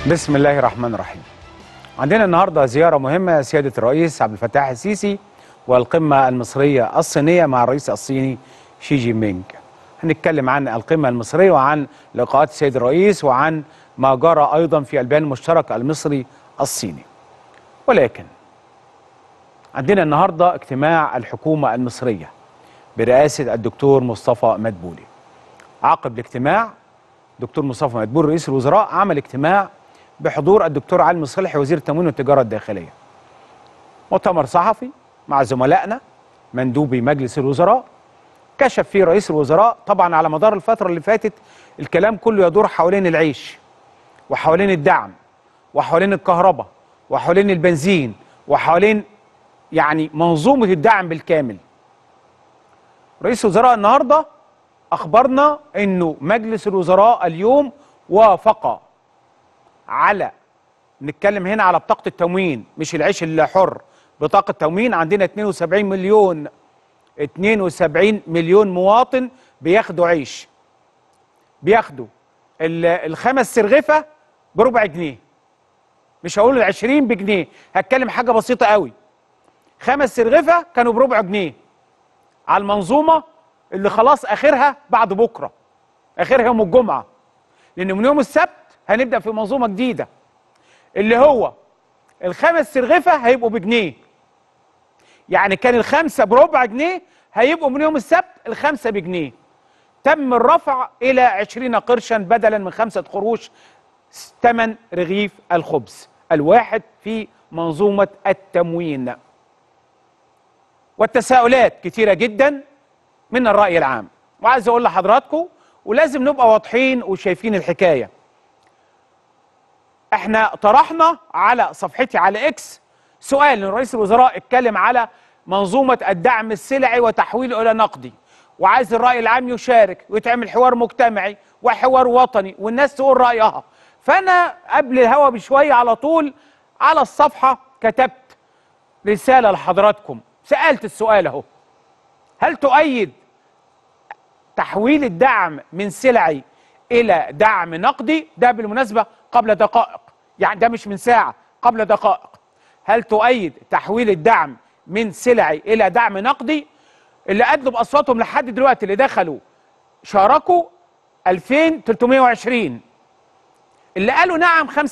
بسم الله الرحمن الرحيم عندنا النهارده زياره مهمه سياده الرئيس عبد الفتاح السيسي والقمه المصريه الصينيه مع الرئيس الصيني شي جين بينج هنتكلم عن القمه المصريه وعن لقاءات السيد الرئيس وعن ما جرى ايضا في البيان المشترك المصري الصيني ولكن عندنا النهارده اجتماع الحكومه المصريه برئاسه الدكتور مصطفى مدبولي عقب الاجتماع دكتور مصطفى مدبولي رئيس الوزراء عمل اجتماع بحضور الدكتور علي مصلحي وزير التموين والتجاره الداخليه مؤتمر صحفي مع زملائنا مندوبي مجلس الوزراء كشف فيه رئيس الوزراء طبعا على مدار الفتره اللي فاتت الكلام كله يدور حوالين العيش وحوالين الدعم وحوالين الكهرباء وحوالين البنزين وحوالين يعني منظومه الدعم بالكامل رئيس الوزراء النهارده اخبرنا انه مجلس الوزراء اليوم وافق على نتكلم هنا على بطاقه التموين مش العيش الحر بطاقه تموين عندنا 72 مليون 72 مليون مواطن بياخدوا عيش بياخدوا ال- الخمس سرغفه بربع جنيه مش هقول ال 20 بجنيه هتكلم حاجه بسيطه قوي خمس سرغفه كانوا بربع جنيه على المنظومه اللي خلاص اخرها بعد بكره اخرها يوم الجمعه لان من يوم السبت هنبدا في منظومه جديده اللي هو الخمس سرغفه هيبقوا بجنيه يعني كان الخمسه بربع جنيه هيبقوا من يوم السبت الخمسه بجنيه تم الرفع الى 20 قرشا بدلا من خمسه قروش ثمن رغيف الخبز الواحد في منظومه التموين والتساؤلات كتيره جدا من الراي العام وعايز اقول لحضراتكم ولازم نبقى واضحين وشايفين الحكايه احنا طرحنا على صفحتي على اكس سؤال ان رئيس الوزراء اتكلم على منظومه الدعم السلعي وتحويله الى نقدي وعايز الراي العام يشارك ويتعمل حوار مجتمعي وحوار وطني والناس تقول رايها فانا قبل الهوا بشويه على طول على الصفحه كتبت رساله لحضراتكم سالت السؤال اهو هل تؤيد تحويل الدعم من سلعي الى دعم نقدي ده بالمناسبه قبل دقائق يعني ده مش من ساعه قبل دقائق هل تؤيد تحويل الدعم من سلعي الى دعم نقدي اللي ادلوا باصواتهم لحد دلوقتي اللي دخلوا شاركوا 2320 اللي قالوا نعم 25%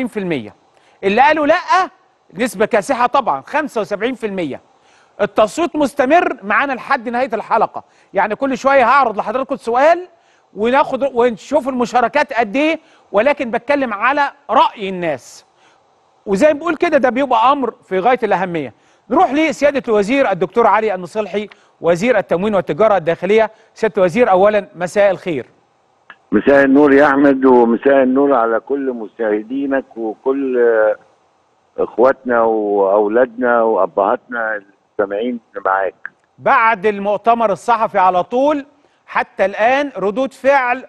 اللي قالوا لا نسبه كاسحه طبعا 75% التصويت مستمر معانا لحد نهايه الحلقه يعني كل شويه هعرض لحضراتكم سؤال وناخد ونشوف المشاركات قد ايه ولكن بتكلم على راي الناس وزي ما بقول كده ده بيبقى امر في غايه الاهميه نروح لسياده الوزير الدكتور علي النصلحي وزير التموين والتجاره الداخليه سياده الوزير اولا مساء الخير مساء النور يا احمد ومساء النور على كل مشاهدينك وكل آه، اخواتنا واولادنا وابهاتنا السامعين معاك بعد المؤتمر الصحفي على طول حتى الآن ردود فعل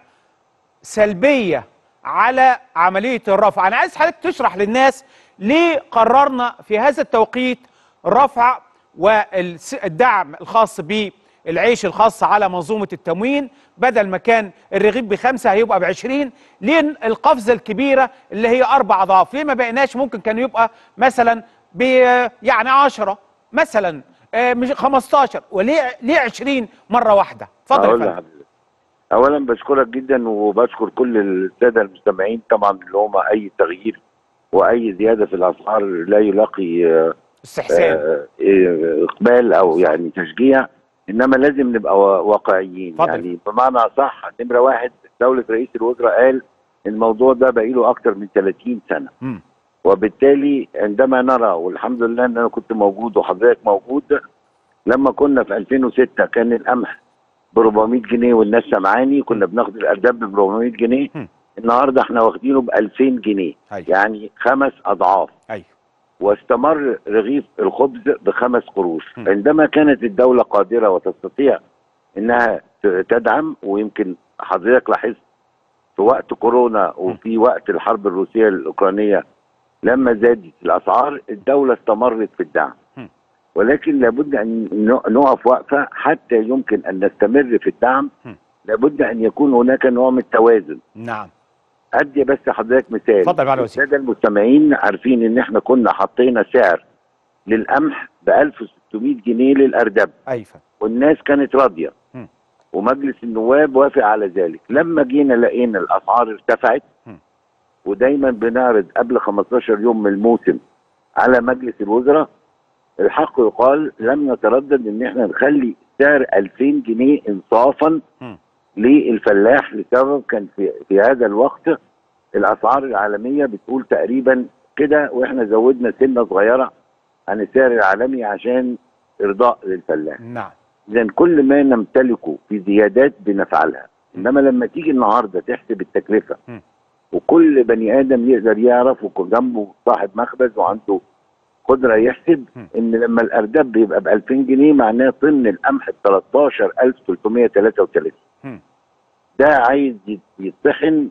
سلبية على عملية الرفع أنا عايز حضرتك تشرح للناس ليه قررنا في هذا التوقيت رفع والدعم الخاص بالعيش الخاص على منظومة التموين بدل ما كان الرغيف بخمسة هيبقى بعشرين ليه القفزة الكبيرة اللي هي أربع أضعاف ليه ما بقيناش ممكن كان يبقى مثلا ب يعني عشرة مثلا آه، مش 15 وليه ليه 20 مره واحده اتفضل يا أقول فندم لحضرتك. اولا بشكرك جدا وبشكر كل الساده المستمعين طبعا اللي هم اي تغيير واي زياده في الاسعار لا يلاقي آه، استحسان آه، آه، اقبال او يعني تشجيع انما لازم نبقى وا- واقعيين اتفضل. يعني بمعنى صح نمره واحد دوله رئيس الوزراء قال الموضوع ده بقى له اكتر من 30 سنه مم. وبالتالي عندما نرى والحمد لله ان انا كنت موجود وحضرتك موجود لما كنا في 2006 كان القمح ب 400 جنيه والناس سمعاني كنا بناخد الارداب ب 400 جنيه هم. النهارده احنا واخدينه ب 2000 جنيه أيوة. يعني خمس اضعاف ايوه واستمر رغيف الخبز بخمس قروش هم. عندما كانت الدولة قادرة وتستطيع انها ت- تدعم ويمكن حضرتك لاحظت في وقت كورونا وفي وقت الحرب الروسية الأوكرانية لما زادت الأسعار الدولة استمرت في الدعم هم. ولكن لابد أن ن- نقف وقفة حتى يمكن أن نستمر في الدعم هم. لابد أن يكون هناك نوع من التوازن نعم ادي بس حضرتك مثال اتفضل يا معالي الوزير. الساده المستمعين عارفين ان احنا كنا حطينا سعر للقمح ب 1600 جنيه للاردب ايوه والناس كانت راضيه مم. ومجلس النواب وافق على ذلك لما جينا لقينا الاسعار ارتفعت مم. ودايما بنعرض قبل 15 يوم من الموسم على مجلس الوزراء الحق يقال لم نتردد ان احنا نخلي سعر 2000 جنيه انصافا مم. للفلاح لسبب كان في, في هذا الوقت الاسعار العالميه بتقول تقريبا كده واحنا زودنا سنه صغيره عن السعر العالمي عشان ارضاء للفلاح نعم اذا كل ما نمتلكه في زيادات بنفعلها انما لما تيجي النهارده تحسب التكلفه مم. وكل بني ادم يقدر يعرف ويكون جنبه صاحب مخبز وعنده قدره يحسب مم. ان لما الارداب بيبقى ب 2000 جنيه معناه طن القمح ب 13333 مم. ده عايز يت- يطحن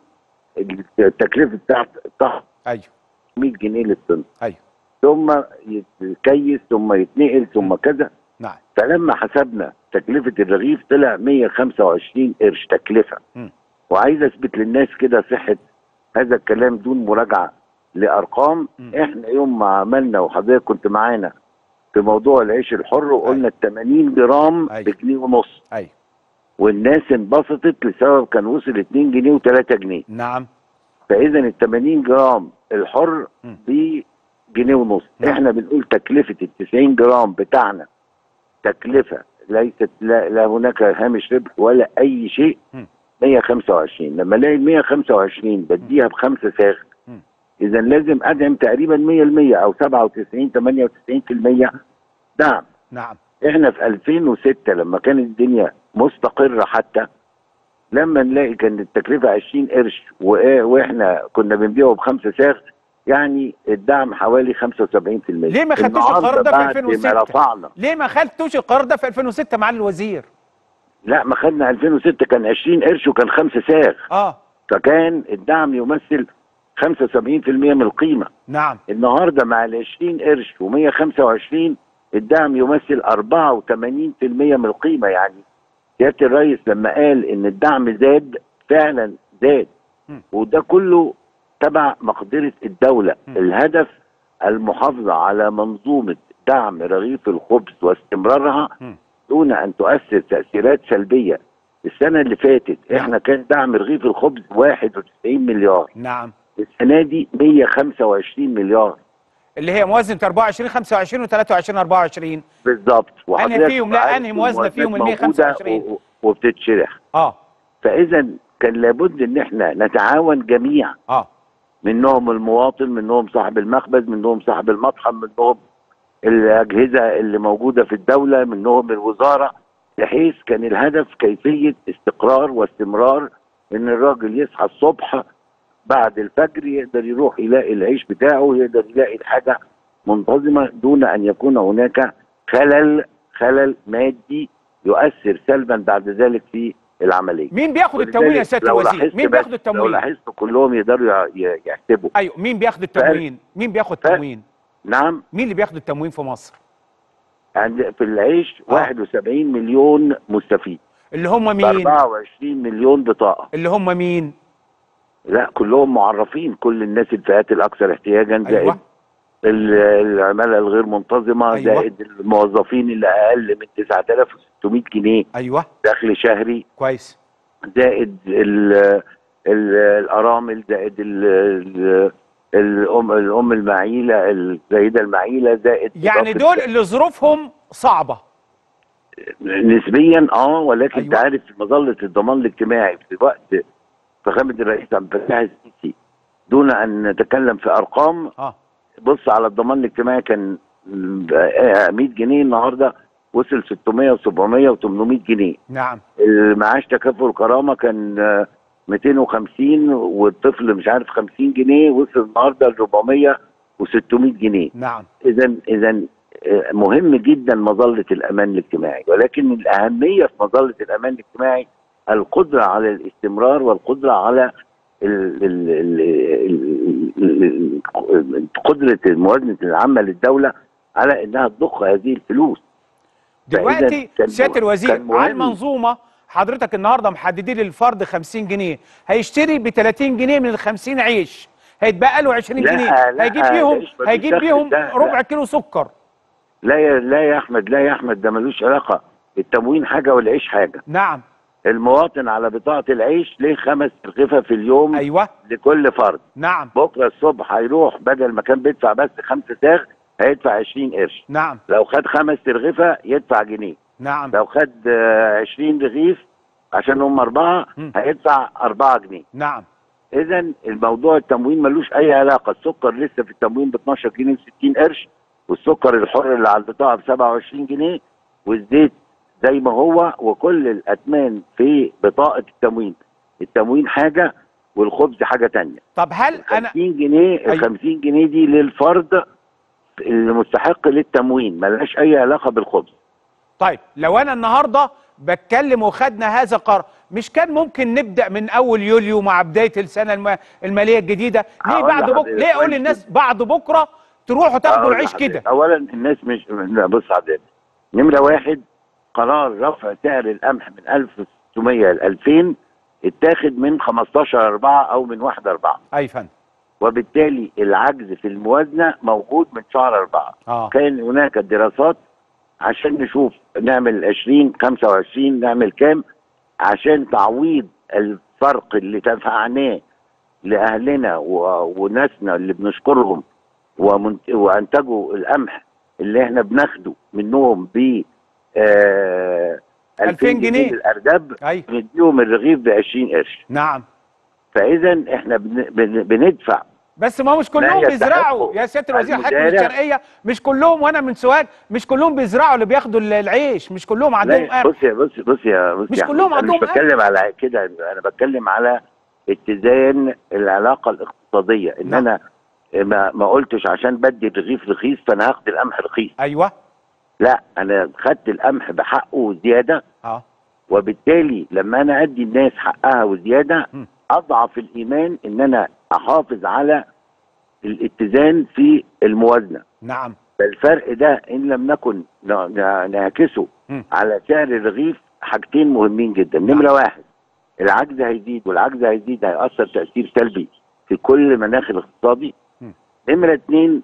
التكلفه بتاعت بتاعت ايوه 100 جنيه للطن ايوه ثم يتكيس ثم يتنقل ثم كذا نعم فلما حسبنا تكلفة الرغيف طلع 125 قرش تكلفة مم. وعايز اثبت للناس كده صحة هذا الكلام دون مراجعة لأرقام مم. احنا يوم ما عملنا وحضرتك كنت معانا في موضوع العيش الحر وقلنا ال 80 جرام أيوة. بجنيه ونص ايوه والناس انبسطت لسبب كان وصل 2 جنيه و3 جنيه نعم فاذا ال 80 جرام الحر مم. بجنيه ونص نعم. احنا بنقول تكلفه ال 90 جرام بتاعنا تكلفه ليست لا, لا هناك هامش ربح ولا اي شيء مم. 125 لما الاقي ال 125 بديها بخمسه ساغ مم. اذا لازم ادعم تقريبا 100% او 97 98% دعم نعم احنا في 2006 لما كانت الدنيا مستقره حتى لما نلاقي كان التكلفه 20 قرش وإيه- واحنا كنا بنبيعه بخمسه ساغ يعني الدعم حوالي 75% ليه ما خدتوش النهاردة القرار ده في بعد 2006 ما رفعنا ليه ما خدتوش القرار ده في 2006 معالي الوزير لا ما خدنا 2006 كان 20 قرش وكان خمسه ساغ اه فكان الدعم يمثل 75% من القيمه نعم النهارده مع ال 20 قرش و125 الدعم يمثل 84% من القيمه يعني سياده الرئيس لما قال ان الدعم زاد فعلا زاد مم. وده كله تبع مقدره الدوله مم. الهدف المحافظه على منظومه دعم رغيف الخبز واستمرارها مم. دون ان تؤثر تاثيرات سلبيه السنه اللي فاتت نعم. احنا كان دعم رغيف الخبز 91 مليار نعم السنه دي 125 مليار اللي هي موازنه 24 25 و23 24 بالظبط أنهي فيهم؟ لا، عارف أنهي موازنة فيهم ال الموازنات 125 موجودة و- و- وبتتشرح اه فاذا كان لابد ان احنا نتعاون جميعا اه منهم المواطن منهم صاحب المخبز منهم صاحب المطحن منهم الاجهزه اللي موجوده في الدوله منهم الوزاره بحيث كان الهدف كيفيه استقرار واستمرار ان الراجل يصحى الصبح بعد الفجر يقدر يروح يلاقي العيش بتاعه يقدر يلاقي الحاجه منتظمه دون ان يكون هناك خلل خلل مادي يؤثر سلبا بعد ذلك في العمليه مين بياخد التموين يا ولذلك سياده لو الوزير لاحظت مين بس- بياخد لو التموين لاحظت كلهم يقدروا يع- ي- يحسبوا ايوه مين بياخد التموين مين بياخد ف- التموين نعم مين اللي بياخد التموين في مصر عند في العيش آه. 71 مليون مستفيد اللي هم ب مين 24 مليون بطاقه اللي هم مين لا كلهم معرفين كل الناس الفئات الاكثر احتياجا زائد ايوه ال- العماله الغير منتظمه أيوة. زائد الموظفين اللي اقل من 9600 جنيه ايوه دخل شهري كويس زائد ال ال الارامل زائد ال ال الام الام المعيله السيده المعيله زائد يعني إضافة- دول اللي ظروفهم صعبه نسبيا اه ولكن انت أيوة. عارف مظله الضمان الاجتماعي في وقت فخامه الرئيس عبد الفتاح السيسي دون ان نتكلم في ارقام اه بص على الضمان الاجتماعي كان آه، 100 جنيه النهارده وصل 600 و700 و800 جنيه نعم المعاش تكافل كرامه كان آه، 250 والطفل مش عارف 50 جنيه وصل النهارده ل 400 و600 جنيه نعم اذا اذا آه، مهم جدا مظله الامان الاجتماعي ولكن الاهميه في مظله الامان الاجتماعي القدره على الاستمرار والقدره على ال- ال- ال- ال- ال- قدره الموازنه العامه للدوله على انها تضخ هذه الفلوس دلوقتي كان سياده مهم- الوزير كان مهم. عن منظومه حضرتك النهارده محددين للفرد 50 جنيه هيشتري ب 30 جنيه من ال 50 عيش هيتبقى له 20 لا، جنيه لا، هيجيب ده بيهم مش- مفيش هيجيب دخل بيهم ده، لا. ربع كيلو سكر لا يا لا يا احمد لا يا احمد ده ملوش علاقه التموين حاجه والعيش حاجه نعم المواطن على بطاقه العيش ليه خمس رغيفه في اليوم ايوه لكل فرد نعم بكره الصبح هيروح بدل ما كان بيدفع بس خمسة ساغ هيدفع 20 قرش نعم لو خد خمس رغيفه يدفع جنيه نعم لو خد آه، 20 رغيف عشان هم اربعه مم. هيدفع 4 جنيه نعم اذا الموضوع التموين ملوش اي علاقه السكر لسه في التموين ب 12 جنيه و60 قرش والسكر الحر اللي على البطاقه ب 27 جنيه والزيت زي ما هو وكل الاثمان في بطاقه التموين التموين حاجه والخبز حاجه تانية طب هل انا 50 جنيه ال أيوة. 50 جنيه دي للفرد المستحق للتموين ملهاش اي علاقه بالخبز طيب لو انا النهارده بتكلم وخدنا هذا القرار مش كان ممكن نبدا من اول يوليو مع بدايه السنه الم- الماليه الجديده ليه هقول بعد بكره لحضرتك ليه اقول كويس للناس بعد بكره تروحوا تاخدوا أقول العيش لحضرتك. كده اولا الناس مش لا بص حضرتك نمره واحد قرار رفع سعر القمح من 1600 ل 2000 اتاخد من 15 4 او من 1 4 اي فندم وبالتالي العجز في الموازنه موجود من شهر 4 اه كان هناك دراسات عشان نشوف نعمل 20 25 نعمل كام عشان تعويض الفرق اللي دفعناه لاهلنا و- وناسنا اللي بنشكرهم ومنت- وانتجوا القمح اللي احنا بناخده منهم ب آه 2000 جنيه. الارداب اي نديهم الرغيف ب 20 قرش نعم فاذا احنا بن بن بندفع بس ما مش كلهم يستحقه بيزرعوا يا سياده الوزير حضرتك من المزارع. الشرقيه مش كلهم وانا من سوهاج مش كلهم بيزرعوا اللي بياخدوا ال- العيش مش كلهم عندهم لا قمح بص يا بص بص يا بص مش يا كلهم أحمد، عندهم انا مش بتكلم على كده انا بتكلم على اتزان العلاقه الاقتصاديه ان نعم. انا ما ما قلتش عشان بدي الرغيف رخيص فانا هاخد القمح رخيص ايوه لا انا خدت القمح بحقه وزياده اه وبالتالي لما انا ادي الناس حقها وزياده م. اضعف الايمان ان انا احافظ على الاتزان في الموازنه نعم فالفرق ده ان لم نكن ن- ن- نعكسه م. على سعر الرغيف حاجتين مهمين جدا نمره واحد العجز هيزيد والعجز هيزيد هيأثر تأثير سلبي في كل مناخ الاقتصادي م. نمره اتنين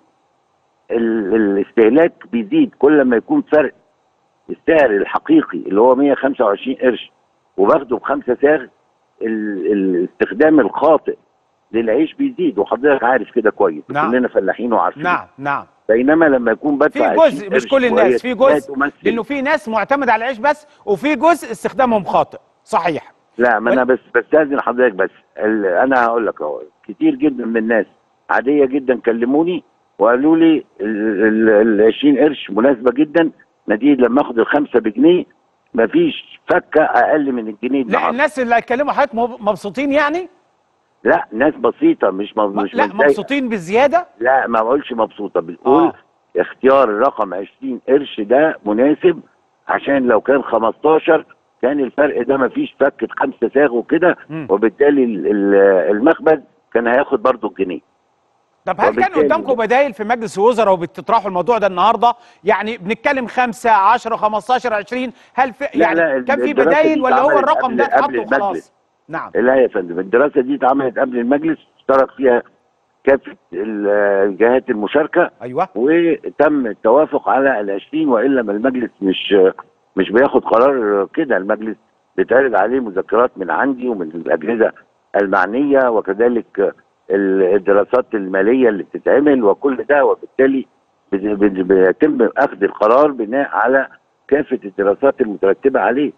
ال- الاستهلاك بيزيد كل ما يكون فرق السعر الحقيقي اللي هو 125 قرش وباخده بخمسة ساغ ال- الاستخدام الخاطئ للعيش بيزيد وحضرتك عارف كده كويس نعم. كلنا فلاحين وعارفين نعم نعم بينما لما يكون بدفع في 20 جزء مش قرش كل وهي الناس في لا جزء تمثل- لانه في ناس معتمد على العيش بس وفي جزء استخدامهم خاطئ صحيح لا ما انا بس بستاذن حضرتك بس ال- انا هقول لك اهو كتير جدا من الناس عاديه جدا كلموني وقالوا لي ال ال- ال 20 قرش مناسبه جدا نتيجه لما اخد الخمسه بجنيه مفيش فكه اقل من الجنيه لا النهارده الناس اللي هيتكلموا حضرتك مب- مبسوطين يعني لا ناس بسيطه مش مب... مش لا متضايقة. مبسوطين بالزياده لا ما بقولش مبسوطه بنقول آه. اختيار الرقم 20 قرش ده مناسب عشان لو كان 15 كان الفرق ده ما فيش فكه خمسه ساغ وكده مم. وبالتالي ال- ال- المخبز كان هياخد برضه الجنيه طب هل كان وبالتالي- قدامكم بدايل في مجلس الوزراء وبتطرحوا الموضوع ده النهارده يعني بنتكلم 5 10 15 20 هل في لا، يعني لا، كان في الدراسة بدايل دي ولا هو اتعملت الرقم قبل- ده قبل اتحط المجلس. وخلاص نعم لا يا فندم الدراسه دي اتعملت قبل المجلس اشترك فيها كافه ال- الجهات المشاركه ايوه وتم التوافق على ال 20 والا ما المجلس مش مش بياخد قرار كده المجلس بيتعرض عليه مذكرات من عندي ومن الاجهزه المعنيه وكذلك ال- الدراسات الماليه اللي بتتعمل وكل ده وبالتالي بت- بت- بيتم اخذ القرار بناء على كافه الدراسات المترتبه عليه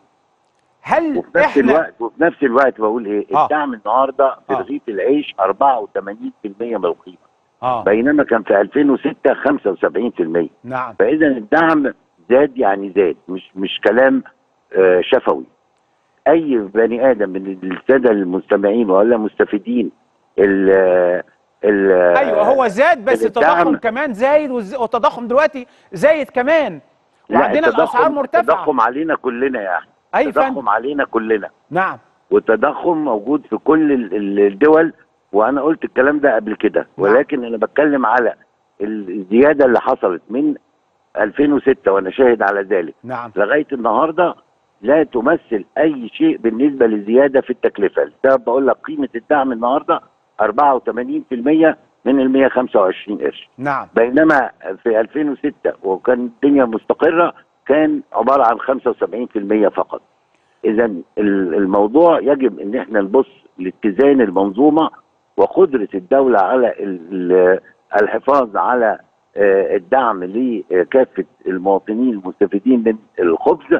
هل وفي نفس احنا الوقت وفي نفس الوقت بقول ايه آه. الدعم النهارده في آه. رغيف العيش 84% من القيمه اه بينما كان في 2006 75% نعم فاذا الدعم زاد يعني زاد مش مش كلام آه، شفوي اي بني ادم من الساده المستمعين ولا مستفيدين ال ال ايوه هو زاد بس الدعم- التضخم كمان زايد والز- والتضخم دلوقتي زايد كمان لا، وعندنا التضخم- الاسعار مرتفعه التضخم علينا كلنا يا احمد اي فندم التضخم علينا كلنا نعم والتضخم موجود في كل ال- ال- الدول وانا قلت الكلام ده قبل كده ولكن انا بتكلم على الزياده اللي حصلت من 2006 وانا شاهد على ذلك نعم لغايه النهارده لا تمثل اي شيء بالنسبه للزياده في التكلفه السبب بقول لك قيمه الدعم النهارده 84% من ال 125 قرش نعم بينما في 2006 وكان الدنيا مستقره كان عباره عن 75% فقط اذا الموضوع يجب ان احنا نبص لاتزان المنظومه وقدره الدوله على ال- ال- الحفاظ على آه، الدعم لكافه المواطنين المستفيدين من الخبز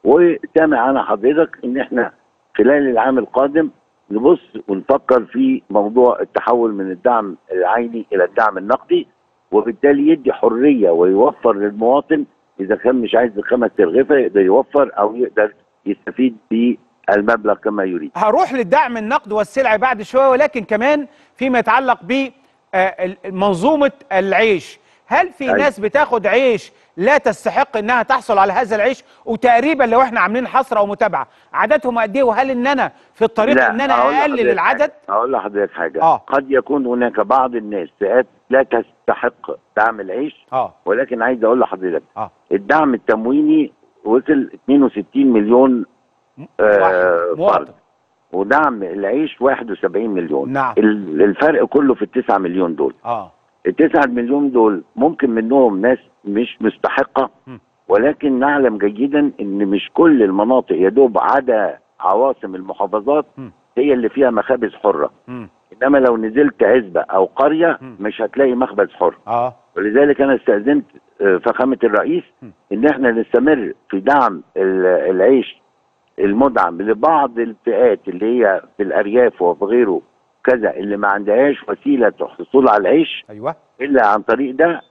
وسامع انا حضرتك ان احنا خلال العام القادم نبص ونفكر في موضوع التحول من الدعم العيني الى الدعم النقدي وبالتالي يدي حريه ويوفر للمواطن اذا كان مش عايز الخمس ترغفه يقدر يوفر او يقدر يستفيد بالمبلغ كما يريد. هروح للدعم النقد والسلع بعد شويه ولكن كمان فيما يتعلق ب آه، منظومه العيش هل في أيوة. ناس بتاخد عيش لا تستحق انها تحصل على هذا العيش وتقريبا لو احنا عاملين حصر او متابعه عددهم قد ايه وهل ان انا في الطريق لا، ان انا هقول اقلل لحضرتك العدد حاجة. هقول لحضرتك حاجه آه. قد يكون هناك بعض الناس فئات لا تستحق دعم العيش اه ولكن عايز اقول لحضرتك اه الدعم التمويني وصل 62 مليون آه واحد. مواطن. فرد ودعم العيش 71 مليون نعم. ال- الفرق كله في التسعة مليون دول اه التسعة مليون دول ممكن منهم ناس مش مستحقة م. ولكن نعلم جيدا ان مش كل المناطق يا دوب عدا عواصم المحافظات م. هي اللي فيها مخابز حرة مم. انما لو نزلت عزبة او قرية م. مش هتلاقي مخبز حر اه ولذلك انا استاذنت آه، فخامه الرئيس م. ان احنا نستمر في دعم ال- العيش المدعم لبعض الفئات اللي هي في الارياف وفي غيره كذا اللي ما عندهاش وسيله الحصول على العيش ايوه الا عن طريق ده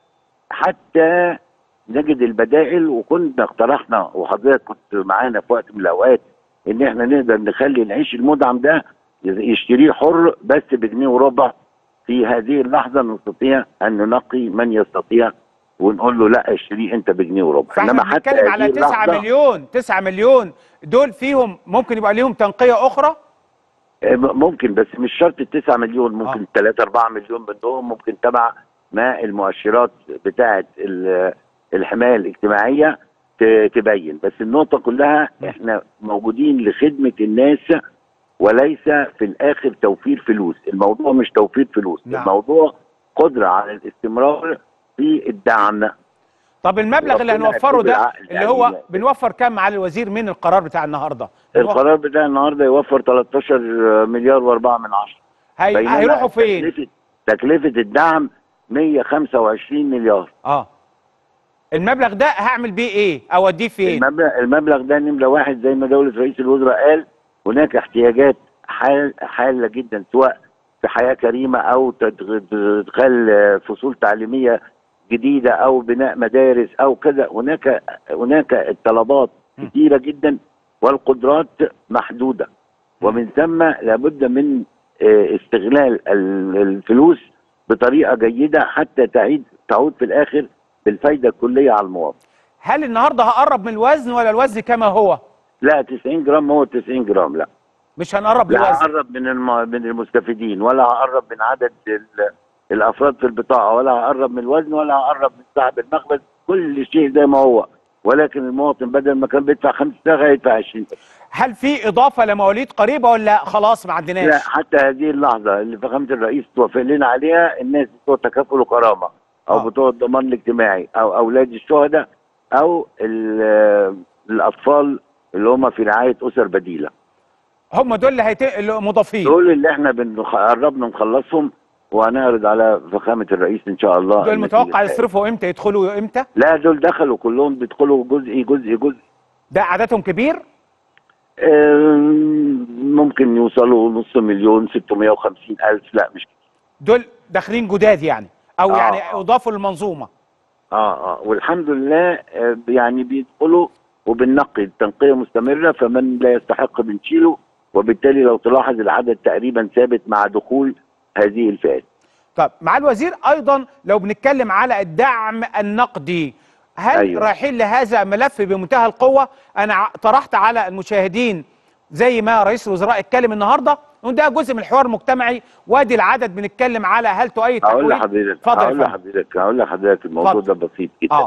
حتى نجد البدائل وكنا اقترحنا وحضرتك كنت معانا في وقت من الاوقات ان احنا نقدر نخلي العيش المدعم ده يشتريه حر بس بجنيه وربع في هذه اللحظه نستطيع ان ننقي من يستطيع ونقول له لا اشتريه انت بجنيه وربع فاحنا بنتكلم على 9 اللحظة- مليون 9 مليون دول فيهم ممكن يبقى ليهم تنقيه اخرى آه، ممكن بس مش شرط التسعة مليون ممكن آه. 3 4 مليون منهم ممكن تبع ما المؤشرات بتاعه ال- الحمايه الاجتماعيه ت- تبين بس النقطه كلها احنا موجودين لخدمه الناس وليس في الاخر توفير فلوس الموضوع مش توفير فلوس نعم. الموضوع قدره على الاستمرار في الدعم طب المبلغ اللي ربنا هنوفره ده يكتب العقل اللي هو يعني. بنوفر كام معالي الوزير من القرار بتاع النهارده بنوفر- القرار بتاع النهارده يوفر 13 مليار و4 من عشرة هي... بينما هيروحوا فين تكلفة, تكلفة الدعم 125 مليار اه المبلغ ده هعمل بيه ايه اوديه فين المبلغ, المبلغ ده نمرة واحد زي ما دولة رئيس الوزراء قال هناك احتياجات حال حالة جدا سواء في حياة كريمة أو تدغ- إدخال فصول تعليمية جديدة أو بناء مدارس أو كذا هناك هناك الطلبات م. كثيرة جدا والقدرات محدودة ومن ثم لابد من آه، استغلال ال- الفلوس بطريقة جيدة حتى تعيد تعود في الآخر بالفايدة الكلية على المواطن هل النهارده هقرب من الوزن ولا الوزن كما هو لا 90 جرام هو 90 جرام لا مش هنقرب لا للوزن هقرب من الم... من المستفيدين ولا هقرب من عدد ال... الافراد في البطاقه ولا هقرب من الوزن ولا هقرب من صاحب المخبز كل شيء زي ما هو ولكن المواطن بدل ما كان بيدفع 5 صاغ هيدفع 20 هل في اضافه لمواليد قريبه ولا خلاص ما لا عندناش حتى هذه اللحظه اللي فخامه الرئيس توافق لنا عليها الناس بتوع تكافل وكرامه او آه. بتوع الضمان الاجتماعي او اولاد الشهداء او ال- الاطفال اللي هم في رعايه اسر بديله هم دول اللي هيت... اللي مضافين دول اللي احنا بنخ- قربنا نخلصهم وهنعرض على فخامه الرئيس ان شاء الله دول النتيجة متوقع الحقيقية. يصرفوا امتى يدخلوا امتى لا دول دخلوا كلهم بيدخلوا جزء جزء جزء ده عددهم كبير آم، ممكن يوصلوا نص مليون 650 الف لا مش دول داخلين جداد يعني او آه، يعني آه. اضافوا للمنظومه اه اه والحمد لله آه، يعني بيدخلوا وبننقي التنقيه مستمره فمن لا يستحق بنشيله وبالتالي لو تلاحظ العدد تقريبا ثابت مع دخول هذه الفئات طب مع الوزير ايضا لو بنتكلم على الدعم النقدي هل أيوة. رايحين لهذا ملف بمنتهى القوه انا ع- طرحت على المشاهدين زي ما رئيس الوزراء اتكلم النهارده إن ده جزء من الحوار المجتمعي وادي العدد بنتكلم على هل تؤيد هقول تحويل لحضرتك اتفضل يا هقول فندم. لحضرتك هقول لحضرتك الموضوع اتفضل. ده بسيط جدا اه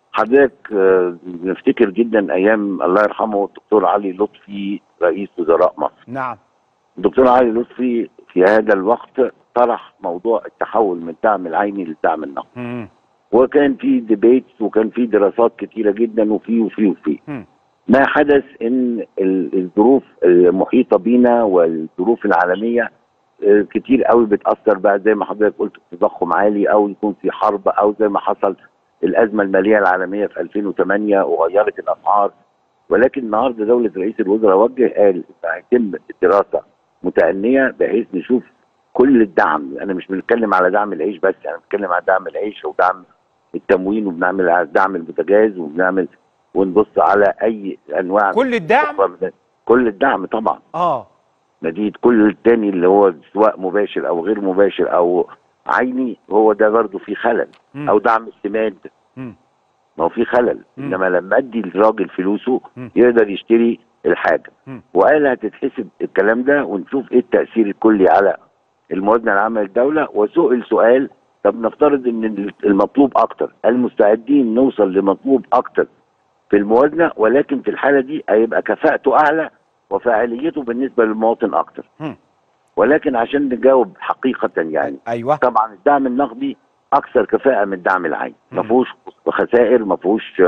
حضرتك آه، نفتكر جدا ايام الله يرحمه الدكتور علي لطفي رئيس وزراء مصر نعم الدكتور علي لطفي في هذا الوقت طرح موضوع التحول من الدعم العيني للدعم النقدي مم. وكان في ديبيتس وكان في دراسات كتيره جدا وفي وفي وفي مم. ما حدث ان ال- الظروف المحيطه بينا والظروف العالميه آه، كتير قوي بتاثر بقى زي ما حضرتك قلت تضخم عالي او يكون في حرب او زي ما حصل الازمه الماليه العالميه في 2008 وغيرت الاسعار ولكن النهارده دوله رئيس الوزراء وجه قال ان هيتم الدراسه متأنية بحيث نشوف كل الدعم انا مش بنتكلم على دعم العيش بس يعني بنتكلم على دعم العيش ودعم التموين وبنعمل على دعم البوتاجاز وبنعمل ونبص على اي انواع كل الدعم كل الدعم طبعا اه مديد كل التاني اللي هو سواء مباشر او غير مباشر او عيني هو ده برضه في خلل مم. او دعم السماد مم. ما هو في خلل مم. انما لما ادي الراجل فلوسه مم. يقدر يشتري الحاجه مم. وقال هتتحسب الكلام ده ونشوف ايه التاثير الكلي على الموازنه العامه للدوله وسئل سؤال طب نفترض ان المطلوب اكتر هل مستعدين نوصل لمطلوب اكتر في الموازنه ولكن في الحاله دي هيبقى كفاءته اعلى وفاعليته بالنسبه للمواطن اكتر مم. ولكن عشان نجاوب حقيقه يعني ايوه طبعا الدعم النقدي اكثر كفاءه من الدعم العيني ما مم. فيهوش خسائر ما فيهوش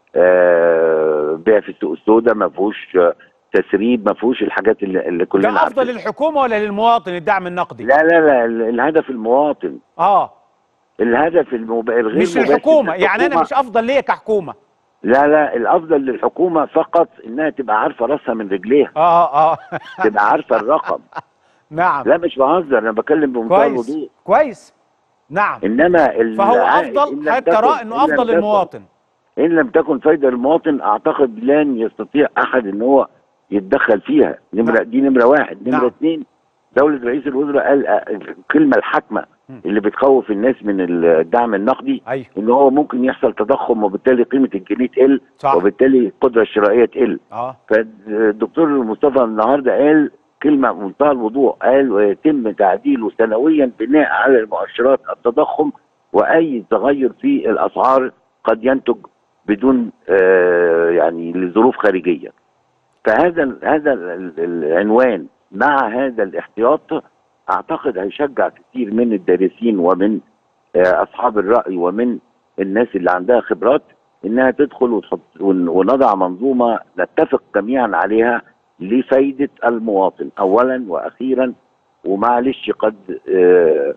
آه، بيع في السوق السوداء ما فيهوش آه، تسريب ما فيهوش الحاجات اللي, اللي كلنا ده افضل عارفينها. للحكومه ولا للمواطن الدعم النقدي لا لا لا ال- الهدف المواطن اه الهدف المب... الغير مش مباشر الحكومه يعني انا للحكومة. مش افضل ليا كحكومه لا لا الافضل للحكومه فقط انها تبقى عارفه راسها من رجليها اه اه تبقى عارفه الرقم نعم لا مش بهزر انا بتكلم بمنتهى كويس الوضوح كويس نعم انما ال- فهو العائد افضل إن لم حتى تكن- ترى إن انه لم افضل تكن- للمواطن ان لم تكن فايده للمواطن اعتقد لن يستطيع احد ان هو يتدخل فيها نمره نعم. دي نمره واحد نمره نعم. اثنين دوله رئيس الوزراء قال آه، الكلمه الحاكمه م. اللي بتخوف الناس من الدعم النقدي ايوه ان هو ممكن يحصل تضخم وبالتالي قيمه الجنيه تقل صح وبالتالي القدره الشرائيه تقل اه فالدكتور مصطفى النهارده قال كلمه بمنتهى الوضوح قال ويتم تعديله سنويا بناء على المؤشرات التضخم واي تغير في الاسعار قد ينتج بدون آه يعني لظروف خارجيه فهذا ال- هذا ال- ال- العنوان مع هذا الاحتياط اعتقد هيشجع كثير من الدارسين ومن آه اصحاب الراي ومن الناس اللي عندها خبرات انها تدخل وتحط ون- ونضع منظومه نتفق جميعا عليها لفائده المواطن اولا واخيرا ومعلش قد آه،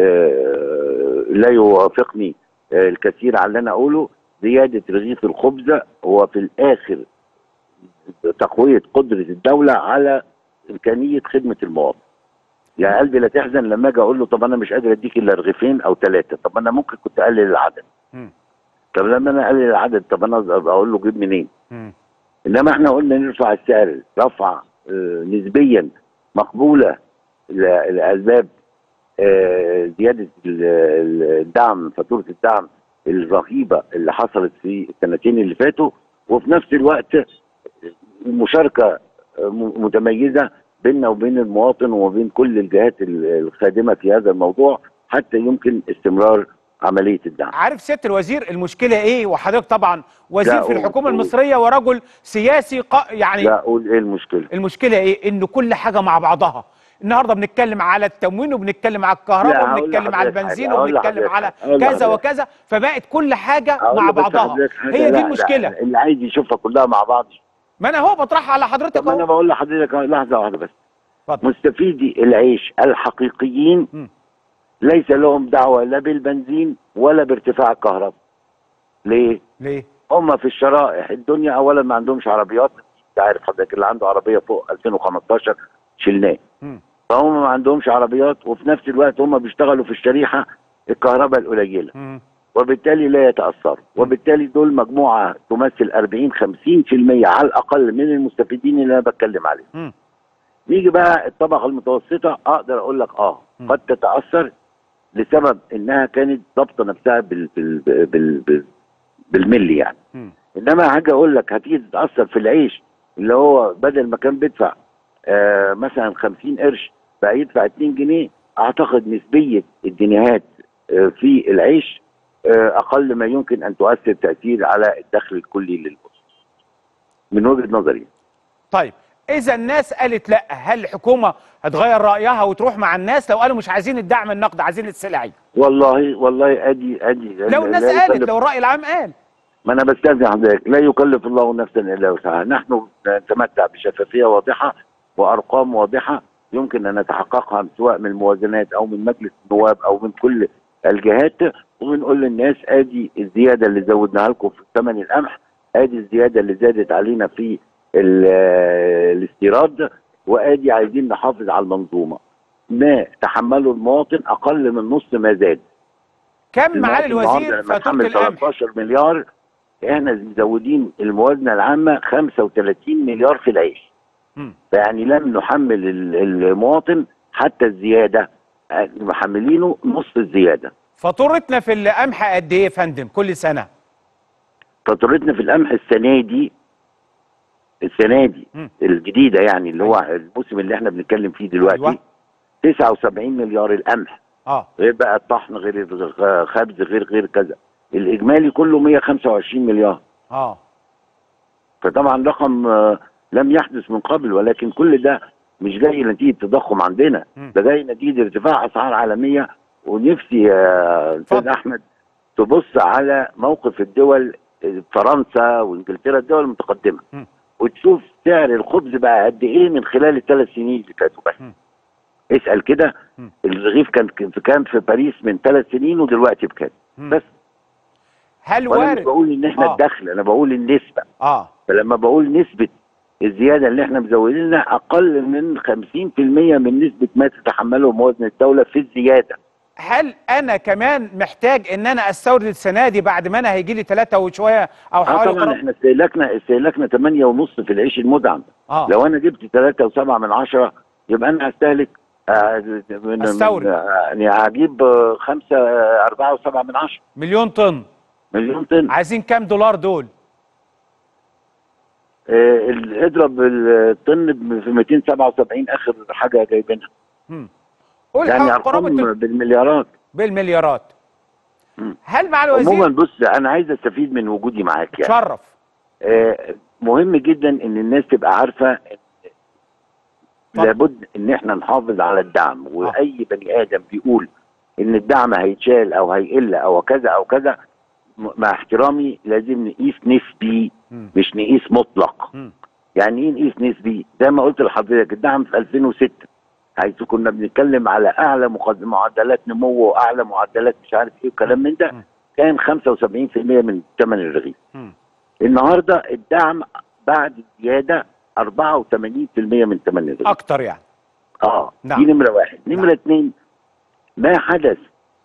آه، لا يوافقني آه، الكثير على اللي انا اقوله زياده رغيف الخبز هو في الاخر تقويه قدره الدوله على امكانيه خدمه المواطن. يا قلبي لا تحزن لما اجي اقول له طب انا مش قادر اديك الا رغيفين او ثلاثه، طب انا ممكن كنت اقلل العدد. مم. طب لما انا اقلل العدد طب انا أبقى اقول له جيب منين؟ مم. انما احنا قلنا نرفع السعر رفع آه، نسبيا مقبوله ل- لاسباب آه، زياده ال- ال- الدعم فاتوره الدعم الرهيبه اللي حصلت في السنتين اللي فاتوا وفي نفس الوقت مشاركه آه، م- متميزه بيننا وبين المواطن وبين كل الجهات ال- الخادمه في هذا الموضوع حتى يمكن استمرار عمليه الدعم. عارف سياده الوزير المشكله ايه وحضرتك طبعا وزير لا، في قول- الحكومه قول. المصريه ورجل سياسي ق... يعني لا اقول ايه المشكله؟ المشكله ايه ان كل حاجه مع بعضها النهارده بنتكلم على التموين وبنتكلم على لا، الكهرباء هقول وبنتكلم على لحضرتك البنزين حاجة، هقول وبنتكلم لحضرتك على حاجة، هقول كذا لحضرتك. وكذا فبقت كل حاجه أقول مع له بس بعضها حضرتك حاجة، هي لا، دي لا، المشكله اللي عايز يشوفها كلها مع بعض ما انا هو بطرحها على حضرتك طب انا اهو بقول لحضرتك لحظه واحده بس اتفضل مستفيدي العيش الحقيقيين مم. ليس لهم دعوه لا بالبنزين ولا بارتفاع الكهرباء ليه؟ ليه هم في الشرائح الدنيا اولا ما عندهمش عربيات انت عارف حضرتك اللي عنده عربيه فوق 2015 شلناه مم. فهم ما عندهمش عربيات وفي نفس الوقت هم بيشتغلوا في الشريحه الكهرباء القليله مم. وبالتالي لا يتاثروا وبالتالي دول مجموعه تمثل 40 50% على الاقل من المستفيدين اللي انا بتكلم عليهم مم. نيجي بقى الطبقه المتوسطه اقدر اقول لك اه مم. قد تتاثر لسبب انها كانت ضابطه نفسها بال بال بال بال بالملي يعني مم. انما هاجي اقول لك هتيجي تتاثر في العيش اللي هو بدل ما كان بيدفع آه مثلا 50 قرش بقى يدفع 2 جنيه اعتقد نسبيه الجنيهات آه في العيش آه، اقل ما يمكن ان تؤثر تاثير على الدخل الكلي للاسره من وجهه نظري طيب اذا الناس قالت لا هل الحكومه هتغير رايها وتروح مع الناس لو قالوا مش عايزين الدعم النقدي عايزين السلعي والله والله ادي ادي لو الناس لا قالت يكلف- لو الراي العام قال ما انا بستاذن حضرتك لا يكلف الله نفسا الا وسعها نحن نتمتع بشفافيه واضحه وارقام واضحه يمكن ان نتحققها سواء من الموازنات او من مجلس النواب او من كل الجهات وبنقول للناس ادي الزياده اللي زودناها لكم في ثمن القمح ادي الزياده اللي زادت علينا في ال- الاستيراد وادي عايزين نحافظ على المنظومه ما تحمله المواطن اقل من نص ما زاد كم معالي المواطن الوزير النهاردة لما فاتوره يتحمل القمح 13 مليار احنا مزودين الموازنه العامه 35 مليار في العيش مم. فيعني لم نحمل ال- المواطن حتى الزياده آه، محملينه نصف الزياده فاتورتنا في القمح قد ايه يا فندم كل سنه فاتورتنا في القمح السنه دي السنه دي مم. الجديده يعني اللي هو الموسم اللي احنا بنتكلم فيه دلوقتي أيوة. 79 مليار القمح اه غير بقى الطحن غير الخبز غير غير كذا الاجمالي كله 125 مليار اه فطبعا رقم آه، لم يحدث من قبل ولكن كل ده مش جاي نتيجه تضخم عندنا مم. ده جاي نتيجه ارتفاع اسعار عالميه ونفسي يا استاذ اتفضل. احمد تبص على موقف الدول آه، فرنسا وانجلترا الدول المتقدمه مم. وتشوف سعر الخبز بقى قد ايه من خلال الثلاث سنين اللي فاتوا بس مم. اسال كده مم. الرغيف كان كان في كام في باريس من ثلاث سنين ودلوقتي بكام مم. بس هل وانا مش وارد بقول ان احنا آه. الدخل انا بقول النسبه اه فلما بقول نسبة الزيادة اللي احنا مزودينها أقل من 50% من نسبة ما تتحمله موازنة الدولة في الزيادة هل انا كمان محتاج ان انا استورد السنه دي بعد ما انا هيجي لي ثلاثة وشويه او اه حوالي طبعا قرابة- احنا استهلاكنا استهلاكنا 8 ونص في العيش المدعم اه لو انا جبت 3 و7 من عشرة يبقى انا هستهلك آه، من أستورد. من- آه، يعني هجيب 5 4 و7 من عشرة مليون طن مليون طن عايزين كام دولار دول آه، ال- اضرب الطن في 277 اخر حاجه جايبينها مم. قول يعني حوالي ارقام قرابه بالمليارات بالمليارات مم. هل مع عموما الوزير بص انا عايز استفيد من وجودي معاك يعني تشرف آه، مهم جدا ان الناس تبقى عارفه إن طبعا. لابد ان احنا نحافظ على الدعم واي بني ادم بيقول ان الدعم هيتشال او هيقل او كذا او كذا م- مع احترامي لازم نقيس نسبي مم. مش نقيس مطلق مم. يعني ايه نقيس نسبي زي ما قلت لحضرتك الدعم في 2006 حيث كنا بنتكلم على اعلى مقد- معدلات نمو واعلى معدلات مش عارف ايه وكلام من ده مم. كان 75% من ثمن الرغيف مم. النهارده الدعم بعد الزياده 84% من ثمن الرغيف اكتر يعني اه نعم. دي نمره واحد نمره نعم. اثنين ما حدث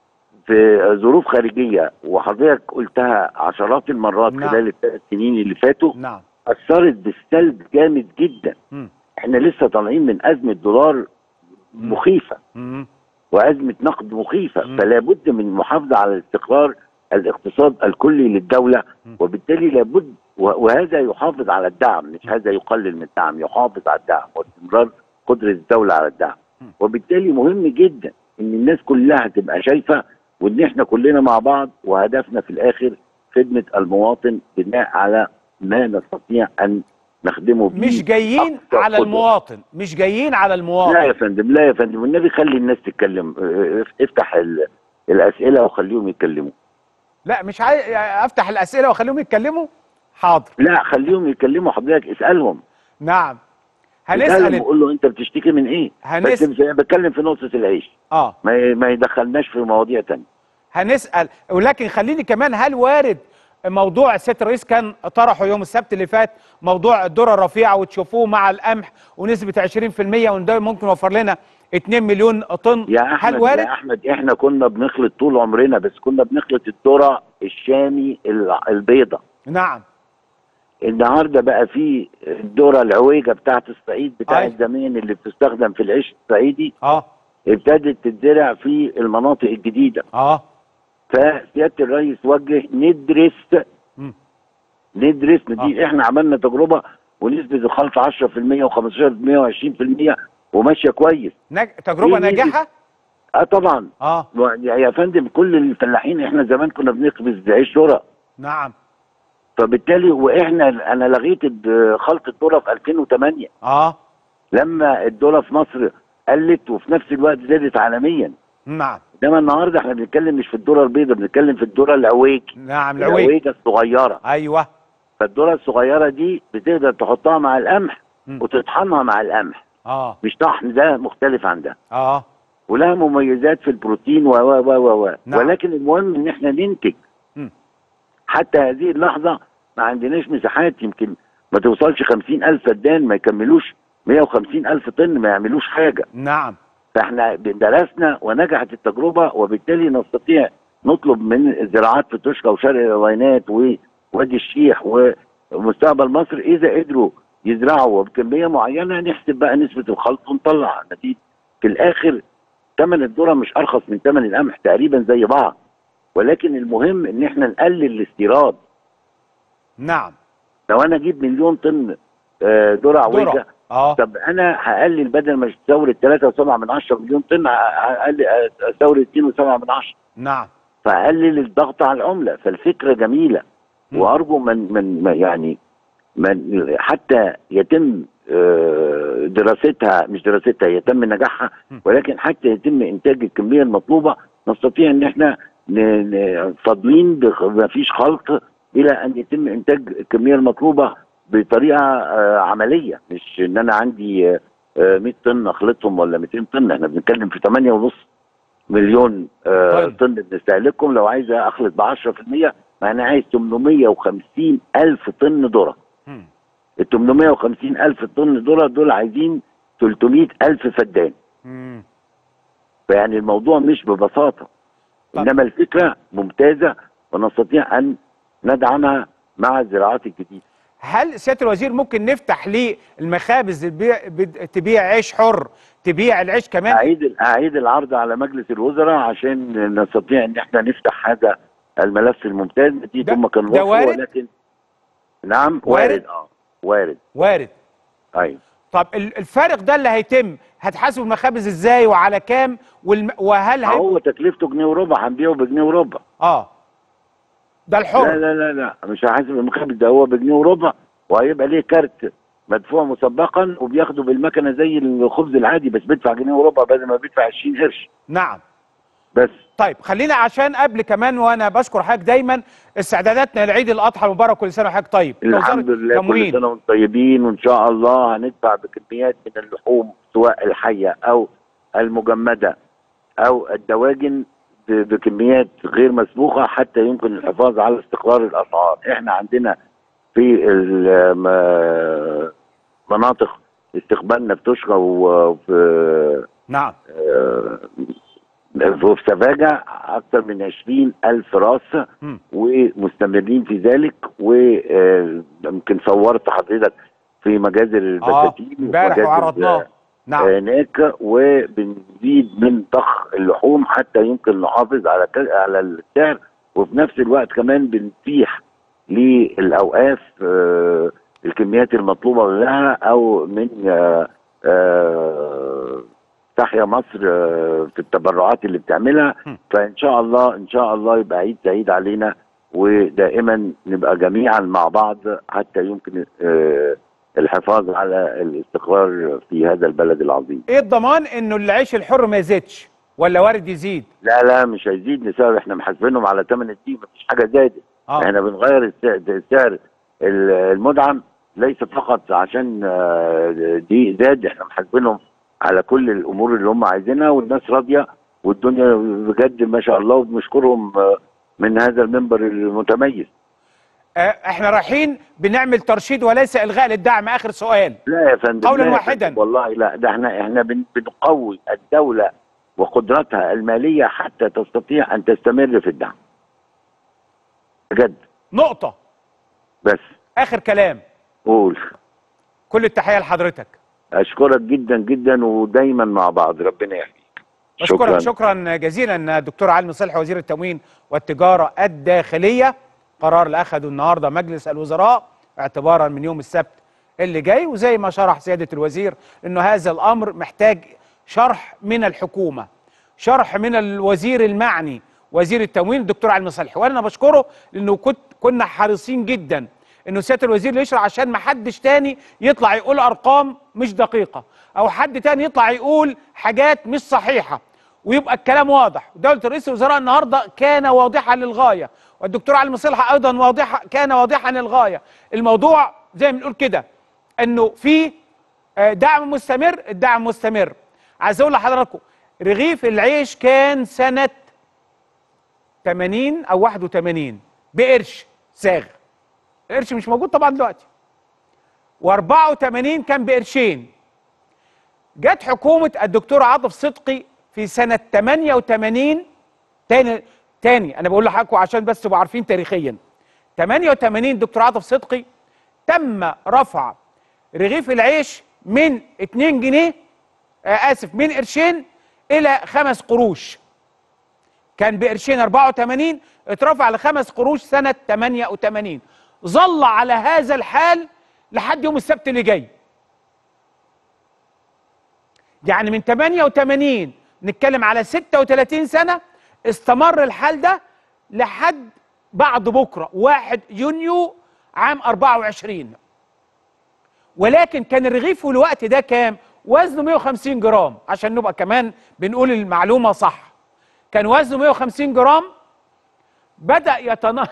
في ظروف خارجيه وحضرتك قلتها عشرات المرات نعم. خلال الثلاث سنين اللي فاتوا نعم اثرت بالسلب جامد جدا مم. احنا لسه طالعين من ازمه دولار مخيفه مم. وازمه نقد مخيفه مم. فلا بد من المحافظه على استقرار الاقتصاد الكلي للدوله مم. وبالتالي لابد و- وهذا يحافظ على الدعم مش هذا يقلل من الدعم يحافظ على الدعم واستمرار قدره الدوله على الدعم مم. وبالتالي مهم جدا ان الناس كلها تبقى شايفه وان احنا كلنا مع بعض وهدفنا في الاخر خدمه المواطن بناء على ما نستطيع ان نخدمه بيه مش جايين أقصى على قدرة. المواطن مش جايين على لا المواطن يا فندم لا يا فندم والنبي خلي الناس تتكلم اه، افتح ال- الاسئله وخليهم يتكلموا لا مش عايز افتح الاسئله واخليهم يتكلموا حاضر لا خليهم يتكلموا حضرتك اسالهم نعم اسالهم هنسال وقول له انت بتشتكي من ايه هنس- بس مش- بتكلم في نقطه العيش اه ما ي- ما يدخلناش في مواضيع تانية هنسال ولكن خليني كمان هل وارد موضوع سياده الرئيس كان طرحه يوم السبت اللي فات موضوع الذره الرفيعه وتشوفوه مع القمح ونسبه 20% وان ده ممكن يوفر لنا 2 مليون طن يا هل احمد وارد يا احمد احنا كنا بنخلط طول عمرنا بس كنا بنخلط الذره الشامي ال- البيضه نعم النهارده بقى في الذره العويجه بتاعت الصعيد بتاعت أيوة. زمان اللي بتستخدم في العيش الصعيدي اه ابتدت تتزرع في المناطق الجديده اه فسياده الرئيس وجه ندرس مم. ندرس دي احنا عملنا تجربه ونسبه الخلط 10% و15% و20% وماشيه كويس نج... تجربه إيه نسبة- ناجحه اه طبعا اه و- يا فندم كل الفلاحين احنا زمان كنا بنخبز عيش ذره نعم فبالتالي واحنا انا لغيت الد- خلط الذره في 2008 اه لما الذره في مصر قلت وفي نفس الوقت زادت عالميا نعم انما النهارده احنا بنتكلم مش في الذره البيضاء بنتكلم في الذره العويج نعم العويج العويجه الصغيره ايوه فالذره الصغيره دي بتقدر تحطها مع القمح مم. وتطحنها مع القمح اه مش طحن ده مختلف عن ده اه ولها مميزات في البروتين و و و و و نعم. ولكن المهم ان احنا ننتج مم. حتى هذه اللحظه ما عندناش مساحات يمكن ما توصلش خمسين ألف فدان ما يكملوش 150 ألف طن ما يعملوش حاجة نعم فاحنا درسنا ونجحت التجربة وبالتالي نستطيع نطلب من الزراعات في توشكا وشرق العوينات ووادي الشيح ومستقبل مصر إذا قدروا يزرعوا وبكمية معينة نحسب بقى نسبة الخلط ونطلع نتيجة في الآخر ثمن الذرة مش أرخص من ثمن القمح تقريبا زي بعض ولكن المهم إن احنا نقلل الاستيراد نعم لو أنا أجيب مليون طن آه، ذرة عويجة ذرة اه طب انا هقلل بدل ما استورد 3.7 من 10 مليون طن هقلل استورد 2.7 من 10 نعم فاقلل الضغط على العمله فالفكره جميله مم. وارجو من من من- يعني من حتى يتم آه، دراستها مش دراستها يتم نجاحها مم. ولكن حتى يتم انتاج الكميه المطلوبه نستطيع ان احنا ن- ن- فاضلين ما فيش خلط الى ان يتم انتاج الكميه المطلوبه بطريقه آه، عمليه مش ان انا عندي آه، آه، 100 طن اخلطهم ولا 200 طن احنا بنتكلم في 8 ونص مليون آه، طن. طن بنستهلكهم لو عايز اخلط ب 10% ما انا عايز 850 الف طن ذره مم. ال 850 الف طن ذره دول عايزين 300 الف فدان مم. فيعني الموضوع مش ببساطه طب. انما الفكره ممتازه ونستطيع ان ندعمها مع الزراعات الجديده هل سياده الوزير ممكن نفتح للمخابز تبيع بد- تبيع عيش حر تبيع العيش كمان اعيد اعيد العرض على مجلس الوزراء عشان نستطيع ان احنا نفتح هذا الملف الممتاز نتيجه ده- هم كانوا ده وافقوا، وارد؟ ولكن نعم وارد؟ وارد اه وارد وارد ايوه طب ال- الفارق ده اللي هيتم هتحاسبوا المخابز ازاي وعلى كام والم... وهل هي... هو تكلفته جنيه وربع هنبيعه بجنيه وربع اه ده لا الحر لا لا لا مش هحاسب المخابز ده هو بجنيه وربع وهيبقى ليه كارت مدفوع مسبقا وبياخده بالمكنه زي الخبز العادي بس بيدفع جنيه وربع بدل ما بيدفع 20 قرش نعم بس طيب خلينا عشان قبل كمان وانا بشكر حضرتك دايما استعداداتنا لعيد الاضحى المبارك كل سنه وحضرتك طيب الحمد وزارة لله كل التموين. سنه وانتم طيبين وان شاء الله هندفع بكميات من اللحوم سواء الحيه او المجمده او الدواجن ب- بكميات غير مسبوقه حتى يمكن الحفاظ على استقرار الاسعار احنا عندنا في الم- مناطق استقبالنا في تشرى وفي نعم آه، في سفاجة أكثر من 20 ألف راس مم. ومستمرين في ذلك ويمكن صورت حضرتك في مجازر اه البساتين امبارح ومجازر، وعرضناه آه، نعم هناك وبنزيد من ضخ اللحوم حتى يمكن نحافظ على ك- على السعر وفي نفس الوقت كمان بنتيح للأوقاف آه، الكميات المطلوبة لها أو من آه، آه، تحيا مصر آه، في التبرعات اللي بتعملها م. فإن شاء الله إن شاء الله يبقى عيد سعيد علينا ودائما نبقى جميعا مع بعض حتى يمكن آه، الحفاظ على الاستقرار في هذا البلد العظيم ايه الضمان انه العيش الحر ما يزيدش ولا وارد يزيد لا لا مش هيزيد لسبب احنا محاسبينهم على ثمن الدين مفيش حاجه زادت اه احنا بنغير السعر, السعر المدعم ليس فقط عشان آه، دي زاد احنا محاسبينهم على كل الامور اللي هم عايزينها والناس راضيه والدنيا بجد ما شاء الله وبنشكرهم آه، من هذا المنبر المتميز آه، احنا رايحين بنعمل ترشيد وليس الغاء للدعم اخر سؤال لا يا فندم قولاً لا يا واحداً. فندم، والله لا ده احنا احنا بن- بنقوي الدوله وقدرتها الماليه حتى تستطيع ان تستمر في الدعم بجد نقطه بس اخر كلام قول كل التحيه لحضرتك اشكرك جدا جدا ودايما مع بعض ربنا يحميك بشكرك شكرا جزيلا دكتور علي صلحي وزير التموين والتجاره الداخليه قرار اللي اخذه النهارده مجلس الوزراء اعتبارا من يوم السبت اللي جاي وزي ما شرح سياده الوزير انه هذا الامر محتاج شرح من الحكومه شرح من الوزير المعني وزير التموين الدكتور علي صالح وانا بشكره لانه كنت كنا حريصين جدا انه سياده الوزير يشرح عشان ما حدش تاني يطلع يقول ارقام مش دقيقه او حد تاني يطلع يقول حاجات مش صحيحه ويبقى الكلام واضح دوله رئيس الوزراء النهارده كان واضحا للغايه والدكتور علي مصلحه ايضا واضحه كان واضحا للغايه الموضوع زي ما بنقول كده انه في آه، دعم مستمر الدعم مستمر عايز اقول لحضراتكم رغيف العيش كان سنه 80 او 81 بقرش ساغ القرش مش موجود طبعا دلوقتي و84 كان بقرشين جت حكومه الدكتور عاطف صدقي في سنه 88 تاني تاني انا بقول لحضراتكم عشان بس تبقوا عارفين تاريخيا 88 دكتور عاطف صدقي تم رفع رغيف العيش من 2 جنيه آه اسف من قرشين الى خمس قروش كان بقرشين 84 اترفع لخمس قروش سنه 88 ظل على هذا الحال لحد يوم السبت اللي جاي يعني من 88 نتكلم على 36 سنه استمر الحال ده لحد بعد بكره 1 يونيو عام 24 ولكن كان الرغيف في الوقت ده كام؟ وزنه 150 جرام عشان نبقى كمان بنقول المعلومه صح كان وزنه 150 جرام بدأ يتنا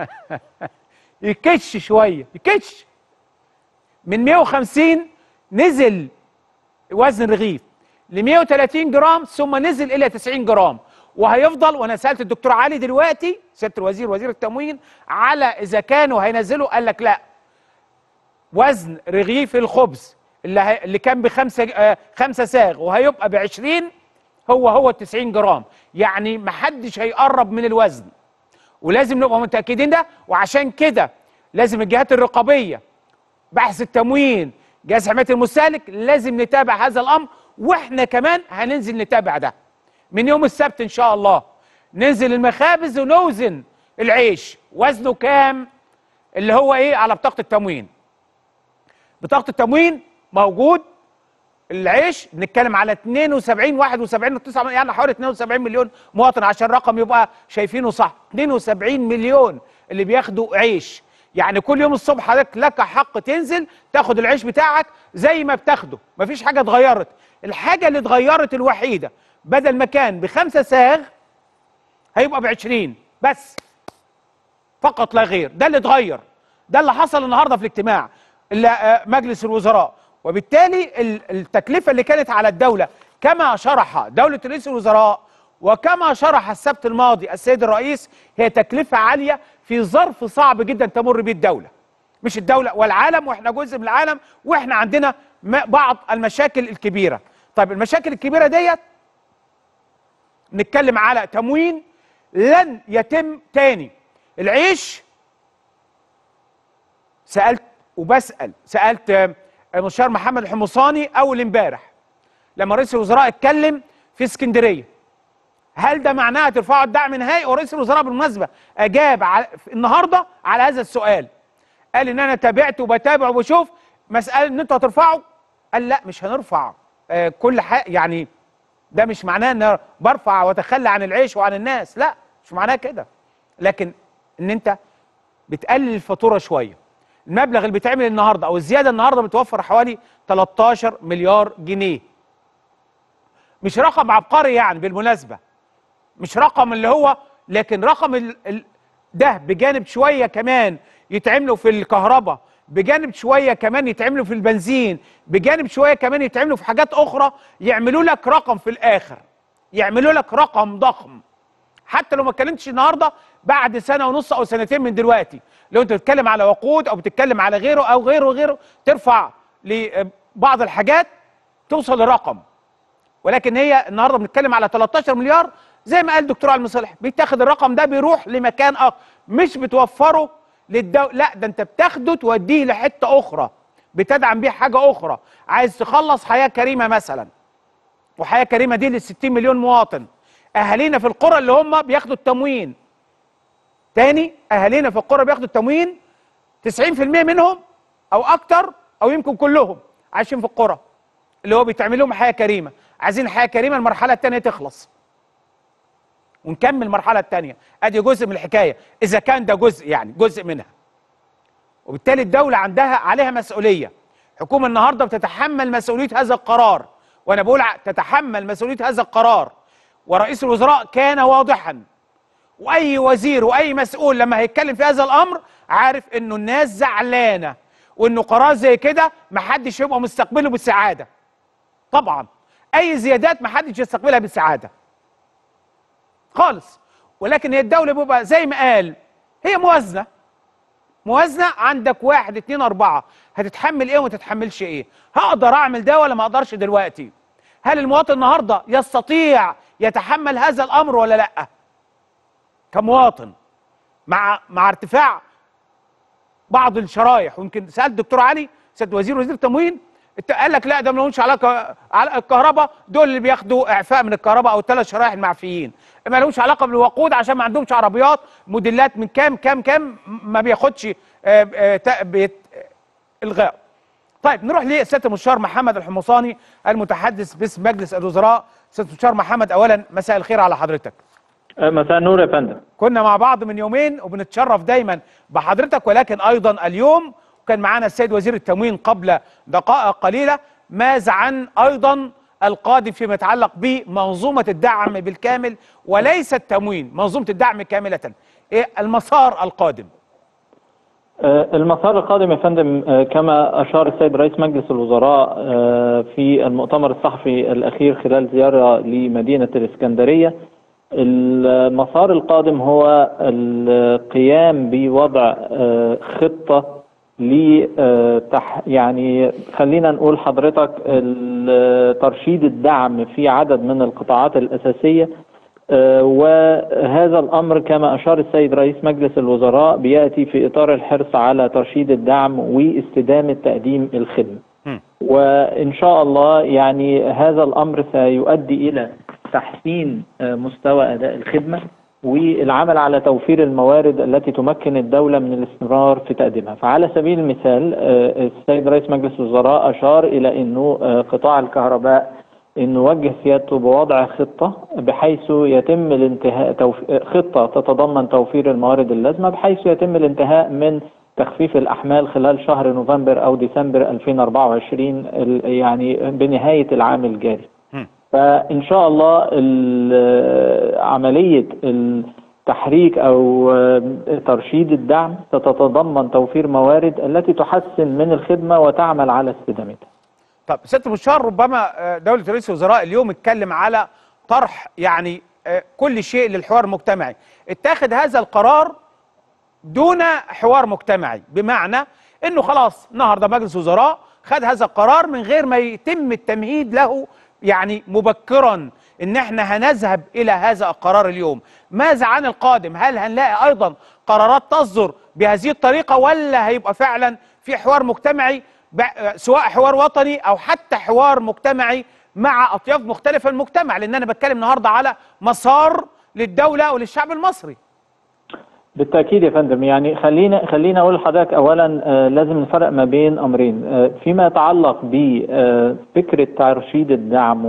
يكش شويه يكش من 150 نزل وزن الرغيف ل 130 جرام ثم نزل الى 90 جرام وهيفضل وانا سالت الدكتور علي دلوقتي سياده الوزير وزير التموين على اذا كانوا هينزلوا قال لك لا وزن رغيف الخبز اللي, هي... اللي كان بخمسة آه خمسة ساغ وهيبقى ب 20 هو هو 90 جرام يعني محدش هيقرب من الوزن ولازم نبقى متاكدين ده وعشان كده لازم الجهات الرقابيه بحث التموين جهاز حمايه المستهلك لازم نتابع هذا الامر واحنا كمان هننزل نتابع ده من يوم السبت ان شاء الله ننزل المخابز ونوزن العيش وزنه كام اللي هو ايه على بطاقه التموين بطاقه التموين موجود العيش بنتكلم على 72 71 9 يعني حوالي 72 مليون مواطن عشان الرقم يبقى شايفينه صح 72 مليون اللي بياخدوا عيش يعني كل يوم الصبح حضرتك لك حق تنزل تاخد العيش بتاعك زي ما بتاخده مفيش حاجه اتغيرت الحاجه اللي اتغيرت الوحيده بدل ما كان بخمسة ساغ هيبقى ب 20 بس فقط لا غير ده اللي اتغير ده اللي حصل النهارده في الاجتماع اللي مجلس الوزراء وبالتالي التكلفه اللي كانت على الدوله كما شرح دوله رئيس الوزراء وكما شرح السبت الماضي السيد الرئيس هي تكلفه عاليه في ظرف صعب جدا تمر به الدوله مش الدوله والعالم واحنا جزء من العالم واحنا عندنا بعض المشاكل الكبيره طيب المشاكل الكبيره ديت نتكلم على تموين لن يتم تاني العيش سالت وبسال سالت المستشار محمد الحمصاني اول امبارح لما رئيس الوزراء اتكلم في اسكندريه هل ده معناه ترفعوا الدعم نهائي ورئيس الوزراء بالمناسبه اجاب على النهارده على هذا السؤال قال ان انا تابعت وبتابع وبشوف مساله ان انتوا هترفعوا قال لا مش هنرفع آه كل حاجه يعني ده مش معناه ان برفع واتخلى عن العيش وعن الناس لا مش معناه كده لكن ان انت بتقلل الفاتوره شويه المبلغ اللي بيتعمل النهارده او الزياده النهارده بتوفر حوالي 13 مليار جنيه مش رقم عبقري يعني بالمناسبه مش رقم اللي هو لكن رقم ال ال ده بجانب شويه كمان يتعملوا في الكهرباء بجانب شويه كمان يتعملوا في البنزين بجانب شويه كمان يتعملوا في حاجات اخرى يعملوا لك رقم في الاخر يعملوا لك رقم ضخم حتى لو ما اتكلمتش النهارده بعد سنه ونص او سنتين من دلوقتي لو انت بتتكلم على وقود او بتتكلم على غيره او غيره وغيره ترفع لبعض الحاجات توصل لرقم ولكن هي النهارده بنتكلم على 13 مليار زي ما قال الدكتور علي مصالح بيتاخد الرقم ده بيروح لمكان اخر مش بتوفره للدولة لا ده انت بتاخده توديه لحته اخرى بتدعم بيه حاجه اخرى عايز تخلص حياه كريمه مثلا وحياه كريمه دي لل 60 مليون مواطن اهالينا في القرى اللي هم بياخدوا التموين تاني اهالينا في القرى بياخدوا التموين 90% منهم او اكتر او يمكن كلهم عايشين في القرى اللي هو بيتعمل لهم حياه كريمه عايزين حياه كريمه المرحله الثانيه تخلص ونكمل المرحله الثانيه ادي جزء من الحكايه اذا كان ده جزء يعني جزء منها وبالتالي الدوله عندها عليها مسؤوليه حكومه النهارده بتتحمل مسؤوليه هذا القرار وانا بقول ع- تتحمل مسؤوليه هذا القرار ورئيس الوزراء كان واضحا واي وزير واي مسؤول لما هيتكلم في هذا الامر عارف انه الناس زعلانه وانه قرار زي كده محدش يبقى مستقبله بالسعاده طبعا اي زيادات محدش يستقبلها بالسعاده خالص ولكن هي الدوله بيبقى زي ما قال هي موازنه موازنه عندك واحد اتنين اربعه هتتحمل ايه وما تتحملش ايه هقدر اعمل ده ولا ما اقدرش دلوقتي هل المواطن النهارده يستطيع يتحمل هذا الامر ولا لا كمواطن مع مع ارتفاع بعض الشرايح ويمكن سالت الدكتور علي سيد وزير وزير التموين الت- قال لك لا ده ما لهمش علاقه على الكهرباء دول اللي بياخدوا اعفاء من الكهرباء او الثلاث شرايح المعفيين ما لهمش علاقه بالوقود عشان ما عندهمش عربيات موديلات من كام كام كام ما بياخدش آه، آه، تا- بيت- آه، الغاء طيب نروح لسياده المستشار محمد الحمصاني المتحدث باسم مجلس الوزراء سياده المستشار محمد اولا مساء الخير على حضرتك مساء النور يا فندم كنا مع بعض من يومين وبنتشرف دايما بحضرتك ولكن ايضا اليوم كان معانا السيد وزير التموين قبل دقائق قليله ماذا عن ايضا القادم فيما يتعلق بمنظومه الدعم بالكامل وليس التموين منظومه الدعم كامله ايه المسار القادم آه، المسار القادم يا فندم آه، كما أشار السيد رئيس مجلس الوزراء آه، في المؤتمر الصحفي الأخير خلال زيارة لمدينة الإسكندرية المسار القادم هو القيام بوضع آه، خطة لتح يعني خلينا نقول حضرتك ال- ترشيد الدعم في عدد من القطاعات الأساسية آه، وهذا الأمر كما أشار السيد رئيس مجلس الوزراء بيأتي في إطار الحرص على ترشيد الدعم واستدامة تقديم الخدمة مم. وإن شاء الله يعني هذا الأمر سيؤدي إلى تحسين آه، مستوى أداء الخدمة والعمل على توفير الموارد التي تمكن الدولة من الاستمرار في تقديمها فعلى سبيل المثال آه، السيد رئيس مجلس الوزراء أشار إلى أنه آه، قطاع الكهرباء أن نوجه سيادته بوضع خطة بحيث يتم الانتهاء توف... خطة تتضمن توفير الموارد اللازمة بحيث يتم الانتهاء من تخفيف الأحمال خلال شهر نوفمبر أو ديسمبر 2024 ال- يعني بنهاية العام الجاري مم. فإن شاء الله ال- عملية التحريك أو ترشيد الدعم ستتضمن توفير موارد التي تحسن من الخدمة وتعمل على استدامتها طب سياده المستشار ربما آه، دوله رئيس الوزراء اليوم اتكلم على طرح يعني آه، كل شيء للحوار المجتمعي اتخذ هذا القرار دون حوار مجتمعي بمعنى انه خلاص النهارده مجلس وزراء خد هذا القرار من غير ما يتم التمهيد له يعني مبكرا ان احنا هنذهب الى هذا القرار اليوم ماذا عن القادم هل هنلاقي ايضا قرارات تصدر بهذه الطريقه ولا هيبقى فعلا في حوار مجتمعي ب- سواء حوار وطني او حتى حوار مجتمعي مع اطياف مختلفه من المجتمع لان انا بتكلم النهارده على مسار للدوله وللشعب المصري بالتأكيد يا فندم يعني خلينا خلينا أقول لحضرتك أولا آه، لازم نفرق ما بين أمرين آه، فيما يتعلق بفكرة ترشيد الدعم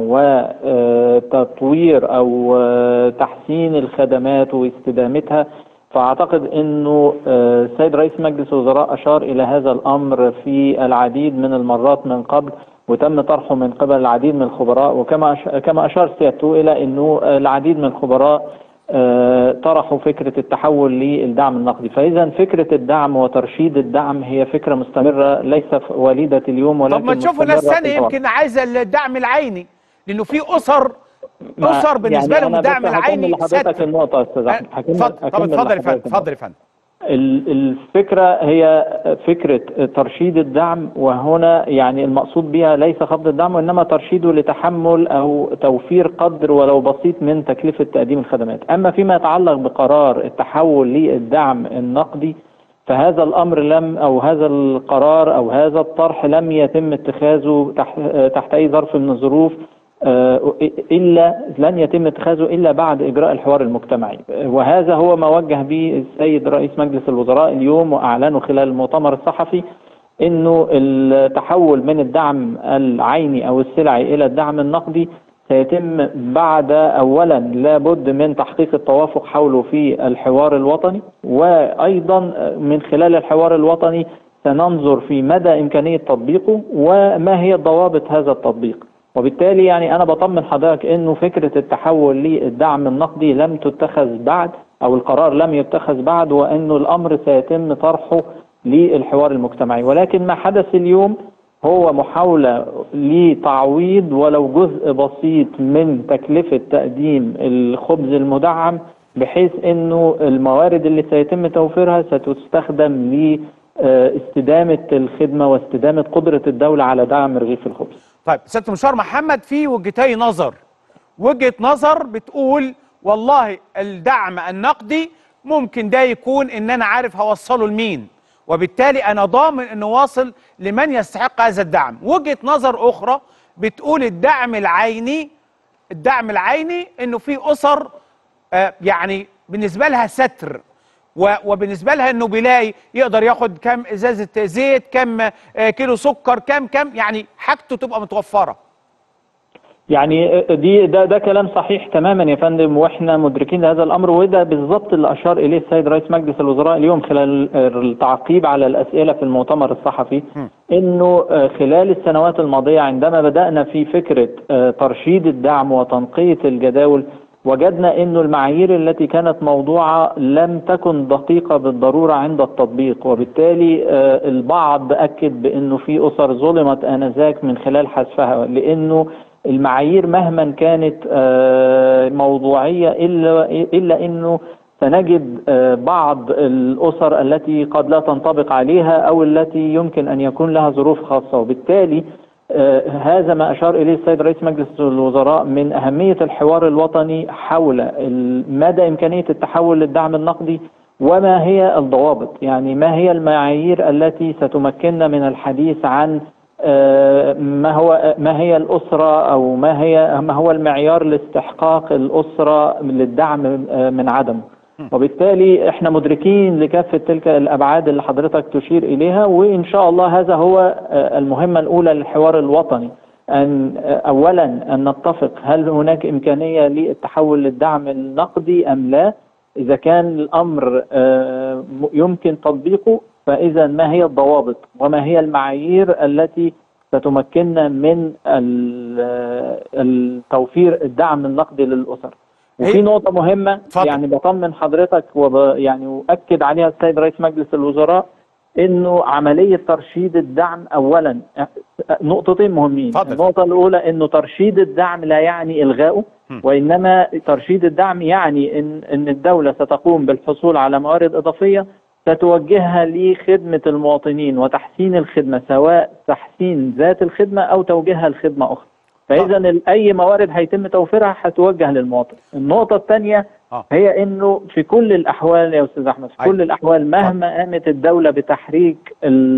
وتطوير أو آه، تحسين الخدمات واستدامتها فأعتقد أنه آه، السيد رئيس مجلس الوزراء أشار إلى هذا الأمر في العديد من المرات من قبل وتم طرحه من قبل العديد من الخبراء وكما أش- كما أشار سيادته إلى أنه العديد من الخبراء آه، طرحوا فكرة التحول للدعم النقدي فإذا فكرة الدعم وترشيد الدعم هي فكرة مستمرة ليست وليدة اليوم ولكن طب ما تشوفوا ناس مستمرة ثانيه في الوقت. يمكن عايزه الدعم العيني لانه في اسر ما- اسر بالنسبه يعني لهم أنا الدعم بس هكمل العيني لحضرتك ستر النقطة يا أستاذ أحمد هكمل- اتفضل طب هكمل اتفضل يا فندم لحضرتك اتفضل يا فندم ال- الفكرة هي فكرة ترشيد الدعم وهنا يعني المقصود بها ليس خفض الدعم وإنما ترشيده لتحمل أو توفير قدر ولو بسيط من تكلفة تقديم الخدمات أما فيما يتعلق بقرار التحول للدعم النقدي فهذا الأمر لم أو هذا القرار أو هذا الطرح لم يتم اتخاذه تحت, تحت أي ظرف من الظروف آه، الا لن يتم اتخاذه الا بعد اجراء الحوار المجتمعي وهذا هو ما وجه به السيد رئيس مجلس الوزراء اليوم واعلنه خلال المؤتمر الصحفي انه التحول من الدعم العيني او السلعي الى الدعم النقدي سيتم بعد اولا لابد من تحقيق التوافق حوله في الحوار الوطني وايضا من خلال الحوار الوطني سننظر في مدى امكانيه تطبيقه وما هي ضوابط هذا التطبيق وبالتالي يعني انا بطمن حضرتك انه فكره التحول للدعم النقدي لم تتخذ بعد او القرار لم يتخذ بعد وانه الامر سيتم طرحه للحوار المجتمعي ولكن ما حدث اليوم هو محاولة لتعويض ولو جزء بسيط من تكلفة تقديم الخبز المدعم بحيث انه الموارد اللي سيتم توفيرها ستستخدم لاستدامة الخدمة واستدامة قدرة الدولة على دعم رغيف الخبز طيب سياده المستشار محمد في وجهتي نظر وجهه نظر بتقول والله الدعم النقدي ممكن ده يكون ان انا عارف هوصله لمين وبالتالي انا ضامن انه واصل لمن يستحق هذا الدعم وجهه نظر اخرى بتقول الدعم العيني الدعم العيني انه في اسر آه يعني بالنسبه لها ستر و- وبالنسبه لها انه بيلاقي يقدر ياخد كام ازازه زيت كام آه، كيلو سكر كام كام يعني حاجته تبقى متوفره يعني دي ده ده كلام صحيح تماما يا فندم واحنا مدركين هذا الامر وده بالظبط اللي اشار اليه السيد رئيس مجلس الوزراء اليوم خلال التعقيب على الاسئله في المؤتمر الصحفي انه خلال السنوات الماضيه عندما بدانا في فكره ترشيد الدعم وتنقيه الجداول وجدنا انه المعايير التي كانت موضوعه لم تكن دقيقه بالضروره عند التطبيق وبالتالي آه، البعض اكد بانه في اسر ظلمت انذاك من خلال حذفها لانه المعايير مهما كانت آه، موضوعيه الا الا انه سنجد آه، بعض الاسر التي قد لا تنطبق عليها او التي يمكن ان يكون لها ظروف خاصه وبالتالي آه، هذا ما اشار اليه السيد رئيس مجلس الوزراء من اهميه الحوار الوطني حول ال- مدى امكانيه التحول للدعم النقدي وما هي الضوابط يعني ما هي المعايير التي ستمكننا من الحديث عن آه، ما هو ما هي الاسره او ما هي ما هو المعيار لاستحقاق الاسره للدعم آه، من عدمه وبالتالي احنا مدركين لكافه تلك الابعاد اللي حضرتك تشير اليها وان شاء الله هذا هو آه، المهمه الاولى للحوار الوطني ان آه، اولا ان نتفق هل هناك امكانيه للتحول للدعم النقدي ام لا اذا كان الامر آه، م- يمكن تطبيقه فاذا ما هي الضوابط وما هي المعايير التي ستمكننا من ال- التوفير الدعم النقدي للاسر هي- وفي نقطة مهمة اتفضل. يعني بطمن حضرتك وب يعني وأكد عليها السيد رئيس مجلس الوزراء إنه عملية ترشيد الدعم أولا نقطتين مهمين اتفضل. النقطة الأولى إنه ترشيد الدعم لا يعني إلغائه م. وإنما ترشيد الدعم يعني إن إن الدولة ستقوم بالحصول على موارد إضافية ستوجهها لخدمة المواطنين وتحسين الخدمة سواء تحسين ذات الخدمة أو توجيهها لخدمة أخرى فاذا ال- اي موارد هيتم توفيرها هتوجه للمواطن النقطه الثانيه آه. هي انه في كل الاحوال يا استاذ احمد في أيوة. كل الاحوال مهما قامت الدوله بتحريك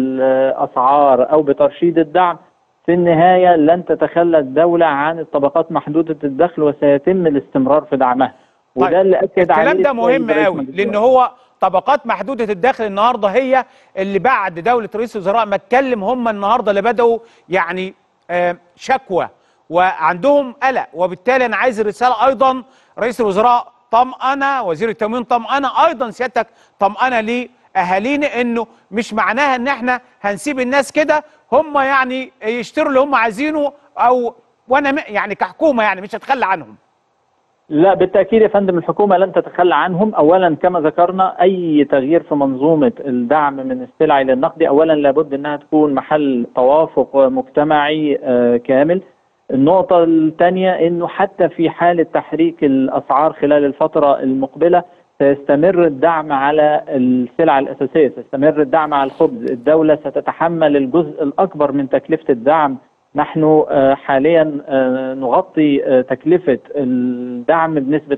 الاسعار او بترشيد الدعم في النهايه لن تتخلى الدوله عن الطبقات محدوده الدخل وسيتم الاستمرار في دعمها طيب، وده اللي اكد عليه الكلام ده السيد مهم رئيس قوي مجلس لان الوزراء. هو طبقات محدوده الدخل النهارده هي اللي بعد دوله رئيس الوزراء ما اتكلم هم النهارده اللي بداوا يعني آه، شكوى وعندهم قلق وبالتالي انا عايز الرساله ايضا رئيس الوزراء طمأنة وزير التموين طمأنة ايضا سيادتك طمأنة لاهالينا انه مش معناها ان احنا هنسيب الناس كده هم يعني يشتروا اللي هم عايزينه او وانا م- يعني كحكومه يعني مش هتخلى عنهم لا بالتأكيد يا فندم الحكومة لن تتخلى عنهم أولا كما ذكرنا أي تغيير في منظومة الدعم من السلع إلى النقد أولا لابد أنها تكون محل توافق مجتمعي آه، كامل النقطة الثانية أنه حتى في حالة تحريك الأسعار خلال الفترة المقبلة سيستمر الدعم على السلع الأساسية سيستمر الدعم على الخبز الدولة ستتحمل الجزء الأكبر من تكلفة الدعم نحن آه، حاليا آه، نغطي آه، تكلفة الدعم بنسبة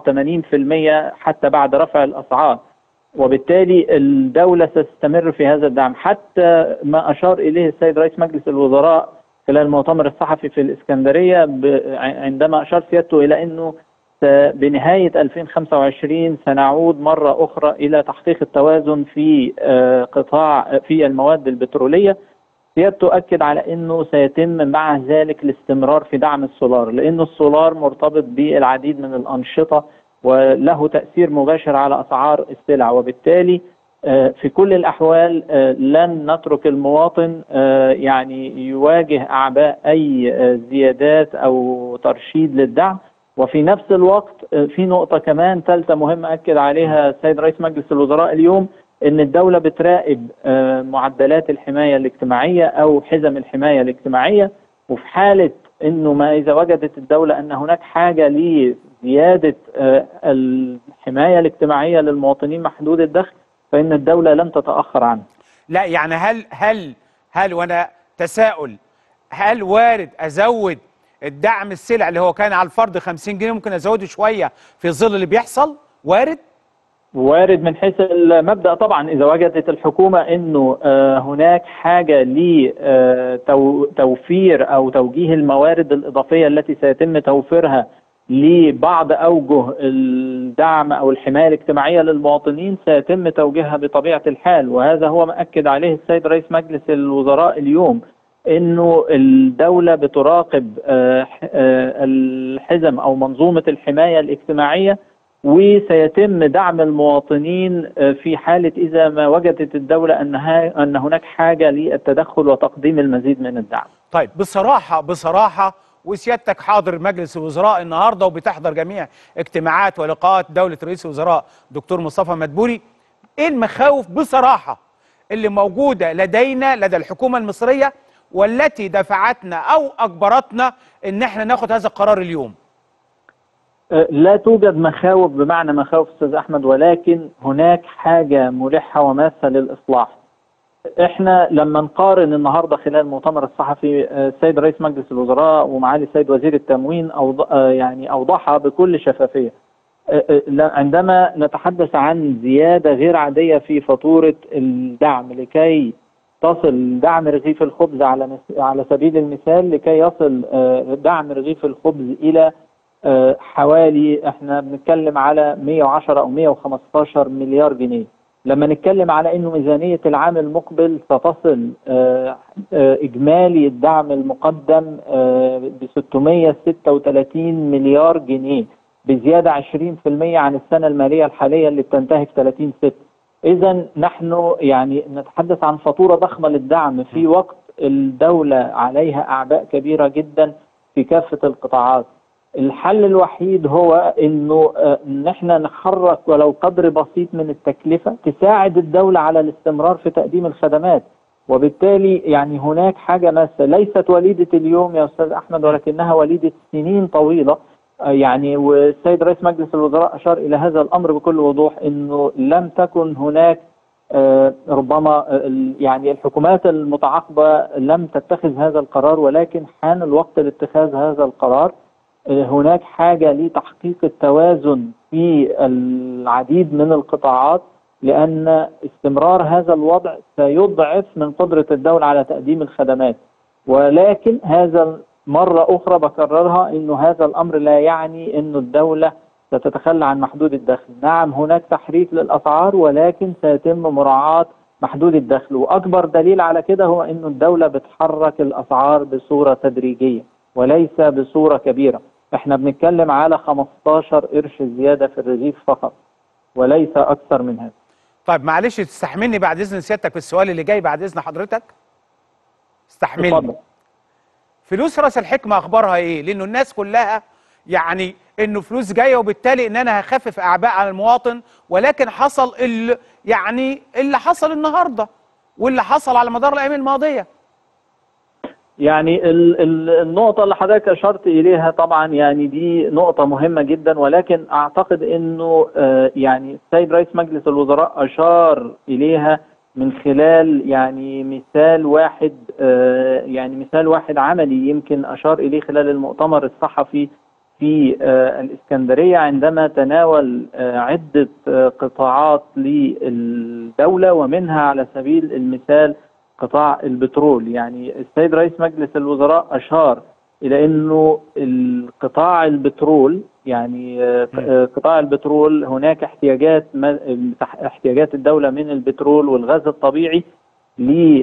84% حتى بعد رفع الأسعار وبالتالي الدولة ستستمر في هذا الدعم حتى ما أشار إليه السيد رئيس مجلس الوزراء خلال المؤتمر الصحفي في الإسكندرية ب- عندما أشار سيادته إلى أنه س- بنهاية 2025 سنعود مرة أخرى إلى تحقيق التوازن في آه، قطاع في المواد البترولية سيادته أكد على أنه سيتم مع ذلك الاستمرار في دعم السولار لأنه السولار مرتبط بالعديد من الأنشطة وله تأثير مباشر على أسعار السلع وبالتالي آه، في كل الأحوال آه، لن نترك المواطن آه، يعني يواجه أعباء أي آه، زيادات أو ترشيد للدعم وفي نفس الوقت آه، في نقطة كمان ثالثة مهمة أكد عليها السيد رئيس مجلس الوزراء اليوم ان الدوله بتراقب آه، معدلات الحمايه الاجتماعيه او حزم الحمايه الاجتماعيه وفي حاله انه ما اذا وجدت الدوله ان هناك حاجه لزياده آه، الحمايه الاجتماعيه للمواطنين محدود الدخل فان الدوله لن تتاخر عنه. لا يعني هل هل هل وانا تساؤل هل وارد ازود الدعم السلع اللي هو كان على الفرد 50 جنيه ممكن ازوده شويه في ظل اللي بيحصل وارد وارد من حيث المبدا طبعا اذا وجدت الحكومه انه آه، هناك حاجه لتوفير او توجيه الموارد الاضافيه التي سيتم توفيرها لبعض اوجه الدعم او الحمايه الاجتماعيه للمواطنين سيتم توجيهها بطبيعه الحال وهذا هو ما اكد عليه السيد رئيس مجلس الوزراء اليوم انه الدوله بتراقب آه، آه، الحزم او منظومه الحمايه الاجتماعيه وسيتم دعم المواطنين آه، في حالة إذا ما وجدت الدولة أنها أن هناك حاجة للتدخل وتقديم المزيد من الدعم طيب بصراحة بصراحة وسيادتك حاضر مجلس الوزراء النهارده وبتحضر جميع اجتماعات ولقاءات دولة رئيس الوزراء دكتور مصطفى مدبولي ايه المخاوف بصراحة اللي موجودة لدينا لدى الحكومة المصرية والتي دفعتنا او اجبرتنا ان احنا ناخد هذا القرار اليوم آه، لا توجد مخاوف بمعنى مخاوف أستاذ أحمد ولكن هناك حاجة ملحة وماسة للإصلاح احنا لما نقارن النهارده خلال المؤتمر الصحفي آه، السيد رئيس مجلس الوزراء ومعالي السيد وزير التموين أوض... آه، يعني اوضحها بكل شفافيه آه، آه، لا- عندما نتحدث عن زياده غير عاديه في فاتوره الدعم لكي تصل دعم رغيف الخبز على مس- على سبيل المثال لكي يصل آه، دعم رغيف الخبز الى آه، حوالي احنا بنتكلم على 110 او 115 مليار جنيه لما نتكلم على انه ميزانيه العام المقبل ستصل آه، آه، اجمالي الدعم المقدم ب 636 مليار جنيه بزياده 20% عن السنه الماليه الحاليه اللي بتنتهي في 30 6 اذا نحن يعني نتحدث عن فاتوره ضخمه للدعم في وقت الدوله عليها اعباء كبيره جدا في كافه القطاعات الحل الوحيد هو انه آه، ان احنا نحرك ولو قدر بسيط من التكلفه تساعد الدوله على الاستمرار في تقديم الخدمات وبالتالي يعني هناك حاجه ماسه ليست وليده اليوم يا استاذ احمد ولكنها وليده سنين طويله آه، يعني والسيد رئيس مجلس الوزراء اشار الى هذا الامر بكل وضوح انه لم تكن هناك آه، ربما آه، ال- يعني الحكومات المتعاقبه لم تتخذ هذا القرار ولكن حان الوقت لاتخاذ هذا القرار آه، هناك حاجه لتحقيق التوازن في العديد من القطاعات لان استمرار هذا الوضع سيضعف من قدره الدوله على تقديم الخدمات ولكن هذا مرة أخرى بكررها أنه هذا الأمر لا يعني أنه الدولة ستتخلى عن محدود الدخل نعم هناك تحريك للأسعار ولكن سيتم مراعاة محدود الدخل وأكبر دليل على كده هو أنه الدولة بتحرك الأسعار بصورة تدريجية وليس بصورة كبيرة احنا بنتكلم على 15 قرش زيادة في الرغيف فقط وليس أكثر من هذا طيب معلش تستحملني بعد اذن سيادتك في السؤال اللي جاي بعد اذن حضرتك استحملني اتفضل. فلوس راس الحكمه اخبارها ايه لانه الناس كلها يعني انه فلوس جايه وبالتالي ان انا هخفف اعباء على المواطن ولكن حصل اللي يعني اللي حصل النهارده واللي حصل على مدار الايام الماضيه يعني ال- ال- النقطة اللي حضرتك أشرت إليها طبعا يعني دي نقطة مهمة جدا ولكن أعتقد إنه آه، يعني السيد رئيس مجلس الوزراء أشار إليها من خلال يعني مثال واحد آه، يعني مثال واحد عملي يمكن أشار إليه خلال المؤتمر الصحفي في آه، الإسكندرية عندما تناول آه، عدة آه، قطاعات للدولة ومنها على سبيل المثال قطاع البترول يعني السيد رئيس مجلس الوزراء أشار إلى أنه القطاع البترول يعني آه، آه، قطاع البترول هناك احتياجات ما- تح- احتياجات الدولة من البترول والغاز الطبيعي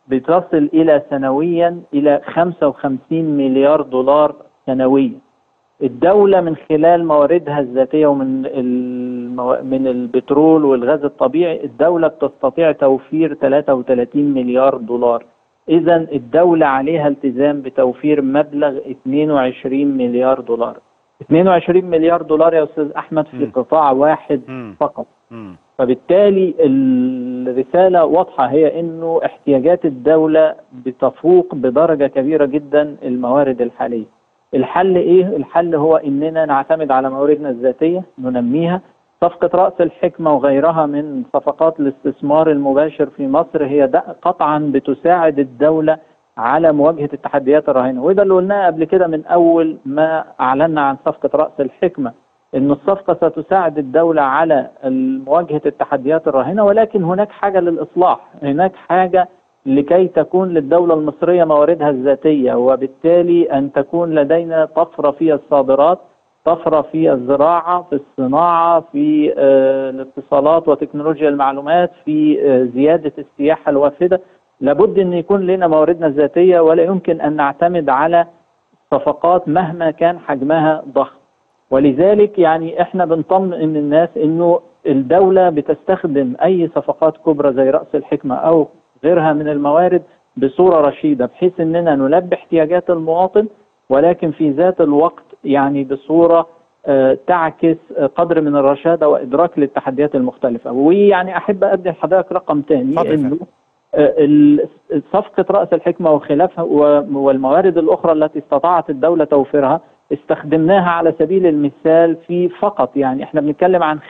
بتصل الى سنويا الى 55 مليار دولار سنويا الدولة من خلال مواردها الذاتية ومن المو... من البترول والغاز الطبيعي الدولة بتستطيع توفير 33 مليار دولار إذا الدولة عليها التزام بتوفير مبلغ 22 مليار دولار 22 مليار دولار يا أستاذ أحمد في مم. قطاع واحد مم. فقط مم. فبالتالي الرسالة واضحة هي أنه احتياجات الدولة بتفوق بدرجة كبيرة جدا الموارد الحالية الحل إيه؟ الحل هو أننا نعتمد على مواردنا الذاتية ننميها صفقة رأس الحكمة وغيرها من صفقات الاستثمار المباشر في مصر هي ده قطعا بتساعد الدولة على مواجهة التحديات الراهنة وده اللي قلناه قبل كده من أول ما أعلنا عن صفقة رأس الحكمة أن الصفقة ستساعد الدولة على مواجهة التحديات الراهنة ولكن هناك حاجة للإصلاح هناك حاجة لكي تكون للدولة المصرية مواردها الذاتية وبالتالي أن تكون لدينا طفرة في الصادرات طفرة في الزراعة في الصناعة في آه، الاتصالات وتكنولوجيا المعلومات في آه، زيادة السياحة الوافدة لابد أن يكون لنا مواردنا الذاتية ولا يمكن أن نعتمد على صفقات مهما كان حجمها ضخم ولذلك يعني احنا بنطمئن الناس انه الدولة بتستخدم اي صفقات كبرى زي رأس الحكمة او غيرها من الموارد بصورة رشيدة بحيث اننا نلبي احتياجات المواطن ولكن في ذات الوقت يعني بصورة آه، تعكس آه، قدر من الرشادة وإدراك للتحديات المختلفة ويعني أحب أدي لحضرتك رقم تاني اتفضل يا إنه فندم. آه، ال- صفقة رأس الحكمة وخلافها و- والموارد الأخرى التي استطاعت الدولة توفيرها استخدمناها على سبيل المثال في فقط يعني احنا بنتكلم عن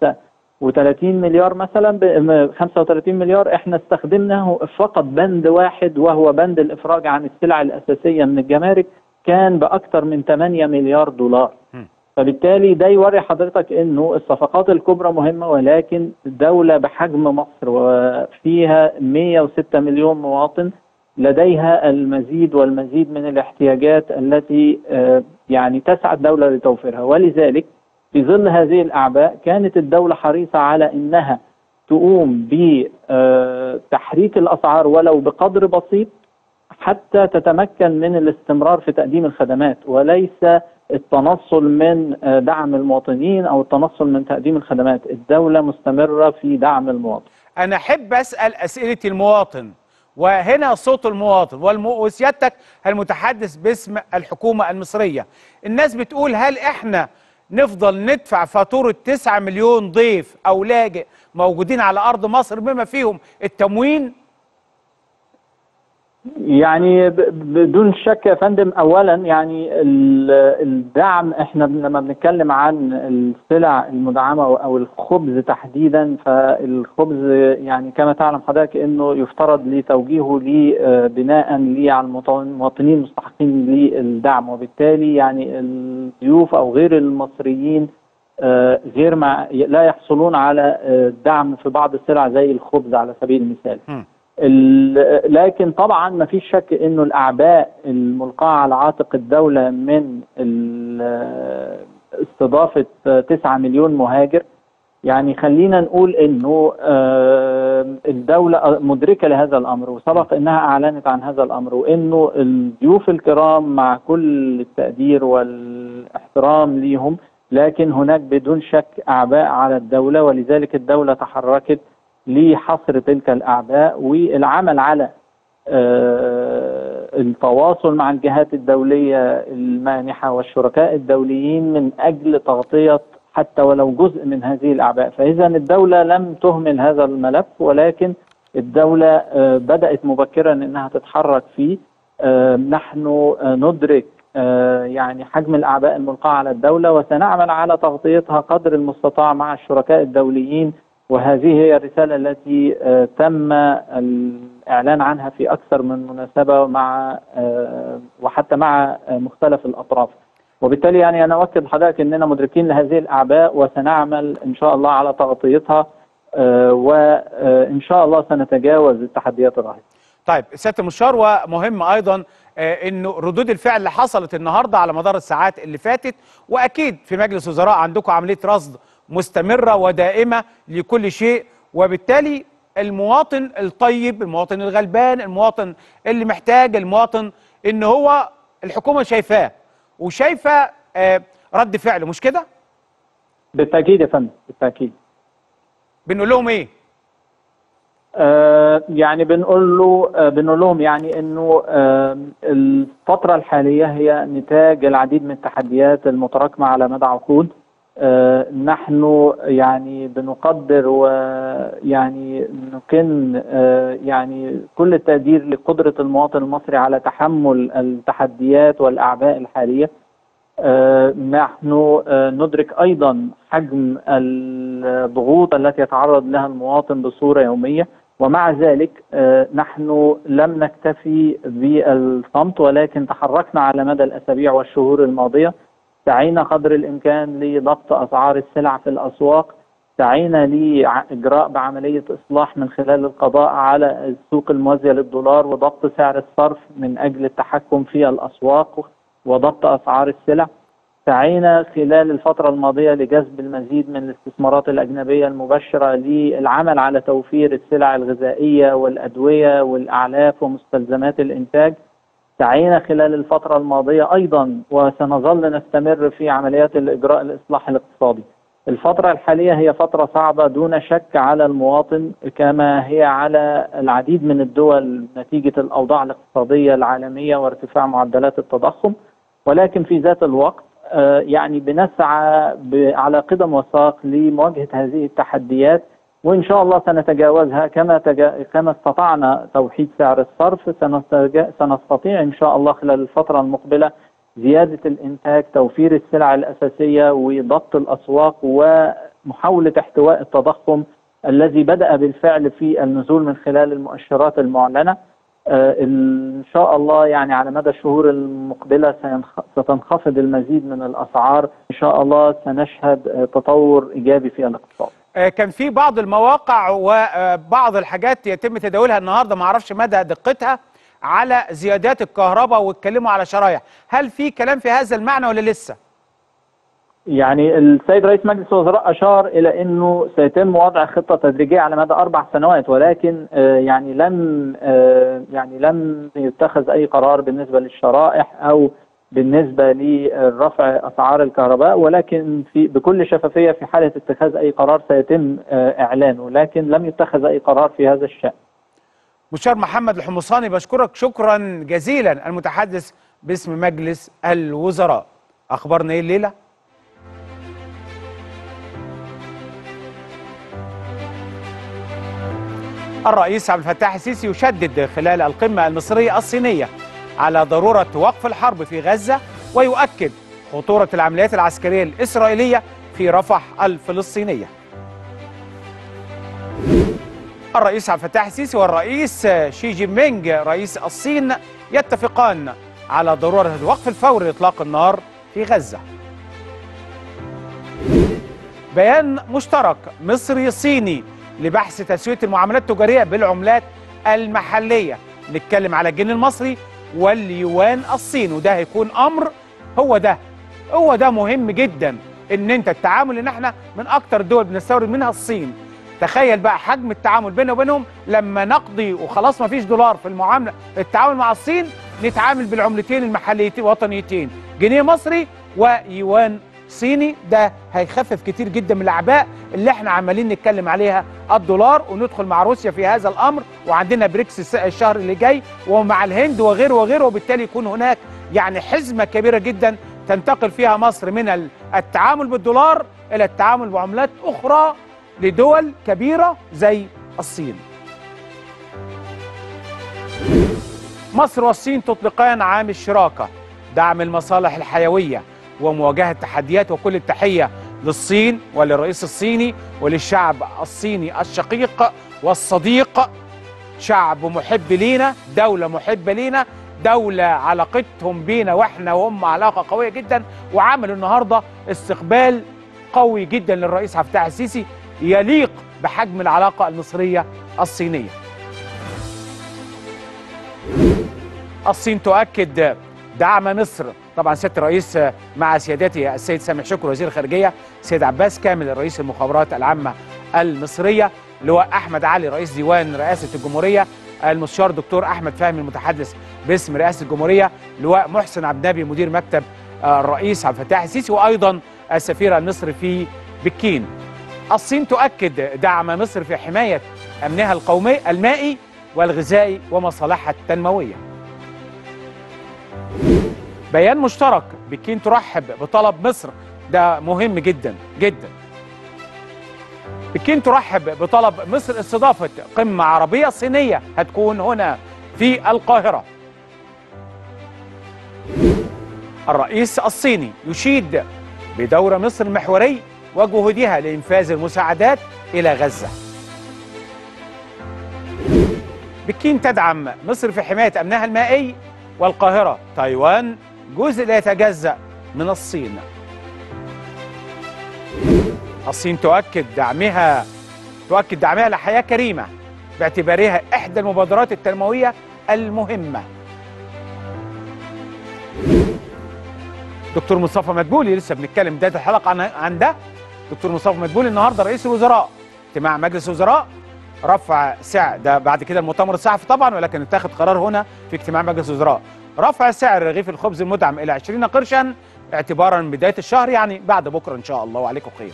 35 مليار مثلا ب- م- 35 مليار احنا استخدمناه فقط بند واحد وهو بند الإفراج عن السلع الأساسية من الجمارك كان بأكثر من 8 مليار دولار مم. فبالتالي ده يوري حضرتك انه الصفقات الكبرى مهمه ولكن دوله بحجم مصر وفيها 106 مليون مواطن لديها المزيد والمزيد من الاحتياجات التي آه، يعني تسعى الدوله لتوفيرها ولذلك في ظل هذه الاعباء كانت الدوله حريصه على انها تقوم بتحريك الاسعار ولو بقدر بسيط حتى تتمكن من الاستمرار في تقديم الخدمات وليس التنصل من آه، دعم المواطنين او التنصل من تقديم الخدمات الدوله مستمره في دعم المواطن انا احب اسال اسئله المواطن وهنا صوت المواطن والم... وسيادتك المتحدث باسم الحكومه المصريه الناس بتقول هل احنا نفضل ندفع فاتوره 9 مليون ضيف او لاجئ موجودين على ارض مصر بما فيهم التموين يعني ب- بدون شك يا فندم اولا يعني ال- الدعم احنا بن- لما بنتكلم عن السلع المدعمه او أو الخبز تحديدا فالخبز يعني كما تعلم حضرتك انه يفترض لتوجيهه لبناء لي على المواطن- المواطنين المستحقين للدعم وبالتالي يعني الضيوف او غير المصريين آه، غير مع لا يحصلون على آه، دعم في بعض السلع زي الخبز على سبيل المثال مم. ال- لكن طبعا ما فيش شك انه الاعباء الملقاه على عاتق الدوله من ال- استضافه 9 مليون مهاجر يعني خلينا نقول انه آه، الدوله مدركه لهذا الامر وسبق انها اعلنت عن هذا الامر وانه الضيوف الكرام مع كل التقدير والاحترام ليهم لكن هناك بدون شك اعباء على الدوله ولذلك الدوله تحركت لحصر تلك الاعباء والعمل على آه، التواصل مع الجهات الدوليه المانحه والشركاء الدوليين من اجل تغطيه حتى ولو جزء من هذه الاعباء، فاذا الدوله لم تهمل هذا الملف ولكن الدوله آه، بدات مبكرا انها تتحرك فيه آه، نحن آه، ندرك آه، يعني حجم الاعباء الملقاه على الدوله وسنعمل على تغطيتها قدر المستطاع مع الشركاء الدوليين وهذه هي الرسالة التي آه، تم الإعلان عنها في أكثر من مناسبة مع آه، وحتى مع آه، مختلف الأطراف وبالتالي يعني أنا أؤكد لحضرتك أننا مدركين لهذه الأعباء وسنعمل إن شاء الله على تغطيتها آه، وإن شاء الله سنتجاوز التحديات الراهنة طيب سياده المستشار ومهم ايضا آه، انه ردود الفعل اللي حصلت النهارده على مدار الساعات اللي فاتت واكيد في مجلس وزراء عندكم عمليه رصد مستمره ودائمه لكل شيء وبالتالي المواطن الطيب المواطن الغلبان المواطن اللي محتاج المواطن ان هو الحكومه شايفاه وشايفه آه، رد فعله مش كده بالتاكيد يا فندم بالتاكيد بنقول لهم ايه آه، يعني بنقول له آه، بنقول لهم يعني انه آه، الفترة الحالية هي نتاج العديد من التحديات المتراكمة على مدى عقود آه، نحن يعني بنقدر ويعني نكن آه، يعني كل التقدير لقدرة المواطن المصري على تحمل التحديات والأعباء الحالية آه، نحن آه، ندرك ايضا حجم الضغوط التي يتعرض لها المواطن بصوره يوميه ومع ذلك آه، نحن لم نكتفي بالصمت ولكن تحركنا على مدى الاسابيع والشهور الماضيه سعينا قدر الامكان لضبط اسعار السلع في الاسواق سعينا لاجراء بعمليه اصلاح من خلال القضاء على السوق الموازيه للدولار وضبط سعر الصرف من اجل التحكم في الاسواق وضبط اسعار السلع سعينا خلال الفترة الماضية لجذب المزيد من الاستثمارات الأجنبية المبشرة للعمل على توفير السلع الغذائية والأدوية والأعلاف ومستلزمات الإنتاج سعينا خلال الفترة الماضية أيضا وسنظل نستمر في عمليات الإجراء الإصلاح الاقتصادي الفترة الحالية هي فترة صعبة دون شك على المواطن كما هي على العديد من الدول نتيجة الأوضاع الاقتصادية العالمية وارتفاع معدلات التضخم ولكن في ذات الوقت آه، يعني بنسعى ب- على قدم وساق لمواجهة هذه التحديات وإن شاء الله سنتجاوزها كما تجا... كما استطعنا توحيد سعر الصرف سنستج... سنستطيع إن شاء الله خلال الفترة المقبلة زيادة الإنتاج توفير السلع الأساسية وضبط الأسواق ومحاولة احتواء التضخم الذي بدأ بالفعل في النزول من خلال المؤشرات المعلنة آه، إن شاء الله يعني على مدى الشهور المقبلة سينخ- ستنخفض المزيد من الأسعار إن شاء الله سنشهد آه، تطور إيجابي في الاقتصاد آه، كان في بعض المواقع وبعض الحاجات يتم تداولها النهارده ما اعرفش مدى دقتها على زيادات الكهرباء واتكلموا على شرايح هل في كلام في هذا المعنى ولا لسه يعني السيد رئيس مجلس الوزراء أشار إلى أنه سيتم وضع خطة تدريجية على مدى أربع سنوات ولكن آه، يعني لم آه، يعني لم يتخذ أي قرار بالنسبة للشرائح أو بالنسبة لرفع أسعار الكهرباء ولكن في بكل شفافية في حالة اتخاذ أي قرار سيتم آه، إعلانه لكن لم يتخذ أي قرار في هذا الشأن مشار محمد الحمصاني بشكرك شكرا جزيلا المتحدث باسم مجلس الوزراء اخبارنا ايه الليله الرئيس عبد الفتاح السيسي يشدد خلال القمه المصريه الصينيه على ضروره وقف الحرب في غزه ويؤكد خطوره العمليات العسكريه الاسرائيليه في رفح الفلسطينيه الرئيس عبد الفتاح السيسي والرئيس شي جين بينج رئيس الصين يتفقان على ضرورة الوقف الفوري لإطلاق النار في غزة بيان مشترك مصري صيني لبحث تسوية المعاملات التجارية بالعملات المحلية نتكلم على الجنيه المصري واليوان الصيني وده هيكون أمر هو ده هو ده مهم جدا ان انت التعامل ان احنا من اكتر الدول بنستورد منها الصين تخيل بقى حجم التعامل بيننا وبينهم لما نقضي وخلاص ما فيش دولار في المعامله التعامل مع الصين نتعامل بالعملتين المحليتين وطنيتين جنيه مصري ويوان صيني ده هيخفف كتير جدا من الاعباء اللي احنا عمالين نتكلم عليها الدولار وندخل مع روسيا في هذا الامر وعندنا بريكس الس- الشهر اللي جاي ومع الهند وغيره وغيره وبالتالي يكون هناك يعني حزمه كبيره جدا تنتقل فيها مصر من ال- التعامل بالدولار الى التعامل بعملات اخرى لدول كبيره زي الصين. مصر والصين تطلقان عام الشراكه دعم المصالح الحيويه ومواجهه التحديات وكل التحيه للصين وللرئيس الصيني وللشعب الصيني الشقيق والصديق شعب محب لينا دولة محبة لينا دولة علاقتهم بينا واحنا وهم علاقة قوية جدا وعملوا النهاردة استقبال قوي جدا للرئيس عبد الفتاح السيسي يليق بحجم العلاقة المصرية الصينية الصين تؤكد دعم مصر طبعا سياده الرئيس مع سيادته السيد سامح شكر وزير الخارجيه سيد عباس كامل رئيس المخابرات العامه المصريه لواء احمد علي رئيس ديوان رئاسه الجمهوريه المستشار دكتور احمد فهمي المتحدث باسم رئاسه الجمهوريه لواء محسن عبد النبي مدير مكتب آه، الرئيس عبد الفتاح السيسي وايضا السفير المصري في بكين الصين تؤكد دعم مصر في حمايه امنها القومي المائي والغذائي ومصالحها التنمويه بيان مشترك بكين ترحب بطلب مصر ده مهم جدا جدا بكين ترحب بطلب مصر استضافة قمة عربية صينية هتكون هنا في القاهرة الرئيس الصيني يشيد بدور مصر المحوري وجهودها لإنفاذ المساعدات إلى غزة بكين تدعم مصر في حماية أمنها المائي والقاهرة تايوان جزء لا يتجزأ من الصين الصين تؤكد دعمها تؤكد دعمها لحياة كريمة باعتبارها إحدى المبادرات التنموية المهمة دكتور مصطفى مدبولي لسه بنتكلم بداية الحلقة عن عن ده دكتور مصطفى مدبولي النهارده رئيس الوزراء اجتماع مجلس الوزراء رفع سعر ده بعد كده المؤتمر الصحفي طبعا ولكن اتخذ قرار هنا في اجتماع مجلس الوزراء رفع سعر رغيف الخبز المدعم الى 20 قرشا اعتبارا من بدايه الشهر يعني بعد بكره ان شاء الله وعليكم خير.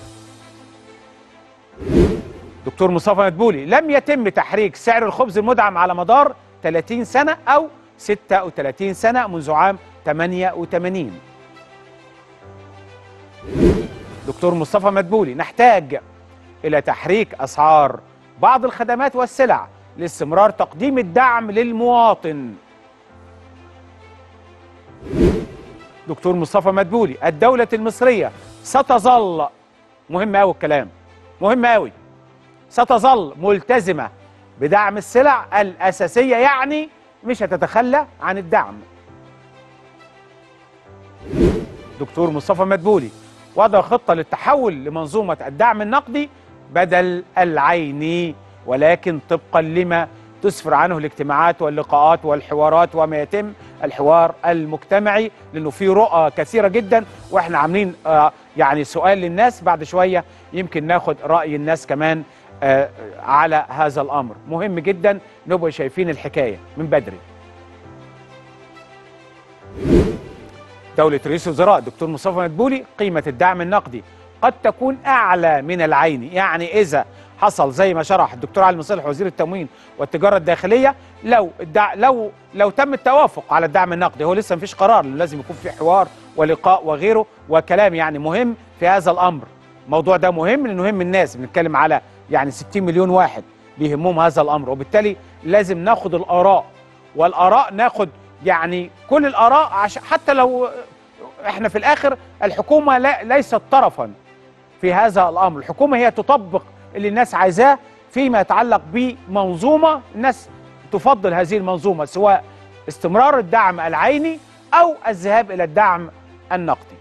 دكتور مصطفى مدبولي لم يتم تحريك سعر الخبز المدعم على مدار 30 سنه او 36 سنه منذ عام 88 دكتور مصطفى مدبولي نحتاج الى تحريك اسعار بعض الخدمات والسلع لاستمرار تقديم الدعم للمواطن دكتور مصطفى مدبولي الدولة المصرية ستظل مهم قوي الكلام مهم قوي ستظل ملتزمة بدعم السلع الأساسية يعني مش هتتخلى عن الدعم دكتور مصطفى مدبولي وضع خطة للتحول لمنظومة الدعم النقدي بدل العيني ولكن طبقا لما تسفر عنه الاجتماعات واللقاءات والحوارات وما يتم الحوار المجتمعي لانه في رؤى كثيره جدا واحنا عاملين آه يعني سؤال للناس بعد شويه يمكن ناخد راي الناس كمان آه على هذا الامر مهم جدا نبقى شايفين الحكايه من بدري دولة رئيس الوزراء دكتور مصطفى مدبولي قيمة الدعم النقدي قد تكون أعلى من العين يعني إذا حصل زي ما شرح الدكتور علي مصالح وزير التموين والتجارة الداخلية لو الدع... لو لو تم التوافق على الدعم النقدي هو لسه مفيش قرار لازم يكون في حوار ولقاء وغيره وكلام يعني مهم في هذا الأمر الموضوع ده مهم لأنه يهم الناس بنتكلم على يعني 60 مليون واحد بيهمهم هذا الأمر وبالتالي لازم ناخد الآراء والآراء ناخد يعني كل الآراء عشان حتى لو احنا في الآخر الحكومة لا ليست طرفا في هذا الأمر الحكومة هي تطبق اللي الناس عايزاه فيما يتعلق بمنظومة الناس تفضل هذه المنظومة سواء استمرار الدعم العيني أو الذهاب إلى الدعم النقدي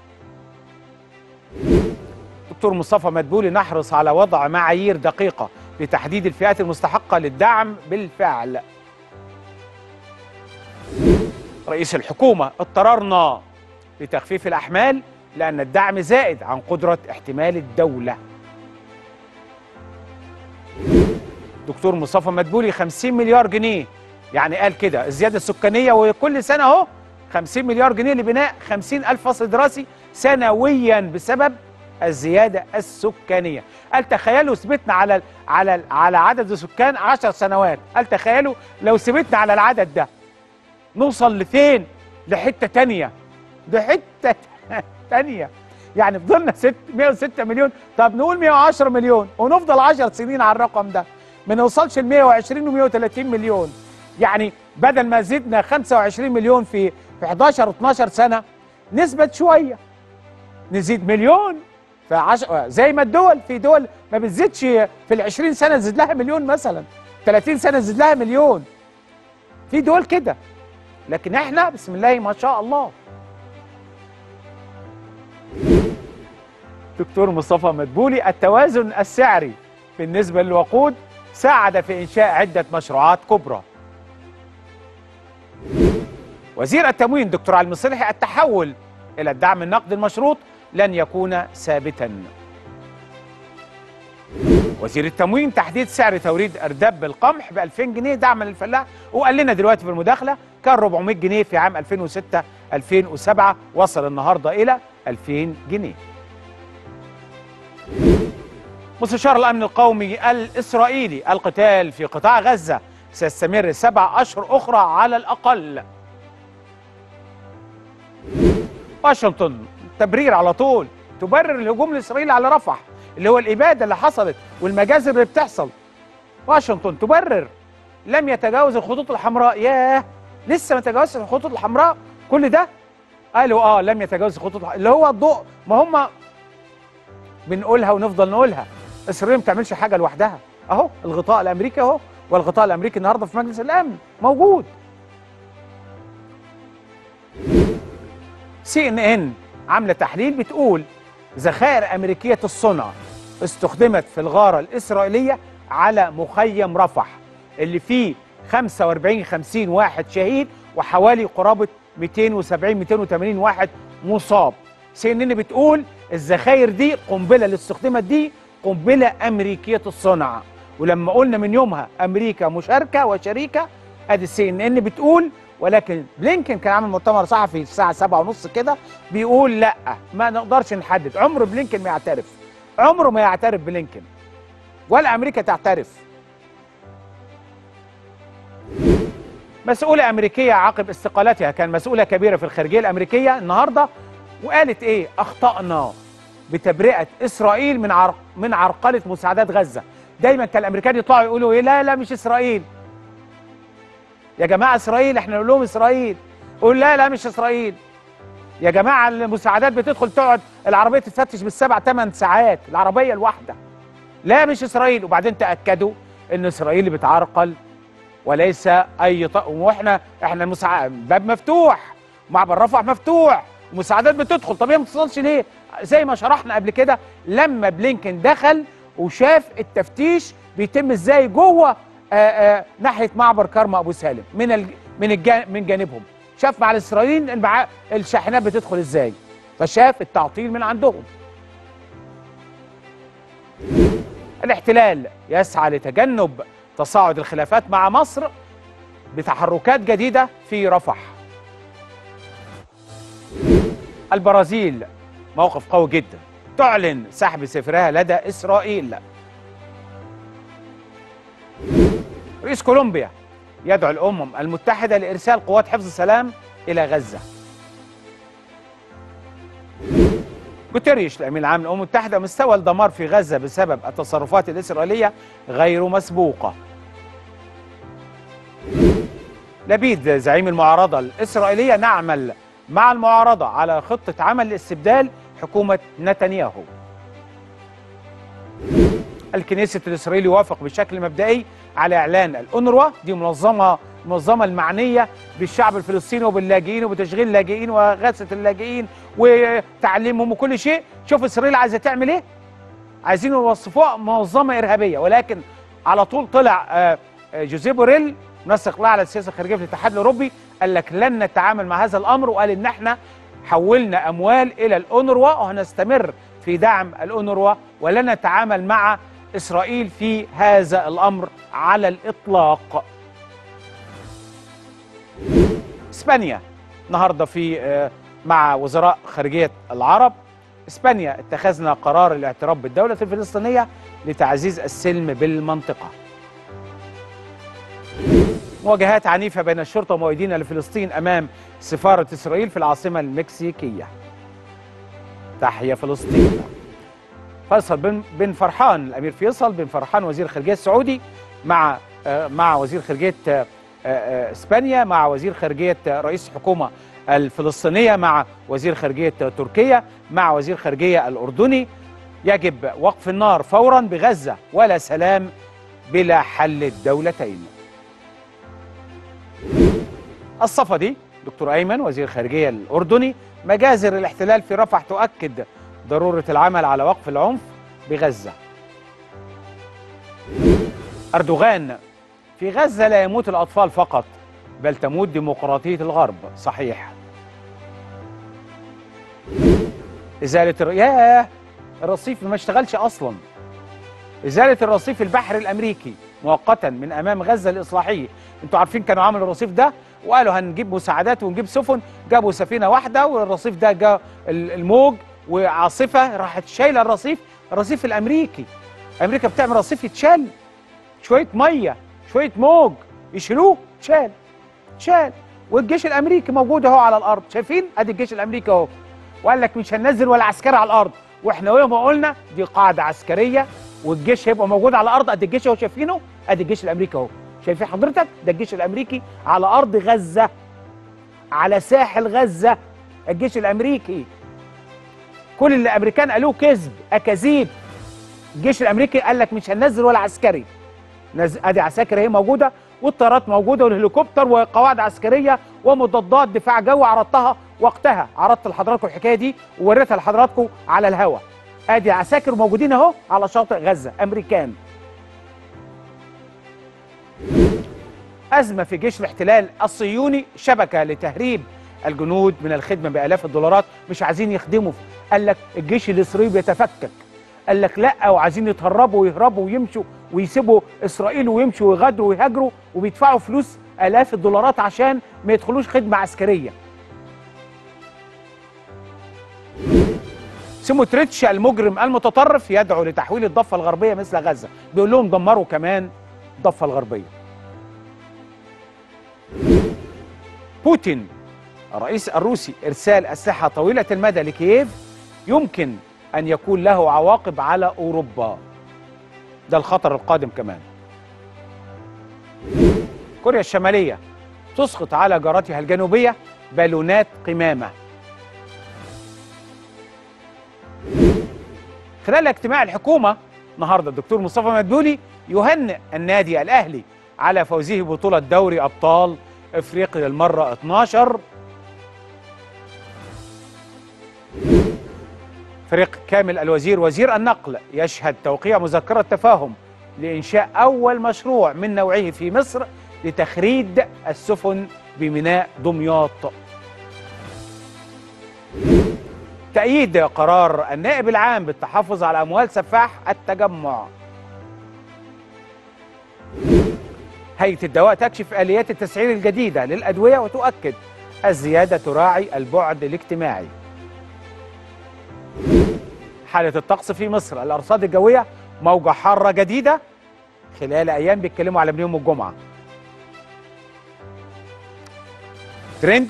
دكتور مصطفى مدبولي نحرص على وضع معايير دقيقة لتحديد الفئات المستحقة للدعم بالفعل رئيس الحكومة اضطررنا لتخفيف الأحمال لأن الدعم زائد عن قدرة احتمال الدولة دكتور مصطفى مدبولي 50 مليار جنيه يعني قال كده الزيادة السكانية وكل سنة اهو 50 مليار جنيه لبناء 50 ألف فصل دراسي سنويا بسبب الزيادة السكانية قال تخيلوا ثبتنا على على على عدد السكان 10 سنوات قال تخيلوا لو ثبتنا على العدد ده نوصل لفين لحتة تانية لحتة تانية يعني فضلنا 106 مليون طب نقول 110 مليون ونفضل 10 سنين على الرقم ده ما نوصلش ل 120 و130 مليون يعني بدل ما زدنا 25 مليون في في 11 12 سنه نثبت شويه نزيد مليون في 10 زي ما الدول في دول ما بتزيدش في ال 20 سنه تزيد لها مليون مثلا 30 سنه تزيد لها مليون في دول كده لكن احنا بسم الله ما شاء الله دكتور مصطفى مدبولي التوازن السعري بالنسبة للوقود ساعد في إنشاء عدة مشروعات كبرى وزير التموين دكتور علي المصلحي التحول إلى الدعم النقدي المشروط لن يكون ثابتا وزير التموين تحديد سعر توريد ارداب القمح ب 2000 جنيه دعما للفلاح وقال لنا دلوقتي في المداخله كان 400 جنيه في عام 2006 2007 وصل النهارده الى 2000 جنيه. مستشار الامن القومي الاسرائيلي القتال في قطاع غزه سيستمر سبع اشهر اخرى على الاقل. واشنطن تبرير على طول تبرر الهجوم الاسرائيلي على رفح اللي هو الاباده اللي حصلت والمجازر اللي بتحصل واشنطن تبرر لم يتجاوز الخطوط الحمراء ياه لسه ما تجاوزش الخطوط الحمراء كل ده قالوا اه لم يتجاوز الخطوط الحمراء اللي هو الضوء ما هم بنقولها ونفضل نقولها اسرائيل ما بتعملش حاجه لوحدها اهو الغطاء الامريكي اهو والغطاء الامريكي النهارده في مجلس الامن موجود سي ان ان عامله تحليل بتقول ذخائر امريكيه الصنع استخدمت في الغاره الاسرائيليه على مخيم رفح اللي فيه 45 50 واحد شهيد وحوالي قرابه 270 280 واحد مصاب سي ان ان بتقول الذخائر دي قنبله اللي استخدمت دي قنبله امريكيه الصنع ولما قلنا من يومها امريكا مشاركه وشريكه ادي السي ان ان بتقول ولكن بلينكن كان عامل مؤتمر صحفي الساعه سبعة ونص كده بيقول لا ما نقدرش نحدد عمر بلينكن ما يعترف عمره ما يعترف بلينكن ولا امريكا تعترف مسؤولة أمريكية عقب استقالتها كان مسؤولة كبيرة في الخارجية الأمريكية النهاردة وقالت إيه أخطأنا بتبرئة إسرائيل من عرق من عرقلة مساعدات غزة دايما كان الأمريكان يطلعوا يقولوا إيه لا لا مش إسرائيل يا جماعة إسرائيل إحنا نقول لهم إسرائيل قول لا لا مش إسرائيل يا جماعة المساعدات بتدخل تقعد العربية تتفتش بالسبع ثمان ساعات العربية الواحدة لا مش إسرائيل وبعدين تأكدوا إن إسرائيل بتعرقل وليس اي ط... واحنا احنا المساع... باب مفتوح معبر رفح مفتوح ومساعدات بتدخل طب هي ما بتصلش ليه زي ما شرحنا قبل كده لما بلينكن دخل وشاف التفتيش بيتم ازاي جوه آآ آآ ناحيه معبر كرم ابو سالم من ال... من الجان... من جانبهم شاف مع الاسرائيليين المع... الشاحنات بتدخل ازاي فشاف التعطيل من عندهم الاحتلال يسعى لتجنب تصاعد الخلافات مع مصر بتحركات جديدة في رفح البرازيل موقف قوي جدا تعلن سحب سفرها لدى إسرائيل رئيس كولومبيا يدعو الأمم المتحدة لإرسال قوات حفظ السلام إلى غزة جوتيريش الامين العام للامم المتحده مستوى الدمار في غزه بسبب التصرفات الاسرائيليه غير مسبوقه. لبيد زعيم المعارضه الاسرائيليه نعمل مع المعارضه على خطه عمل لاستبدال حكومه نتنياهو. الكنيسة الإسرائيلي وافق بشكل مبدئي على إعلان الأونروا دي منظمة المنظمة المعنية بالشعب الفلسطيني وباللاجئين وبتشغيل اللاجئين وغاثة اللاجئين وتعليمهم وكل شيء شوف إسرائيل عايزة تعمل إيه عايزين يوصفوها منظمة إرهابية ولكن على طول طلع جوزيه بوريل منسق الأعلى للسياسة الخارجية في الاتحاد الأوروبي قال لك لن نتعامل مع هذا الأمر وقال إن إحنا حولنا أموال إلى الأونروا وهنستمر في دعم الأونروا ولن نتعامل مع إسرائيل في هذا الأمر على الإطلاق إسبانيا النهاردة في مع وزراء خارجية العرب إسبانيا اتخذنا قرار الاعتراف بالدولة الفلسطينية لتعزيز السلم بالمنطقة مواجهات عنيفة بين الشرطة ومؤيدين لفلسطين أمام سفارة إسرائيل في العاصمة المكسيكية تحية فلسطين فيصل بن بن فرحان الامير فيصل بن فرحان وزير الخارجيه السعودي مع مع وزير خارجيه اسبانيا مع وزير خارجيه رئيس الحكومه الفلسطينيه مع وزير خارجيه تركيا مع وزير خارجيه الاردني يجب وقف النار فورا بغزه ولا سلام بلا حل الدولتين الصفدي دكتور ايمن وزير الخارجيه الاردني مجازر الاحتلال في رفح تؤكد ضرورة العمل على وقف العنف بغزة أردوغان في غزة لا يموت الأطفال فقط بل تموت ديمقراطية الغرب صحيح إزالة الر... ياه الرصيف ما اشتغلش أصلا ازاله الرصيف البحري الامريكي مؤقتا من امام غزه الاصلاحيه انتوا عارفين كانوا عملوا الرصيف ده وقالوا هنجيب مساعدات ونجيب سفن جابوا سفينه واحده والرصيف ده جاء ال- الموج وعاصفه راحت شايله الرصيف الرصيف الامريكي امريكا بتعمل رصيف يتشال شويه ميه شويه موج يشيلوه شال شال والجيش الامريكي موجود اهو على الارض شايفين ادي الجيش الامريكي اهو وقال لك مش هننزل ولا عسكري على الارض واحنا يوم ما قلنا دي قاعده عسكريه والجيش هيبقى موجود على الارض ادي الجيش اهو شايفينه ادي الجيش الامريكي اهو شايفين حضرتك ده الجيش الامريكي على ارض غزه على ساحل غزه الجيش الامريكي كل اللي الامريكان قالوه كذب اكاذيب الجيش الامريكي قال لك مش هننزل ولا عسكري نز... ادي عساكر اهي موجوده والطيارات موجوده والهليكوبتر وقواعد عسكريه ومضادات دفاع جوي عرضتها وقتها عرضت لحضراتكم الحكايه دي ووريتها لحضراتكم على الهوا ادي عساكر موجودين اهو على شاطئ غزه امريكان أزمة في جيش الاحتلال الصهيوني شبكة لتهريب الجنود من الخدمة بآلاف الدولارات مش عايزين يخدموا قال لك الجيش الإسرائيلي بيتفكك قال لك لا وعايزين يتهربوا ويهربوا ويمشوا ويسيبوا إسرائيل ويمشوا ويغادروا ويهاجروا وبيدفعوا فلوس آلاف الدولارات عشان ما يدخلوش خدمة عسكرية سيموتريتش المجرم المتطرف يدعو لتحويل الضفة الغربية مثل غزة بيقول لهم دمروا كمان الضفة الغربية بوتين الرئيس الروسي ارسال اسلحه طويله المدى لكييف يمكن ان يكون له عواقب على اوروبا ده الخطر القادم كمان كوريا الشماليه تسقط على جارتها الجنوبيه بالونات قمامه خلال اجتماع الحكومه النهارده الدكتور مصطفى مدبولي يهنئ النادي الاهلي على فوزه ببطوله دوري ابطال افريقيا المره 12 فريق كامل الوزير وزير النقل يشهد توقيع مذكره تفاهم لانشاء اول مشروع من نوعه في مصر لتخريد السفن بميناء دمياط تأييد قرار النائب العام بالتحفظ على أموال سفاح التجمع هيئة الدواء تكشف آليات التسعير الجديدة للأدوية وتؤكد الزيادة تراعي البعد الاجتماعي حالة الطقس في مصر الأرصاد الجوية موجة حارة جديدة خلال أيام بيتكلموا على من يوم الجمعة ترند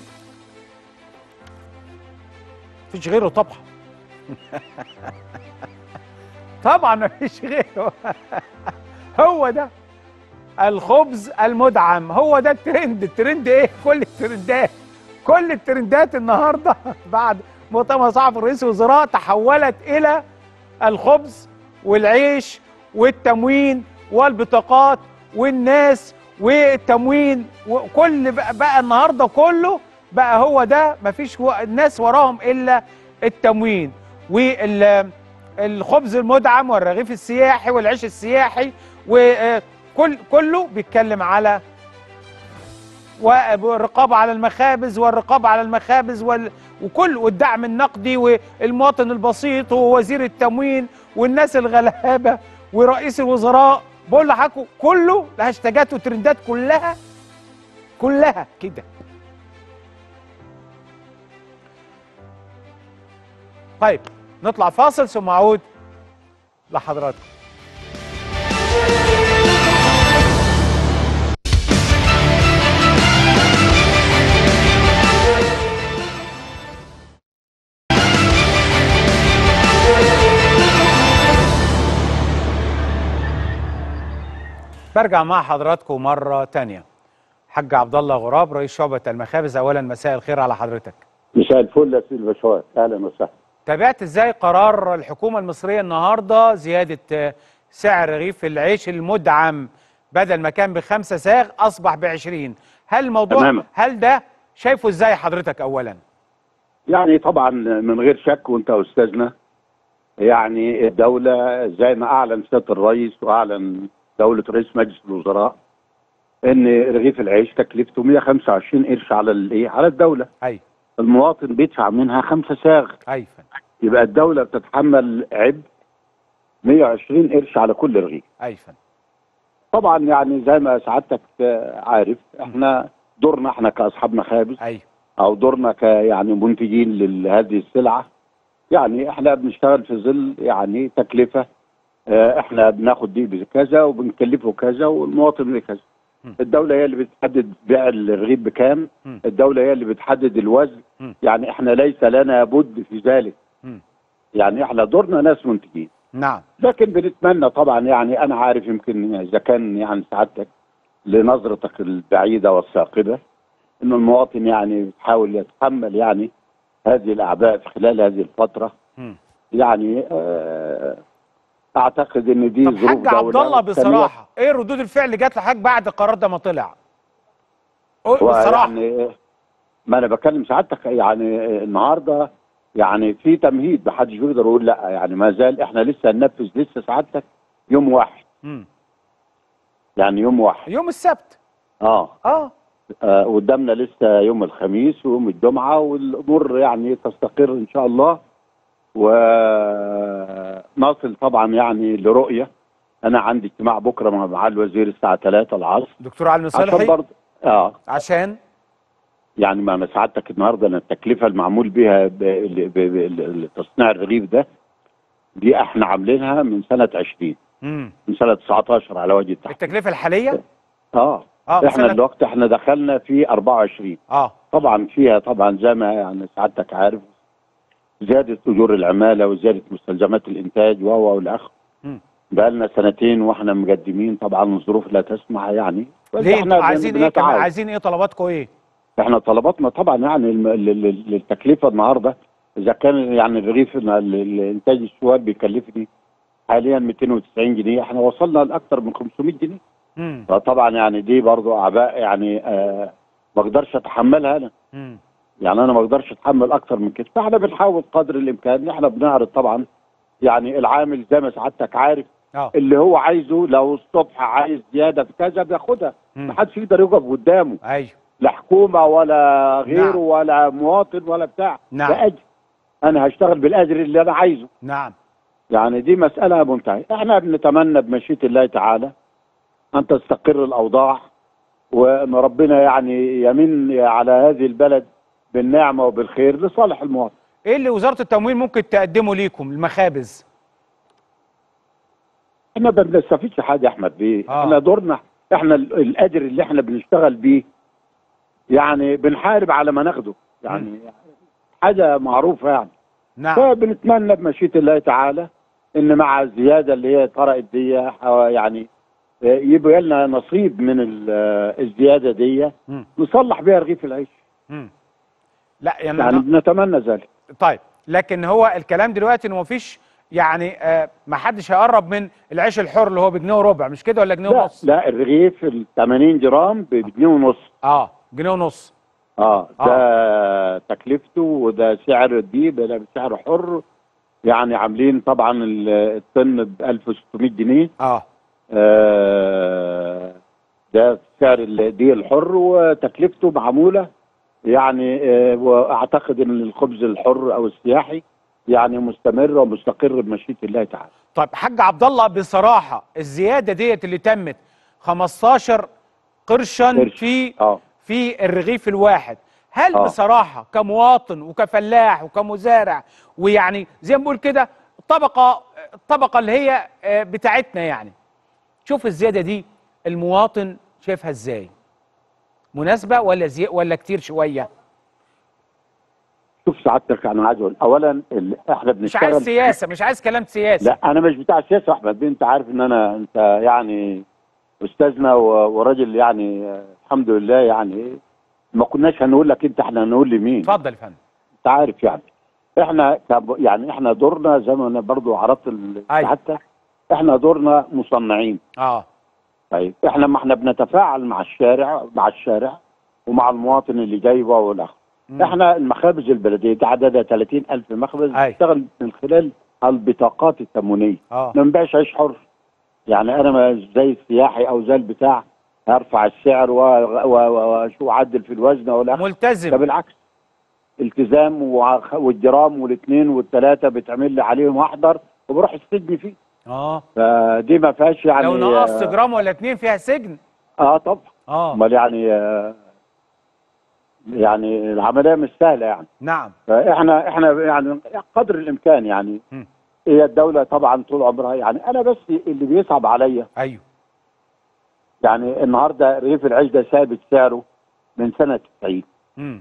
مفيش غيره طبعا طبعا مفيش غيره هو ده الخبز المدعم هو ده الترند الترند ايه كل الترندات كل الترندات النهارده بعد مؤتمر صحفي رئيس الوزراء تحولت الى الخبز والعيش والتموين والبطاقات والناس والتموين وكل بقى, بقى النهارده كله بقى هو ده مفيش و... الناس وراهم الا التموين والخبز المدعم والرغيف السياحي والعيش السياحي وكل كله بيتكلم على والرقابة على المخابز والرقابة على المخابز وال... وكل والدعم النقدي والمواطن البسيط ووزير التموين والناس الغلابة ورئيس الوزراء بقول لحضراتكم كله الهاشتاجات والترندات كلها كلها كده طيب نطلع فاصل ثم اعود لحضراتكم برجع مع حضراتكم مرة تانية حاج عبد الله غراب رئيس شعبة المخابز أولا مساء الخير على حضرتك مساء الفل يا سيدي البشوات اهلا وسهلا تابعت ازاي قرار الحكومة المصرية النهاردة زيادة سعر رغيف العيش المدعم بدل ما كان بخمسة ساغ أصبح بعشرين هل الموضوع تماما. هل ده شايفه ازاي حضرتك أولا يعني طبعا من غير شك وانت استاذنا يعني الدوله زي ما اعلن سياده الرئيس واعلن دوله رئيس مجلس الوزراء ان رغيف العيش تكلفته 125 قرش على الايه على الدوله أي المواطن بيدفع منها خمسة ساغ أي يبقى الدوله بتتحمل عبء 120 قرش على كل رغيف ايوه فندم طبعا يعني زي ما سعادتك آه، عارف احنا دورنا احنا كاصحاب مخابز ايوه او دورنا ك يعني منتجين لهذه السلعه يعني احنا بنشتغل في ظل يعني تكلفه اه، احنا بناخد دي بكذا وبنكلفه كذا والمواطن بكذا م. الدوله هي اللي بتحدد بيع الرغيف بكام م. الدوله هي اللي بتحدد الوزن م. يعني احنا ليس لنا بد في ذلك مم. يعني احنا دورنا ناس منتجين نعم لكن بنتمنى طبعا يعني انا عارف يمكن اذا كان يعني سعادتك لنظرتك البعيده والثاقبه ان المواطن يعني بيحاول يتحمل يعني هذه الاعباء في خلال هذه الفتره مم. يعني آه، اعتقد ان دي طب ظروف حاج عبد دولة الله بصراحه ايه ردود الفعل اللي جات لحضرتك بعد القرار ده ما طلع قول بصراحه يعني ما انا بكلم سعادتك يعني النهارده يعني في تمهيد محدش بيقدر يقول لا يعني ما زال احنا لسه هننفذ لسه سعادتك يوم واحد مم. يعني يوم واحد يوم السبت اه اه آه، قدامنا لسه يوم الخميس ويوم الجمعة والأمور يعني تستقر إن شاء الله ونصل طبعا يعني لرؤية أنا عندي اجتماع بكرة مع معالي الوزير الساعة 3 العصر دكتور علي عشان صالحي برضه اه عشان يعني ما انا سعادتك النهارده أنا التكلفة المعمول بها ب- ب- ب- ب- تصنيع الرغيف ده دي احنا عاملينها من سنة 20 مم. من سنة 19 على وجه التحديد التكلفه الحاليه اه اه احنا سنة- الوقت احنا دخلنا في 24 اه طبعا فيها طبعا زي ما يعني سعادتك عارف زيادة أجور العمالة وزيادة مستلزمات الإنتاج و و والأخ مم. بقى لنا سنتين وإحنا مقدمين طبعا الظروف لا تسمح يعني بس ليه إحنا انتوا عايزين بن- ايه كمان بنتعاون. عايزين ايه طلباتكم ايه إحنا طلباتنا طبعا يعني الم- ل- ل- للتكلفة النهاردة إذا كان يعني الرغيف ال- ال- الإنتاج السواد بيكلفني حاليا 290 جنيه إحنا وصلنا لأكثر من 500 جنيه مم. فطبعا يعني دي برضو أعباء يعني آه ما أقدرش أتحملها أنا مم. يعني انا ما اقدرش اتحمل اكتر من كده فاحنا بنحاول قدر الامكان ان احنا بنعرض طبعا يعني العامل زي ما سعادتك عارف اه اللي هو عايزه لو الصبح عايز زياده في كذا بياخدها مم. ما حدش يقدر يقف قدامه ايوه لا حكومه ولا غيره نعم. ولا مواطن ولا بتاع نعم. ده اجر انا هشتغل بالاجر اللي انا عايزه نعم يعني دي مساله منتهيه احنا بنتمنى بمشيئه الله تعالى ان تستقر الاوضاع وان ربنا يعني يمن على هذه البلد بالنعمه وبالخير لصالح المواطن ايه اللي وزاره التموين ممكن تقدمه ليكم المخابز احنا ما بنستفيدش حاجه يا احمد بيه آه. احنا دورنا احنا ال- الاجر اللي احنا بنشتغل بيه يعني بنحارب على ما ناخده يعني حاجه معروفه يعني نعم فبنتمنى بمشيئه الله تعالى ان مع الزياده اللي هي طرأت دي حوا- يعني آه، يبقى لنا نصيب من ال- آه، الزياده دي مم. نصلح بيها رغيف العيش مم. لا يعني, يعني بنتمنى ذلك طيب لكن هو الكلام دلوقتي انه مفيش يعني آه ما حدش هيقرب من العيش الحر اللي هو بجنيه وربع مش كده ولا جنيه لا ونص لا الرغيف ال 80 جرام بجنيه ونص اه جنيه ونص اه ده تكلفته وده سعر دي ده سعر حر يعني عاملين طبعا ال- الطن ب 1600 جنيه اه آه ده سعر الدي الحر وتكلفته معموله يعني آه واعتقد ان الخبز الحر او السياحي يعني مستمر ومستقر بمشيئه الله تعالى طيب حاج عبد الله بصراحه الزياده ديت اللي تمت 15 قرشا قرش. في اه في الرغيف الواحد هل آه. بصراحه كمواطن وكفلاح وكمزارع ويعني زي ما بنقول كده الطبقه الطبقه اللي هي آه، بتاعتنا يعني شوف الزياده دي المواطن شايفها ازاي مناسبه ولا زي ولا كتير شويه شوف سعادتك انا عايز اقول اولا ال- احنا مش بنشتغل عايز سياسه مش عايز كلام سياسي لا انا مش بتاع سياسه يا احمد انت عارف ان انا انت يعني استاذنا و- وراجل يعني آه، الحمد لله يعني ما كناش هنقول لك انت احنا هنقول لمين اتفضل يا فندم انت عارف يعني احنا كب- يعني احنا دورنا زي ما انا برضو عرضت ال- أيوة. حتى احنا دورنا مصنعين اه طيب احنا لما احنا بنتفاعل مع الشارع مع الشارع ومع المواطن اللي جاي والاخر مم. احنا المخابز البلديه دي عددها 30 الف مخبز أيوة. بتشتغل من خلال البطاقات التموينيه اه ما نبيعش عيش حر يعني انا ما زي السياحي او زي البتاع ارفع السعر و- و- و- وشو اعدل في الوزن ولا ده ملتزم بالعكس التزام وع- والجرام والاثنين والثلاثه بتعمل لي عليهم احضر وبروح السجن فيه اه فدي ما فيهاش يعني لو نقصت جرام ولا اتنين فيها سجن اه طبعا اه امال يعني آه، يعني العمليه مش سهله يعني نعم فاحنا احنا يعني قدر الامكان يعني م. هي الدوله طبعا طول عمرها يعني انا بس اللي بيصعب عليا ايوه يعني النهارده رغيف العيش ده ثابت سعره من سنه 90 امم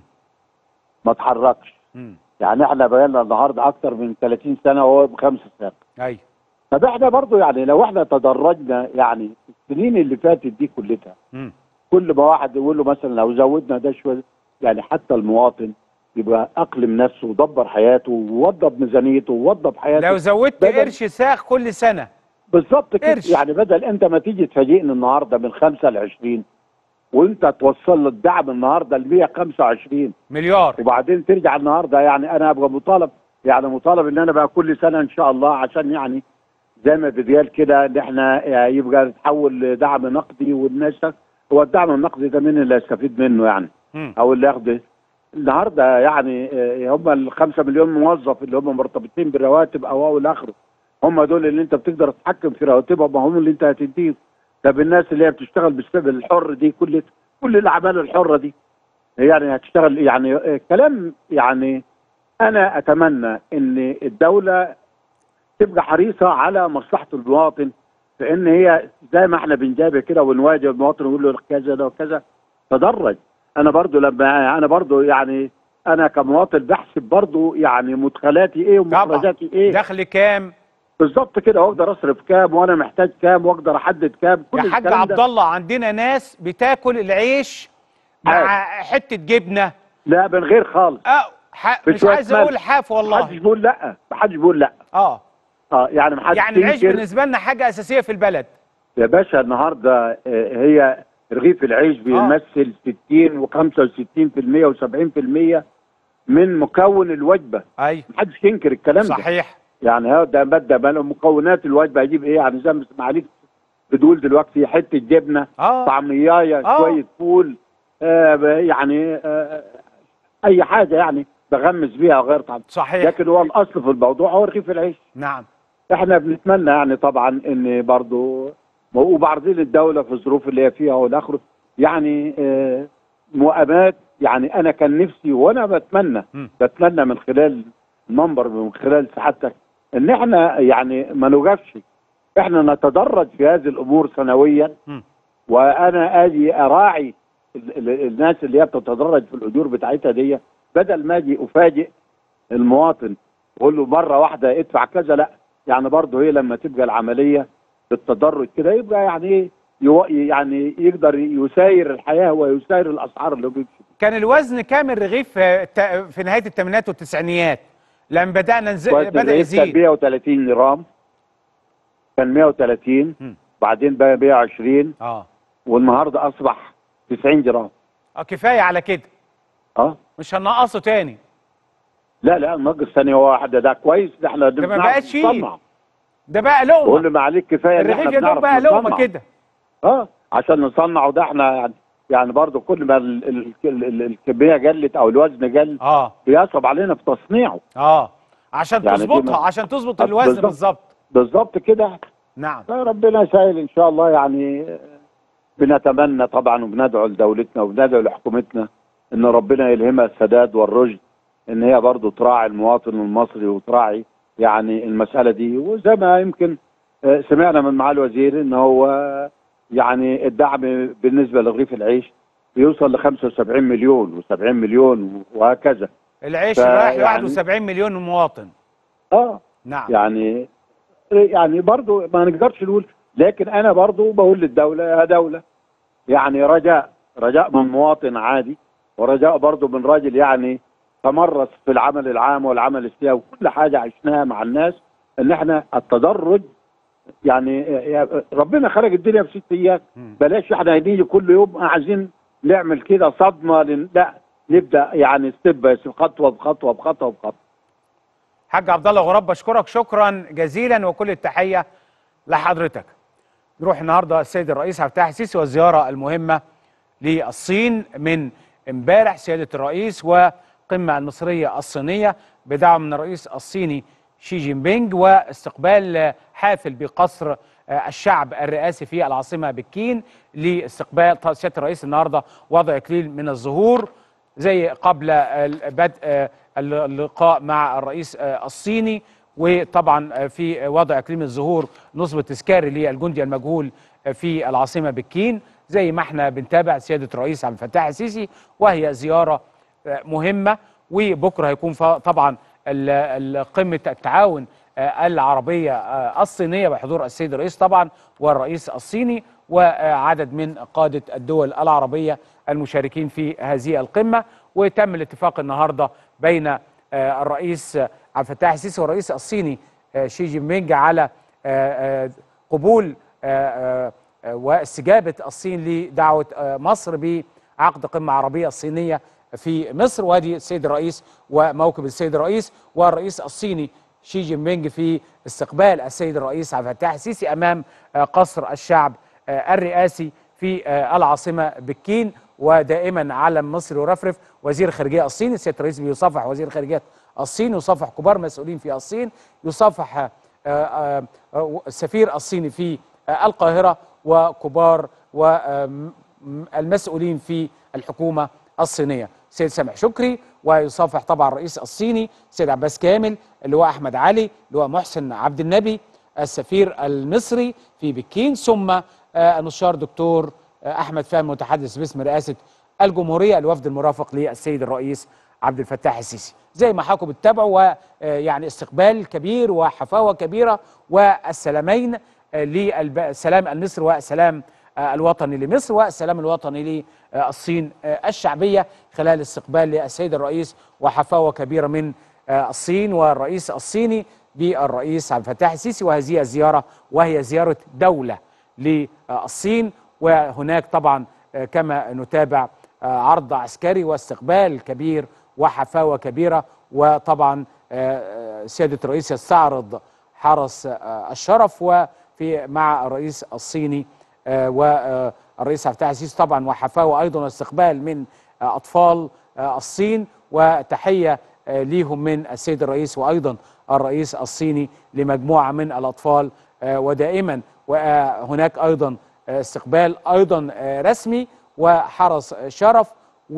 ما اتحركش امم يعني احنا بقالنا النهارده اكتر من 30 سنه وهو بخمسه سنه ايوه طب احنا برضو يعني لو احنا تدرجنا يعني السنين اللي فاتت دي كلها امم كل ما واحد يقول له مثلا لو زودنا ده شويه يعني حتى المواطن يبقى اقلم نفسه ودبر حياته ووضب ميزانيته ووضب حياته لو زودت بدل- قرش ساخ كل سنه بالظبط كده قرش. يعني بدل انت ما تيجي تفاجئني النهارده من 5 ل 20 وانت توصل له الدعم النهارده ل 125 مليار وبعدين ترجع النهارده يعني انا ابقى مطالب يعني مطالب ان انا بقى كل سنه ان شاء الله عشان يعني زي ما بيتقال كده ان احنا يعني يبقى نتحول لدعم نقدي والناس هو الدعم النقدي ده مين اللي هيستفيد منه يعني امم او اللي ياخده النهارده يعني آه، هم الخمسة مليون موظف اللي هم مرتبطين بالرواتب او او الى اخره هم دول اللي انت بتقدر تتحكم في رواتبهم ما هم اللي انت هتديهم طب الناس اللي هي بتشتغل بالسبب الحر دي كل كل الاعمال الحره دي يعني هتشتغل يعني آه، كلام يعني انا اتمنى ان الدوله تبقى حريصه على مصلحه المواطن في ان هي زي ما احنا بنجابه كده ونواجه المواطن ونقول له كذا ده وكذا تدرج انا برضو لما انا برضو يعني انا كمواطن بحسب برضو يعني مدخلاتي ايه ومخرجاتي ايه دخل كام بالظبط كده واقدر اصرف كام وانا محتاج كام واقدر احدد كام كل يا حاج الكلام عبد ده الله عندنا ناس بتاكل العيش مع حته جبنه لا من غير خالص اه ح... مش بشوية عايز ملح. اقول حاف محدش والله بيقول لا محدش بيقول لا اه اه يعني محدش يعني العيش ينكر. بالنسبه لنا حاجه اساسيه في البلد يا باشا النهارده آه، هي رغيف العيش بيمثل 60 و65% و70% من مكون الوجبه ايوه محدش ينكر الكلام ده صحيح يعني هذا ده ماده ما مكونات الوجبه هيجيب ايه يعني زي ما معاليك بتقول دلوقتي حته جبنه اه طعميايه آه. شويه فول آه ب- يعني آه اي حاجه يعني بغمس بيها غير طعم صحيح لكن هو الاصل في الموضوع هو رغيف العيش نعم احنا بنتمنى يعني طبعا ان برضو وبعرضين الدوله في الظروف اللي هي فيها والاخره يعني آه، مؤامات يعني انا كان نفسي وانا بتمنى م. بتمنى من خلال المنبر من خلال سعادتك ان احنا يعني ما نوقفش احنا نتدرج في هذه الامور سنويا م. وانا اجي اراعي ال- ال- الناس اللي هي بتتدرج في الاجور بتاعتها دي بدل ما اجي افاجئ المواطن واقول له مره واحده ادفع كذا لا يعني برضه هي لما تبقى العمليه بالتدرج كده يبقى يعني ايه يو- يعني يقدر يساير الحياه ويساير الاسعار اللي هو بيمشي كان الوزن كام الرغيف في الت- في نهايه الثمانينات والتسعينات لما بدانا نزل كويس، بدا الرغيف كان يزيد 130 جرام كان 130 م. بعدين بقى 120 اه والنهارده اصبح 90 جرام اه كفايه على كده اه مش هنقصه تاني لا لا ناقص ثانيه واحده ده كويس ده احنا ده ما بنعرف بقاش فيه. نصنع. ده بقى بقول لقمه له ما عليك كفايه ان الرغيف احنا يا دوب بنعرف بقى لقمه نصنع. كده اه عشان نصنعه ده احنا يعني يعني برضه كل ما ال- ال- ال- ال- الكميه قلت او الوزن قل اه بيصعب علينا في تصنيعه اه عشان يعني دي تظبطها ما- عشان تظبط آه، الوزن بالظبط. بالظبط بالظبط كده نعم ربنا يسهل ان شاء الله يعني بنتمنى طبعا وبندعو لدولتنا وبندعو لحكومتنا ان ربنا يلهمها السداد والرشد ان هي برضه تراعي المواطن المصري وتراعي يعني المساله دي وزي ما يمكن آه، سمعنا من معالي الوزير ان هو يعني الدعم بالنسبه لرغيف العيش بيوصل ل 75 مليون و70 مليون وهكذا العيش فا رايح ل يعني- 71 مليون مواطن اه نعم يعني يعني برضو ما نقدرش نقول لكن انا برضو بقول للدوله يا دوله يعني رجاء رجاء من مواطن عادي ورجاء برضو من راجل يعني تمرس في العمل العام والعمل السياسي وكل حاجه عشناها مع الناس ان احنا التدرج يعني يا- ربنا خلق الدنيا في ست ايام مم. بلاش احنا نيجي كل يوم عايزين نعمل كده صدمه لن- لا نبدا يعني ستيب باي ستيب، خطوه بخطوه بخطوه بخطوه حاج عبد الله غراب بشكرك شكرا جزيلا وكل التحيه لحضرتك نروح النهارده السيد الرئيس عبد الفتاح السيسي والزياره المهمه للصين من امبارح سياده الرئيس وقمه المصريه الصينيه بدعم من الرئيس الصيني شي جين بينج واستقبال حامل حافل بقصر آه، الشعب الرئاسي في العاصمه بكين لاستقبال طبعاً سياده الرئيس النهارده وضع اكليل من الزهور زي قبل ال- بدء آه، اللقاء مع الرئيس آه، الصيني وطبعا آه، في وضع اكليل من الزهور نصب تذكاري للجندي المجهول آه، في العاصمه بكين زي ما احنا بنتابع سياده الرئيس عبد الفتاح السيسي وهي زياره آه، مهمه وبكره هيكون ف- طبعا ال- ال- قمه التعاون آه، العربيه آه، الصينيه بحضور السيد الرئيس طبعا والرئيس الصيني وعدد من قاده الدول العربيه المشاركين في هذه القمه وتم الاتفاق النهارده بين آه، الرئيس عبد الفتاح السيسي والرئيس الصيني آه، شي جين بينج على آه، آه، قبول آه، آه، واستجابه الصين لدعوه آه، مصر بعقد قمه عربيه صينيه في مصر وادي السيد الرئيس وموكب السيد الرئيس والرئيس الصيني شي جين بينج في استقبال السيد الرئيس عبد الفتاح السيسي امام آه، قصر الشعب آه، الرئاسي في آه، العاصمه بكين ودائما علم مصر يرفرف وزير الخارجيه الصيني السيد الرئيس بيصافح وزير خارجيه الصين يصافح كبار مسؤولين في الصين يصافح آه، آه، آه، السفير الصيني في آه، القاهره وكبار والمسؤولين في الحكومه الصينيه سيد سامح شكري ويصافح طبعا الرئيس الصيني سيد عباس كامل اللواء احمد علي اللواء محسن عبد النبي السفير المصري في بكين ثم آه، المستشار دكتور آه، احمد فهمي متحدث باسم رئاسه الجمهوريه الوفد المرافق للسيد الرئيس عبد الفتاح السيسي زي ما حضراتكم بتتابعوا ويعني استقبال كبير وحفاوه كبيره والسلامين للسلام المصري والسلام آه، الوطني لمصر والسلام الوطني للصين آه، الشعبيه خلال استقبال للسيد الرئيس وحفاوه كبيره من آه، الصين والرئيس الصيني بالرئيس عبد الفتاح السيسي وهذه الزياره وهي زياره دوله للصين وهناك طبعا آه، كما نتابع آه، عرض عسكري واستقبال كبير وحفاوه كبيره وطبعا آه، آه، سياده الرئيس يستعرض حرس آه، الشرف وفي مع الرئيس الصيني آه، والرئيس عبد الفتاح السيسي طبعا وحفاوه ايضا واستقبال من آه، اطفال آه، الصين وتحيه آه، ليهم من السيد الرئيس وايضا الرئيس الصيني لمجموعه من الاطفال آه، ودائما وهناك ايضا آه، استقبال ايضا آه، رسمي وحرس آه، شرف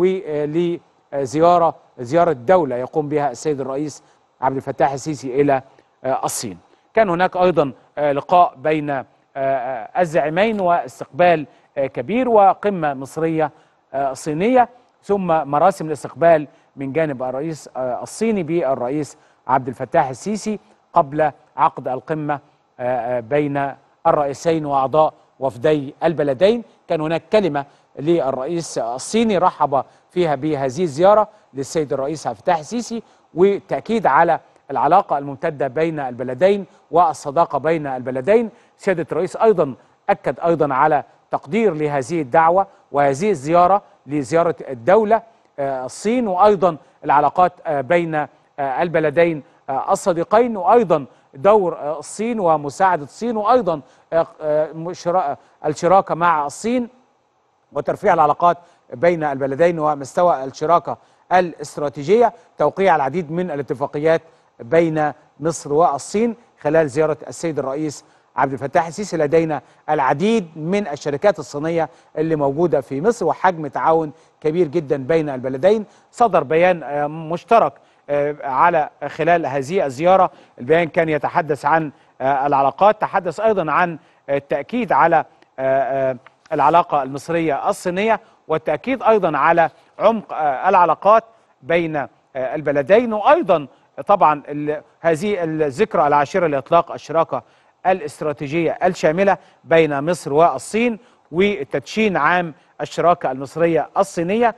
ولزياره زياره دوله يقوم بها السيد الرئيس عبد الفتاح السيسي الى آه، الصين. كان هناك ايضا آه، لقاء بين آه، آه، الزعيمين واستقبال آه، كبير وقمه مصريه آه، صينيه ثم مراسم الاستقبال من جانب الرئيس آه، الصيني بالرئيس عبد الفتاح السيسي قبل عقد القمه آه، آه، بين الرئيسين واعضاء وفدي البلدين كان هناك كلمه للرئيس الصيني رحب فيها بهذه الزياره للسيد الرئيس عبد الفتاح السيسي وتاكيد على العلاقه الممتده بين البلدين والصداقه بين البلدين سياده الرئيس ايضا اكد ايضا على تقدير لهذه الدعوه وهذه الزياره لزياره الدوله آه، الصين وايضا العلاقات آه، بين آه، البلدين آه، الصديقين وايضا دور آه، الصين ومساعده الصين وايضا آه، آه، مشرا- الشراكه مع الصين وترفيع العلاقات بين البلدين ومستوى الشراكه الاستراتيجيه توقيع العديد من الاتفاقيات بين مصر والصين خلال زياره السيد الرئيس عبد الفتاح السيسي لدينا العديد من الشركات الصينيه اللي موجوده في مصر وحجم تعاون كبير جدا بين البلدين صدر بيان آه، مشترك آه، على خلال هذه الزياره البيان كان يتحدث عن آه، العلاقات تحدث ايضا عن التاكيد على آه، آه، العلاقه المصريه الصينيه والتاكيد ايضا على عمق آه، العلاقات بين آه، البلدين وايضا طبعا ال- هذه الذكرى العاشره لاطلاق الشراكه الاستراتيجيه الشامله بين مصر والصين وتدشين عام الشراكه المصريه الصينيه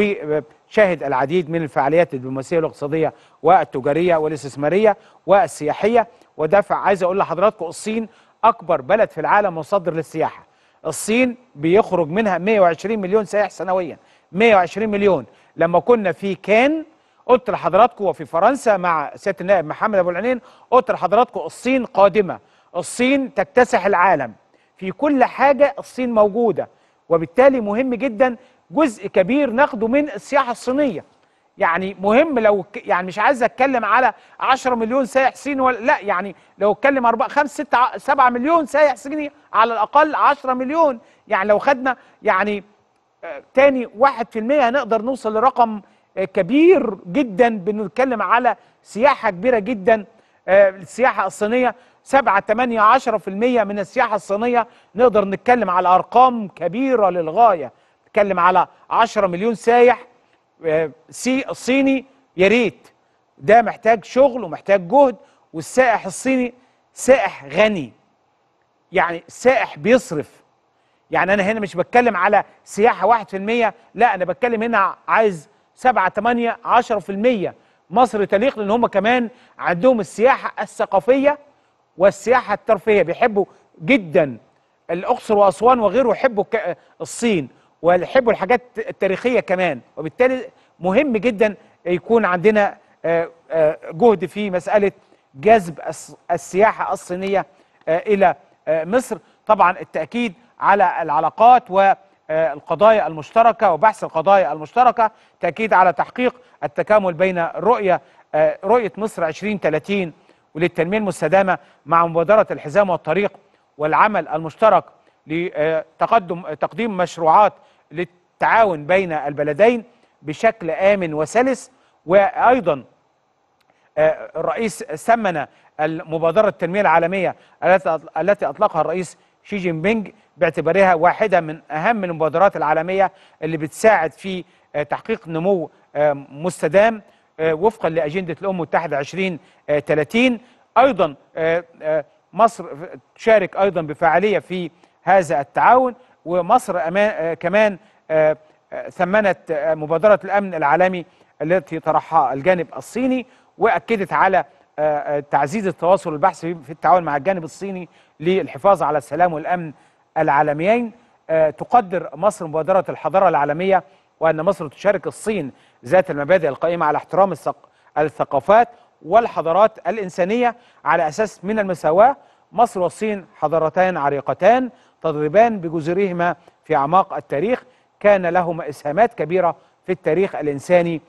وشهد العديد من الفعاليات الدبلوماسيه والاقتصاديه والتجاريه والاستثماريه والسياحيه ودفع عايز اقول لحضراتكم الصين اكبر بلد في العالم مصدر للسياحه الصين بيخرج منها 120 مليون سائح سنويا 120 مليون لما كنا في كان قلت لحضراتكم وفي فرنسا مع سياده النائب محمد ابو العينين قلت لحضراتكم الصين قادمه الصين تكتسح العالم في كل حاجه الصين موجوده وبالتالي مهم جدا جزء كبير ناخده من السياحه الصينيه يعني مهم لو ك- يعني مش عايز اتكلم على 10 مليون سائح صيني ولا لا يعني لو اتكلم 4 5 6 7 مليون سائح صيني على الاقل 10 مليون يعني لو خدنا يعني آه، تاني واحد في المية هنقدر نوصل لرقم آه، كبير جدا بنتكلم على سياحة كبيرة جدا آه، السياحة الصينية سبعة تمانية عشرة في المية من السياحة الصينية نقدر نتكلم على أرقام كبيرة للغاية نتكلم على عشرة مليون سايح آه، سي صيني يا ريت ده محتاج شغل ومحتاج جهد والسائح الصيني سائح غني يعني سائح بيصرف يعني انا هنا مش بتكلم على سياحه واحد في المية لا انا بتكلم هنا عايز سبعة تمانية عشرة في المية مصر تليق لان هم كمان عندهم السياحه الثقافيه والسياحه الترفيهيه بيحبوا جدا الاقصر واسوان وغيره يحبوا ك- الصين ويحبوا الحاجات التاريخيه كمان وبالتالي مهم جدا يكون عندنا آه، آه، جهد في مساله جذب الس- السياحه الصينيه آه، الى آه، مصر طبعا التاكيد على العلاقات والقضايا المشتركه وبحث القضايا المشتركه تاكيد على تحقيق التكامل بين الرؤيه آه، رؤيه مصر 2030 وللتنميه المستدامه مع مبادره الحزام والطريق والعمل المشترك لتقدم تقديم مشروعات للتعاون بين البلدين بشكل امن وسلس وايضا آه، الرئيس ثمن المبادرة التنمية العالمية التي التي أطلقها الرئيس شي جين بينج باعتبارها واحدة من أهم المبادرات العالمية اللي بتساعد في آه، تحقيق نمو آه، مستدام آه، وفقا لأجندة الأمم المتحدة 2030 أيضا آه، آه، مصر تشارك أيضا بفعالية في هذا التعاون ومصر أما- آه، كمان آه، آه، ثمنت آه، مبادرة الأمن العالمي التي طرحها الجانب الصيني واكدت على آه، آه، تعزيز التواصل والبحث في في التعاون مع الجانب الصيني للحفاظ على السلام والامن العالميين آه، تقدر مصر مبادره الحضاره العالميه وان مصر تشارك الصين ذات المبادئ القائمه على احترام الثق- الثقافات والحضارات الانسانيه على اساس من المساواه مصر والصين حضارتان عريقتان تضربان بجذورهما في اعماق التاريخ كان لهما اسهامات كبيره في التاريخ الانساني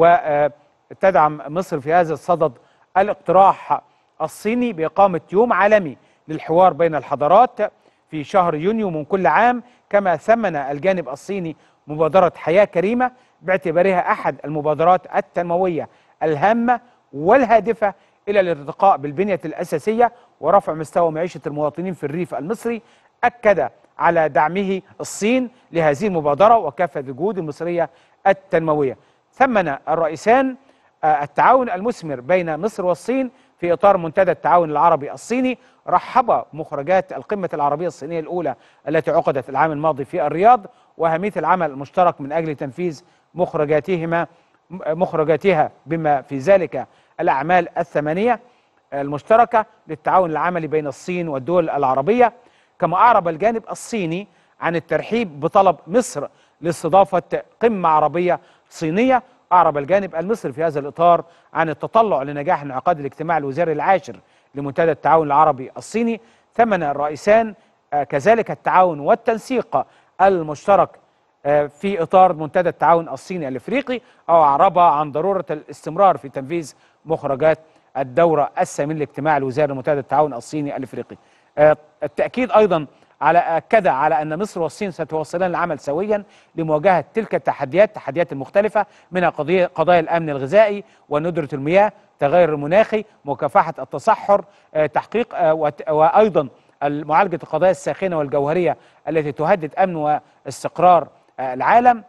وتدعم مصر في هذا الصدد الاقتراح الصيني باقامه يوم عالمي للحوار بين الحضارات في شهر يونيو من كل عام كما ثمن الجانب الصيني مبادره حياه كريمه باعتبارها احد المبادرات التنمويه الهامه والهادفه الى الارتقاء بالبنيه الاساسيه ورفع مستوى معيشه المواطنين في الريف المصري اكد على دعمه الصين لهذه المبادره وكافه الجهود المصريه التنمويه ثمن الرئيسان آه، التعاون المثمر بين مصر والصين في اطار منتدى التعاون العربي الصيني رحب مخرجات القمه العربيه الصينيه الاولى التي عقدت العام الماضي في الرياض واهميه العمل المشترك من اجل تنفيذ مخرجاتهما مخرجاتها بما في ذلك الاعمال الثمانيه المشتركه للتعاون العملي بين الصين والدول العربيه كما اعرب الجانب الصيني عن الترحيب بطلب مصر لاستضافه قمه عربيه صينيه اعرب الجانب المصري في هذا الاطار عن التطلع لنجاح انعقاد الاجتماع الوزاري العاشر لمنتدى التعاون العربي الصيني ثمن الرئيسان آه، كذلك التعاون والتنسيق المشترك آه، في اطار منتدى التعاون الصيني الافريقي او اعرب عن ضروره الاستمرار في تنفيذ مخرجات الدوره الثامنه لاجتماع الوزاري لمنتدى التعاون الصيني الافريقي. آه، التاكيد ايضا على اكد على ان مصر والصين ستواصلان العمل سويا لمواجهه تلك التحديات التحديات المختلفه منها قضيه قضايا الامن الغذائي وندره المياه تغير المناخي مكافحه التصحر آه، تحقيق آه، وت- وايضا معالجه القضايا الساخنه والجوهريه التي تهدد امن واستقرار آه، العالم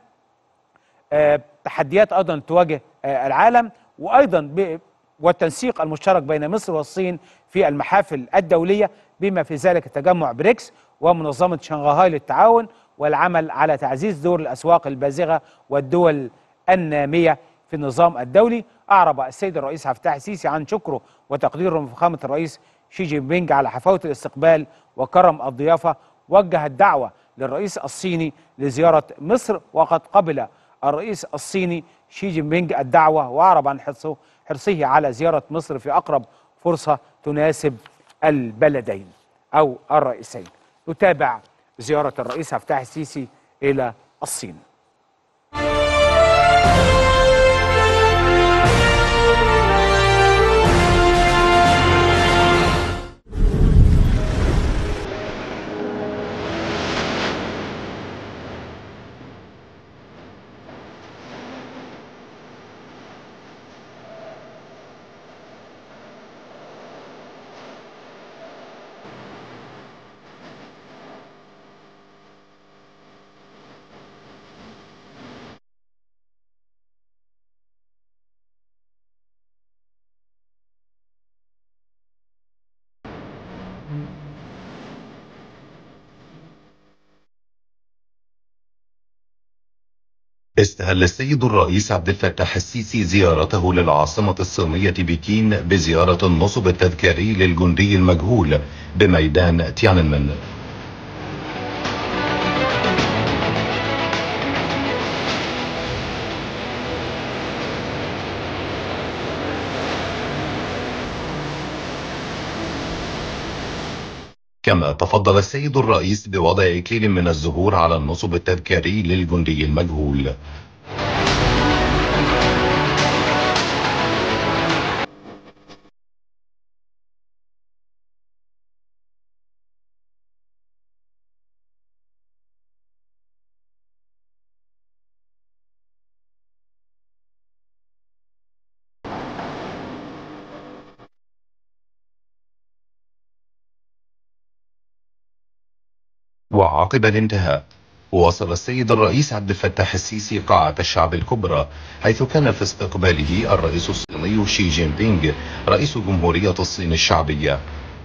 آه، تحديات ايضا تواجه آه، العالم وايضا ب- والتنسيق المشترك بين مصر والصين في المحافل الدوليه بما في ذلك تجمع بريكس ومنظمه شنغهاي للتعاون والعمل على تعزيز دور الاسواق البازغه والدول الناميه في النظام الدولي اعرب السيد الرئيس عبد الفتاح السيسي عن شكره وتقديره من فخامه الرئيس شي جين بينج على حفاوه الاستقبال وكرم الضيافه وجه الدعوه للرئيس الصيني لزياره مصر وقد قبل الرئيس الصيني شي جين بينج الدعوه واعرب عن حرصه حرصه على زياره مصر في اقرب فرصه تناسب البلدين او الرئيسين. نتابع زياره الرئيس عبد الفتاح السيسي الى الصين. استهل السيد الرئيس عبد الفتاح السيسي زيارته للعاصمة الصينية بكين بزيارة النصب التذكاري للجندي المجهول بميدان تياننمن كما تفضل السيد الرئيس بوضع إكليل من الزهور على النصب التذكاري للجندي المجهول وعقب الانتهاء وصل السيد الرئيس عبد الفتاح السيسي قاعة الشعب الكبرى حيث كان في استقباله الرئيس الصيني شي جين بينغ رئيس جمهورية الصين الشعبية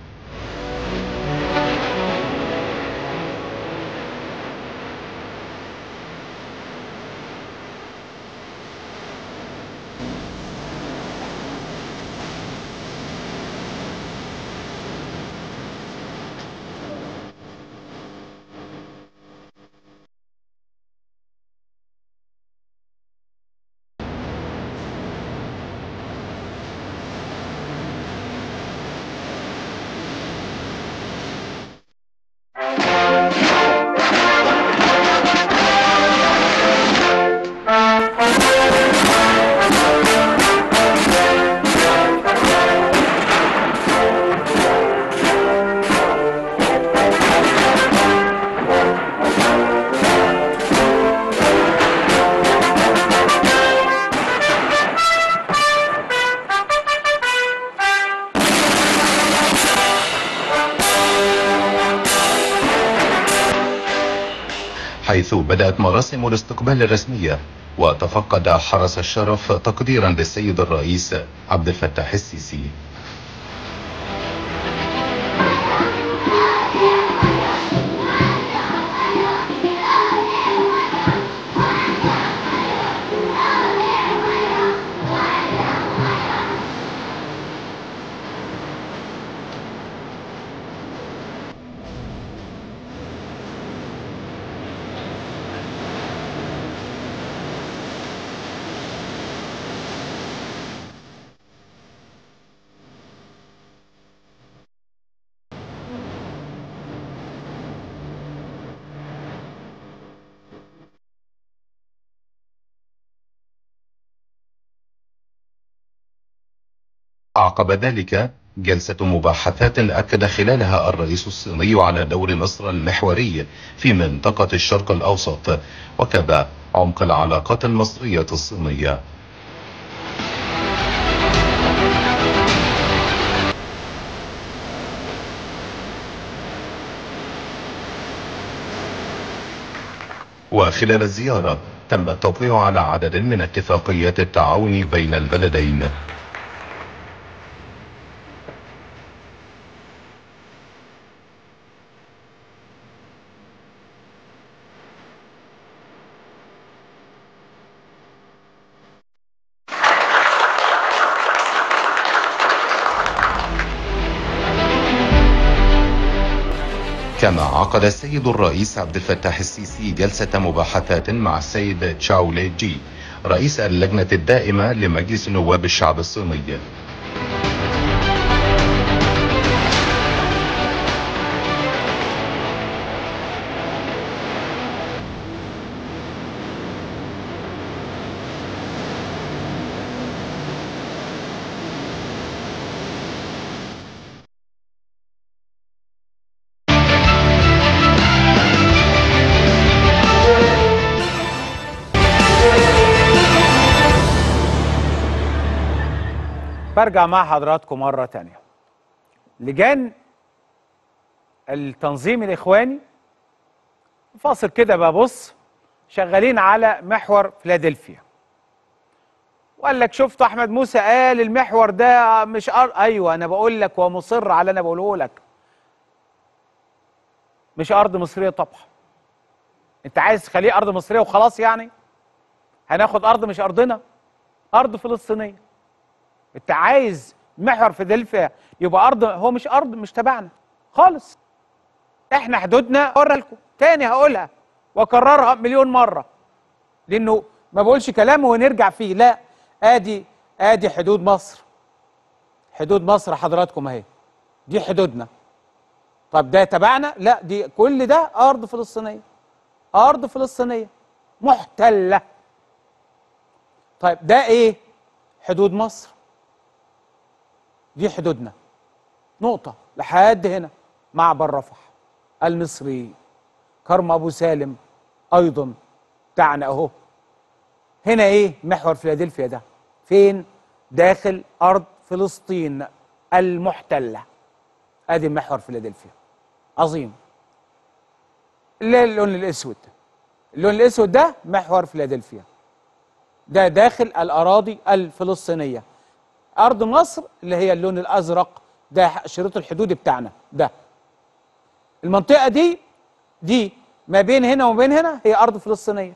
حيث بدأت مراسم الاستقبال الرسمية وتفقد حرس الشرف تقديرا للسيد الرئيس عبد الفتاح السيسي عقب ذلك جلسة مباحثات أكد خلالها الرئيس الصيني على دور مصر المحوري في منطقة الشرق الأوسط وكذا عمق العلاقات المصرية الصينية وخلال الزيارة تم التوقيع على عدد من اتفاقيات التعاون بين البلدين كما عقد السيد الرئيس عبد الفتاح السيسي جلسة مباحثات مع السيد تشاو لي جي رئيس اللجنة الدائمة لمجلس نواب الشعب الصيني برجع مع حضراتكم مرة تانية لجان التنظيم الإخواني فاصل كده ببص شغالين على محور فيلادلفيا وقال لك شفت احمد موسى قال المحور ده مش أر... ايوه انا بقول لك ومصر على انا بقوله لك مش ارض مصريه طبعا انت عايز تخليه ارض مصريه وخلاص يعني هناخد ارض مش ارضنا ارض فلسطينيه انت عايز محور فيلادلفيا يبقى ارض هو مش ارض مش تبعنا خالص احنا حدودنا اوريها لكم تاني هقولها واكررها مليون مره لانه ما بقولش كلام ونرجع فيه لا ادي ادي حدود مصر حدود مصر حضراتكم اهي دي حدودنا طب ده تبعنا لا دي كل ده ارض فلسطينيه ارض فلسطينيه محتله طيب ده ايه حدود مصر دي حدودنا نقطه لحد هنا معبر رفح المصري كرم ابو سالم ايضا بتاعنا اهو هنا ايه محور فيلادلفيا ده فين داخل ارض فلسطين المحتله ادي محور فيلادلفيا عظيم اللي اللون الاسود اللون الاسود ده محور فيلادلفيا ده داخل الاراضي الفلسطينيه ارض مصر اللي هي اللون الازرق ده شريط الحدود بتاعنا ده المنطقه دي دي ما بين هنا وما بين هنا هي ارض فلسطينيه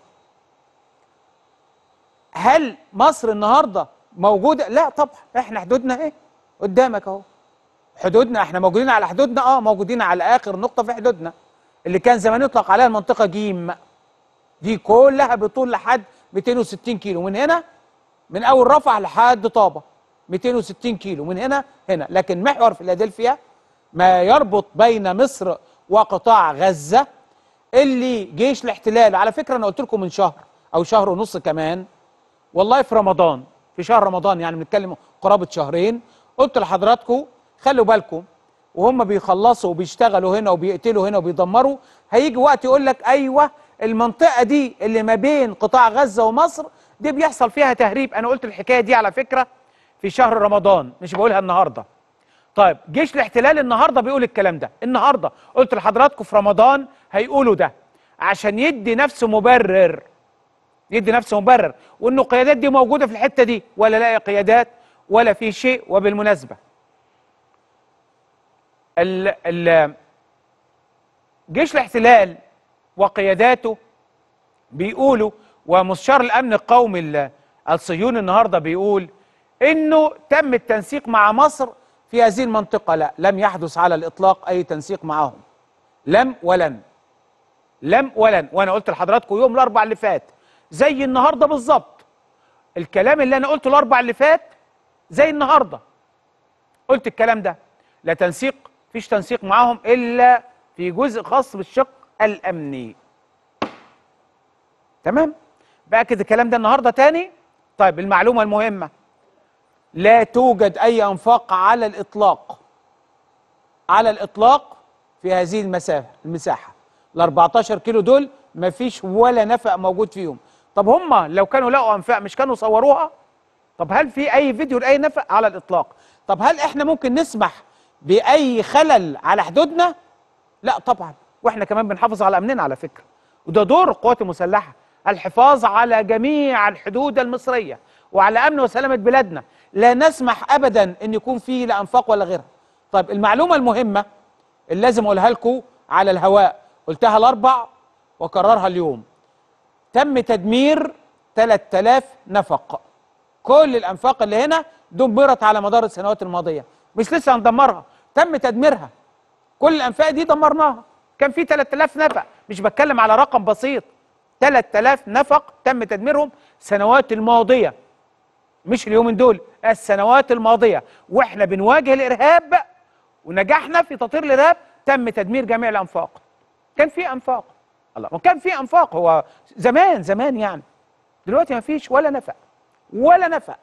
هل مصر النهارده موجوده لا طبعا احنا حدودنا ايه قدامك اهو حدودنا احنا موجودين على حدودنا اه موجودين على اخر نقطه في حدودنا اللي كان زمان يطلق عليها المنطقه جيم دي كلها بطول لحد 260 كيلو من هنا من اول رفح لحد طابه 260 كيلو من هنا هنا لكن محور فيلادلفيا ما يربط بين مصر وقطاع غزه اللي جيش الاحتلال على فكره انا قلت لكم من شهر او شهر ونص كمان والله في رمضان في شهر رمضان يعني بنتكلم قرابه شهرين قلت لحضراتكم خلوا بالكم وهم بيخلصوا وبيشتغلوا هنا وبيقتلوا هنا وبيدمروا هيجي وقت يقول لك ايوه المنطقه دي اللي ما بين قطاع غزه ومصر دي بيحصل فيها تهريب انا قلت الحكايه دي على فكره في شهر رمضان مش بقولها النهارده طيب جيش الاحتلال النهارده بيقول الكلام ده النهارده قلت لحضراتكم في رمضان هيقولوا ده عشان يدي نفسه مبرر يدي نفسه مبرر وانه القيادات دي موجوده في الحته دي ولا لا قيادات ولا في شيء وبالمناسبه ال ال جيش الاحتلال وقياداته بيقولوا ومستشار الامن القومي ال- الصهيوني النهارده بيقول انه تم التنسيق مع مصر في هذه المنطقه لا لم يحدث على الاطلاق اي تنسيق معهم لم ولن لم ولن وانا قلت لحضراتكم يوم الاربع اللي فات زي النهارده بالظبط الكلام اللي انا قلته الاربع اللي فات زي النهارده قلت الكلام ده لا تنسيق فيش تنسيق معاهم الا في جزء خاص بالشق الامني تمام باكد الكلام ده النهارده تاني طيب المعلومه المهمه لا توجد اي انفاق على الاطلاق على الاطلاق في هذه المسافه المساحه ال 14 كيلو دول ما فيش ولا نفق موجود فيهم طب هم لو كانوا لقوا انفاق مش كانوا صوروها طب هل في اي فيديو لاي نفق على الاطلاق طب هل احنا ممكن نسمح باي خلل على حدودنا لا طبعا واحنا كمان بنحافظ على امننا على فكره وده دور القوات المسلحه الحفاظ على جميع الحدود المصريه وعلى امن وسلامه بلادنا لا نسمح ابدا ان يكون فيه لا انفاق ولا غيرها طيب المعلومه المهمه اللي لازم اقولها لكم على الهواء قلتها الاربع وكررها اليوم تم تدمير 3000 نفق كل الانفاق اللي هنا دمرت على مدار السنوات الماضيه مش لسه هندمرها تم تدميرها كل الانفاق دي دمرناها كان في 3000 نفق مش بتكلم على رقم بسيط 3000 نفق تم تدميرهم السنوات الماضيه مش اليومين دول السنوات الماضيه واحنا بنواجه الارهاب ونجحنا في تطهير الارهاب تم تدمير جميع الانفاق كان في انفاق الله وكان في انفاق هو زمان زمان يعني دلوقتي ما فيش ولا نفق ولا نفق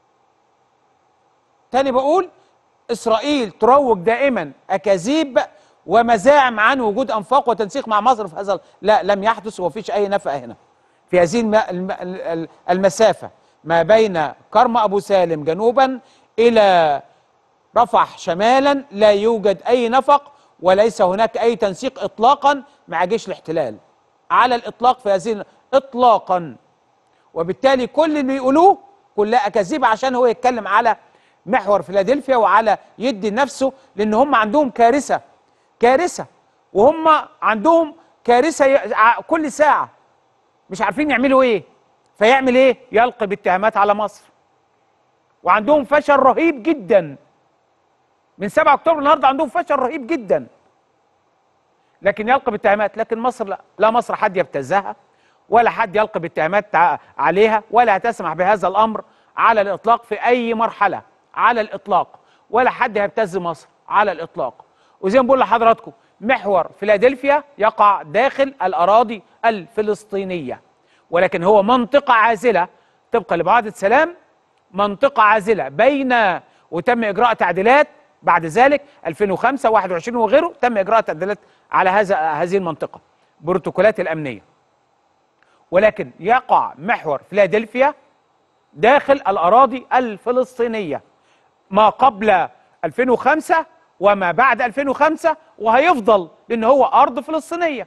تاني بقول اسرائيل تروج دائما اكاذيب ومزاعم عن وجود انفاق وتنسيق مع مصر في هذا لا لم يحدث ومفيش اي نفق هنا في هذه الم... الم... ال- المسافه ما بين كرم ابو سالم جنوبا الى رفح شمالا لا يوجد اي نفق وليس هناك اي تنسيق اطلاقا مع جيش الاحتلال على الاطلاق في هذه ال- اطلاقا وبالتالي كل اللي يقولوه كلها اكاذيب عشان هو يتكلم على محور فيلادلفيا وعلى يدي نفسه لان هم عندهم كارثه كارثه وهم عندهم كارثه ي- ع- كل ساعه مش عارفين يعملوا ايه فيعمل ايه يلقي باتهامات على مصر وعندهم فشل رهيب جدا من 7 اكتوبر النهارده عندهم فشل رهيب جدا لكن يلقي باتهامات لكن مصر لا لا مصر حد يبتزها ولا حد يلقي باتهامات ع- عليها ولا تسمح بهذا الامر على الاطلاق في اي مرحله على الاطلاق ولا حد هيبتز مصر على الاطلاق وزي ما بقول لحضراتكم محور فيلادلفيا يقع داخل الاراضي الفلسطينيه ولكن هو منطقه عازله طبقا لمعاهده سلام منطقه عازله بين وتم اجراء تعديلات بعد ذلك 2005 21 وغيره تم اجراء تعديلات على هذا هذه المنطقه بروتوكولات الامنيه ولكن يقع محور فيلادلفيا داخل الاراضي الفلسطينيه ما قبل 2005 وما بعد 2005 وهيفضل لان هو ارض فلسطينيه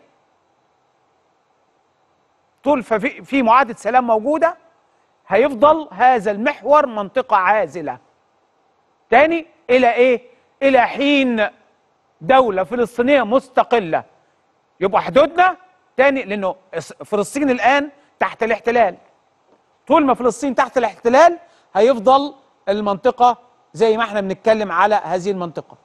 طول ففي في معاهده سلام موجوده هيفضل هذا المحور منطقه عازله تاني الى ايه الى حين دوله فلسطينيه مستقله يبقى حدودنا تاني لانه إس- فلسطين الان تحت الاحتلال طول ما فلسطين تحت الاحتلال هيفضل المنطقه زي ما احنا بنتكلم على هذه المنطقه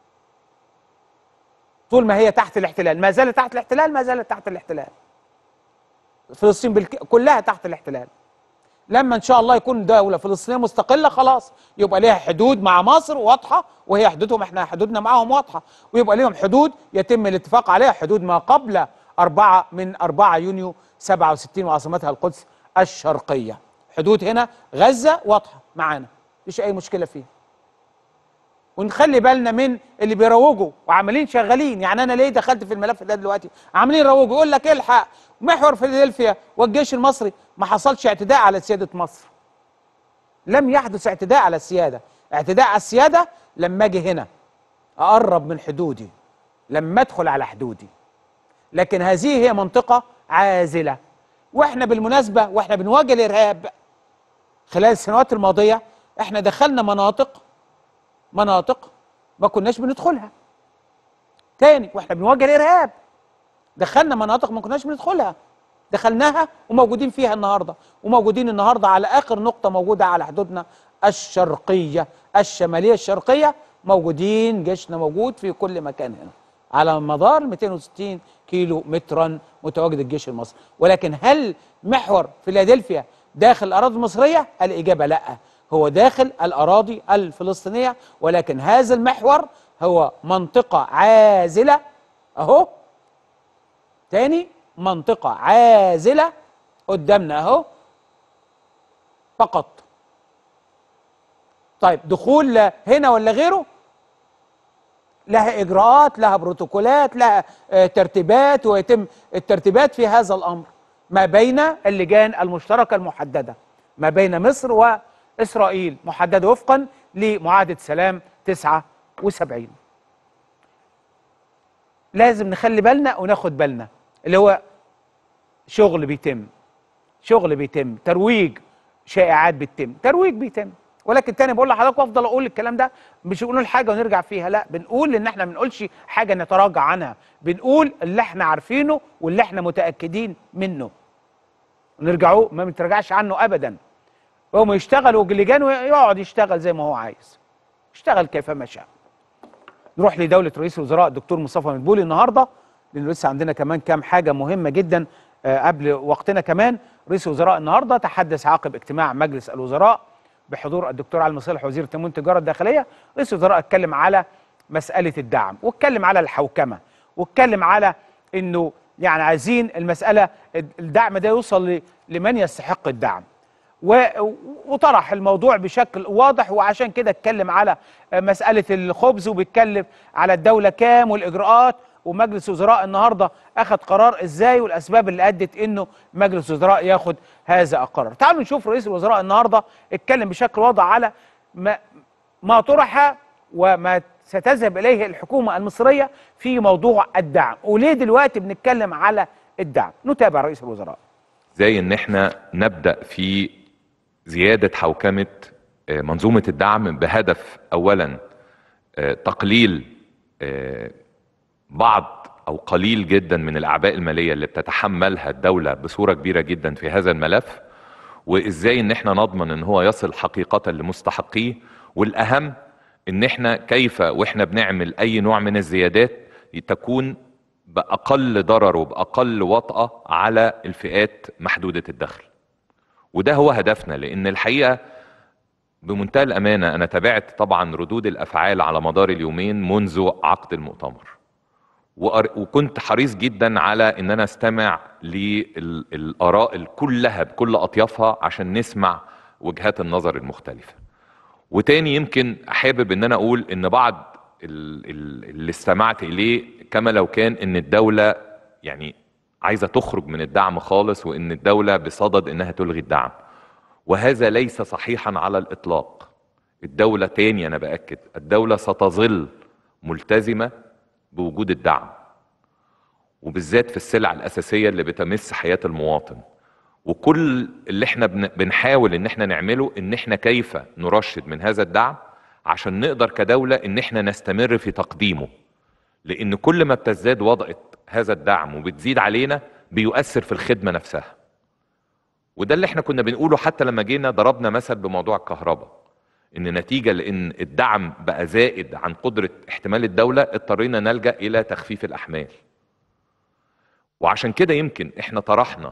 طول ما هي تحت الاحتلال ما زالت تحت الاحتلال ما زالت تحت الاحتلال فلسطين بالك... كلها تحت الاحتلال لما ان شاء الله يكون دوله فلسطينيه مستقله خلاص يبقى ليها حدود مع مصر واضحه وهي حدودهم احنا حدودنا معاهم واضحه ويبقى ليهم حدود يتم الاتفاق عليها حدود ما قبل 4 من 4 يونيو 67 وعاصمتها القدس الشرقيه حدود هنا غزه واضحه معانا مفيش اي مشكله فيها ونخلي بالنا من اللي بيروجوا وعمالين شغالين يعني انا ليه دخلت في الملف ده دلوقتي عاملين يروجوا يقول لك الحق محور فيلادلفيا والجيش المصري ما حصلش اعتداء على سياده مصر لم يحدث اعتداء على السياده اعتداء على السياده لما اجي هنا اقرب من حدودي لما ادخل على حدودي لكن هذه هي منطقه عازله واحنا بالمناسبه واحنا بنواجه الارهاب خلال السنوات الماضيه احنا دخلنا مناطق مناطق ما كناش بندخلها تاني واحنا بنواجه الارهاب دخلنا مناطق ما كناش بندخلها دخلناها وموجودين فيها النهارده وموجودين النهارده على اخر نقطه موجوده على حدودنا الشرقيه الشماليه الشرقيه موجودين جيشنا موجود في كل مكان هنا على مدار 260 كيلو مترا متواجد الجيش المصري ولكن هل محور فيلادلفيا داخل الاراضي المصريه الاجابه لا هو داخل الاراضي الفلسطينيه ولكن هذا المحور هو منطقه عازله اهو تاني منطقة عازلة قدامنا اهو فقط طيب دخول هنا ولا غيره لها اجراءات لها بروتوكولات لها آه، ترتيبات ويتم الترتيبات في هذا الامر ما بين اللجان المشتركه المحدده ما بين مصر واسرائيل محدده وفقا لمعاهده سلام 79 لازم نخلي بالنا وناخد بالنا اللي هو شغل بيتم شغل بيتم ترويج شائعات بتتم ترويج بيتم ولكن تاني بقول لحضرتك وافضل اقول الكلام ده مش بنقول حاجه ونرجع فيها لا بنقول ان احنا ما بنقولش حاجه نتراجع عنها بنقول اللي احنا عارفينه واللي احنا متاكدين منه نرجعوا ما بنتراجعش عنه ابدا هو يشتغل وجلجان ويقعد يشتغل زي ما هو عايز يشتغل كيفما شاء نروح لدوله رئيس الوزراء الدكتور مصطفى مدبولي النهارده لانه لسه عندنا كمان كام حاجه مهمه جدا آه، قبل وقتنا كمان رئيس الوزراء النهارده تحدث عقب اجتماع مجلس الوزراء بحضور الدكتور علي مصالح وزير التموين والتجاره الداخليه رئيس الوزراء اتكلم على مساله الدعم واتكلم على الحوكمه واتكلم على انه يعني عايزين المساله الدعم ده يوصل ل- لمن يستحق الدعم و- وطرح الموضوع بشكل واضح وعشان كده اتكلم على مسألة الخبز وبيتكلم على الدولة كام والإجراءات ومجلس وزراء النهاردة أخذ قرار إزاي والأسباب اللي أدت إنه مجلس وزراء ياخد هذا القرار تعالوا نشوف رئيس الوزراء النهاردة اتكلم بشكل واضح على ما, ما طرح وما ستذهب إليه الحكومة المصرية في موضوع الدعم وليه دلوقتي بنتكلم على الدعم نتابع رئيس الوزراء ازاي ان احنا نبدا في زياده حوكمه آه، منظومه الدعم بهدف اولا آه، تقليل آه، بعض او قليل جدا من الاعباء الماليه اللي بتتحملها الدوله بصوره كبيره جدا في هذا الملف وازاي ان احنا نضمن ان هو يصل حقيقة لمستحقيه والاهم ان احنا كيف واحنا بنعمل اي نوع من الزيادات تكون باقل ضرر وباقل وطأة على الفئات محدودة الدخل وده هو هدفنا لان الحقيقة بمنتهى الامانة انا تابعت طبعا ردود الافعال على مدار اليومين منذ عقد المؤتمر وأر- وكنت حريص جدا على ان انا استمع للاراء كلها بكل اطيافها عشان نسمع وجهات النظر المختلفه وتاني يمكن حابب ان انا اقول ان بعض ال- ال- اللي استمعت اليه كما لو كان ان الدوله يعني عايزه تخرج من الدعم خالص وان الدوله بصدد انها تلغي الدعم وهذا ليس صحيحا على الاطلاق الدوله تاني انا باكد الدوله ستظل ملتزمه بوجود الدعم وبالذات في السلع الاساسيه اللي بتمس حياه المواطن وكل اللي احنا بن- بنحاول ان احنا نعمله ان احنا كيف نرشد من هذا الدعم عشان نقدر كدوله ان احنا نستمر في تقديمه لان كل ما بتزداد وضعة هذا الدعم وبتزيد علينا بيؤثر في الخدمه نفسها وده اللي احنا كنا بنقوله حتى لما جينا ضربنا مثل بموضوع الكهرباء ان نتيجه لان الدعم بقى زائد عن قدره احتمال الدوله اضطرينا نلجا الى تخفيف الاحمال وعشان كده يمكن احنا طرحنا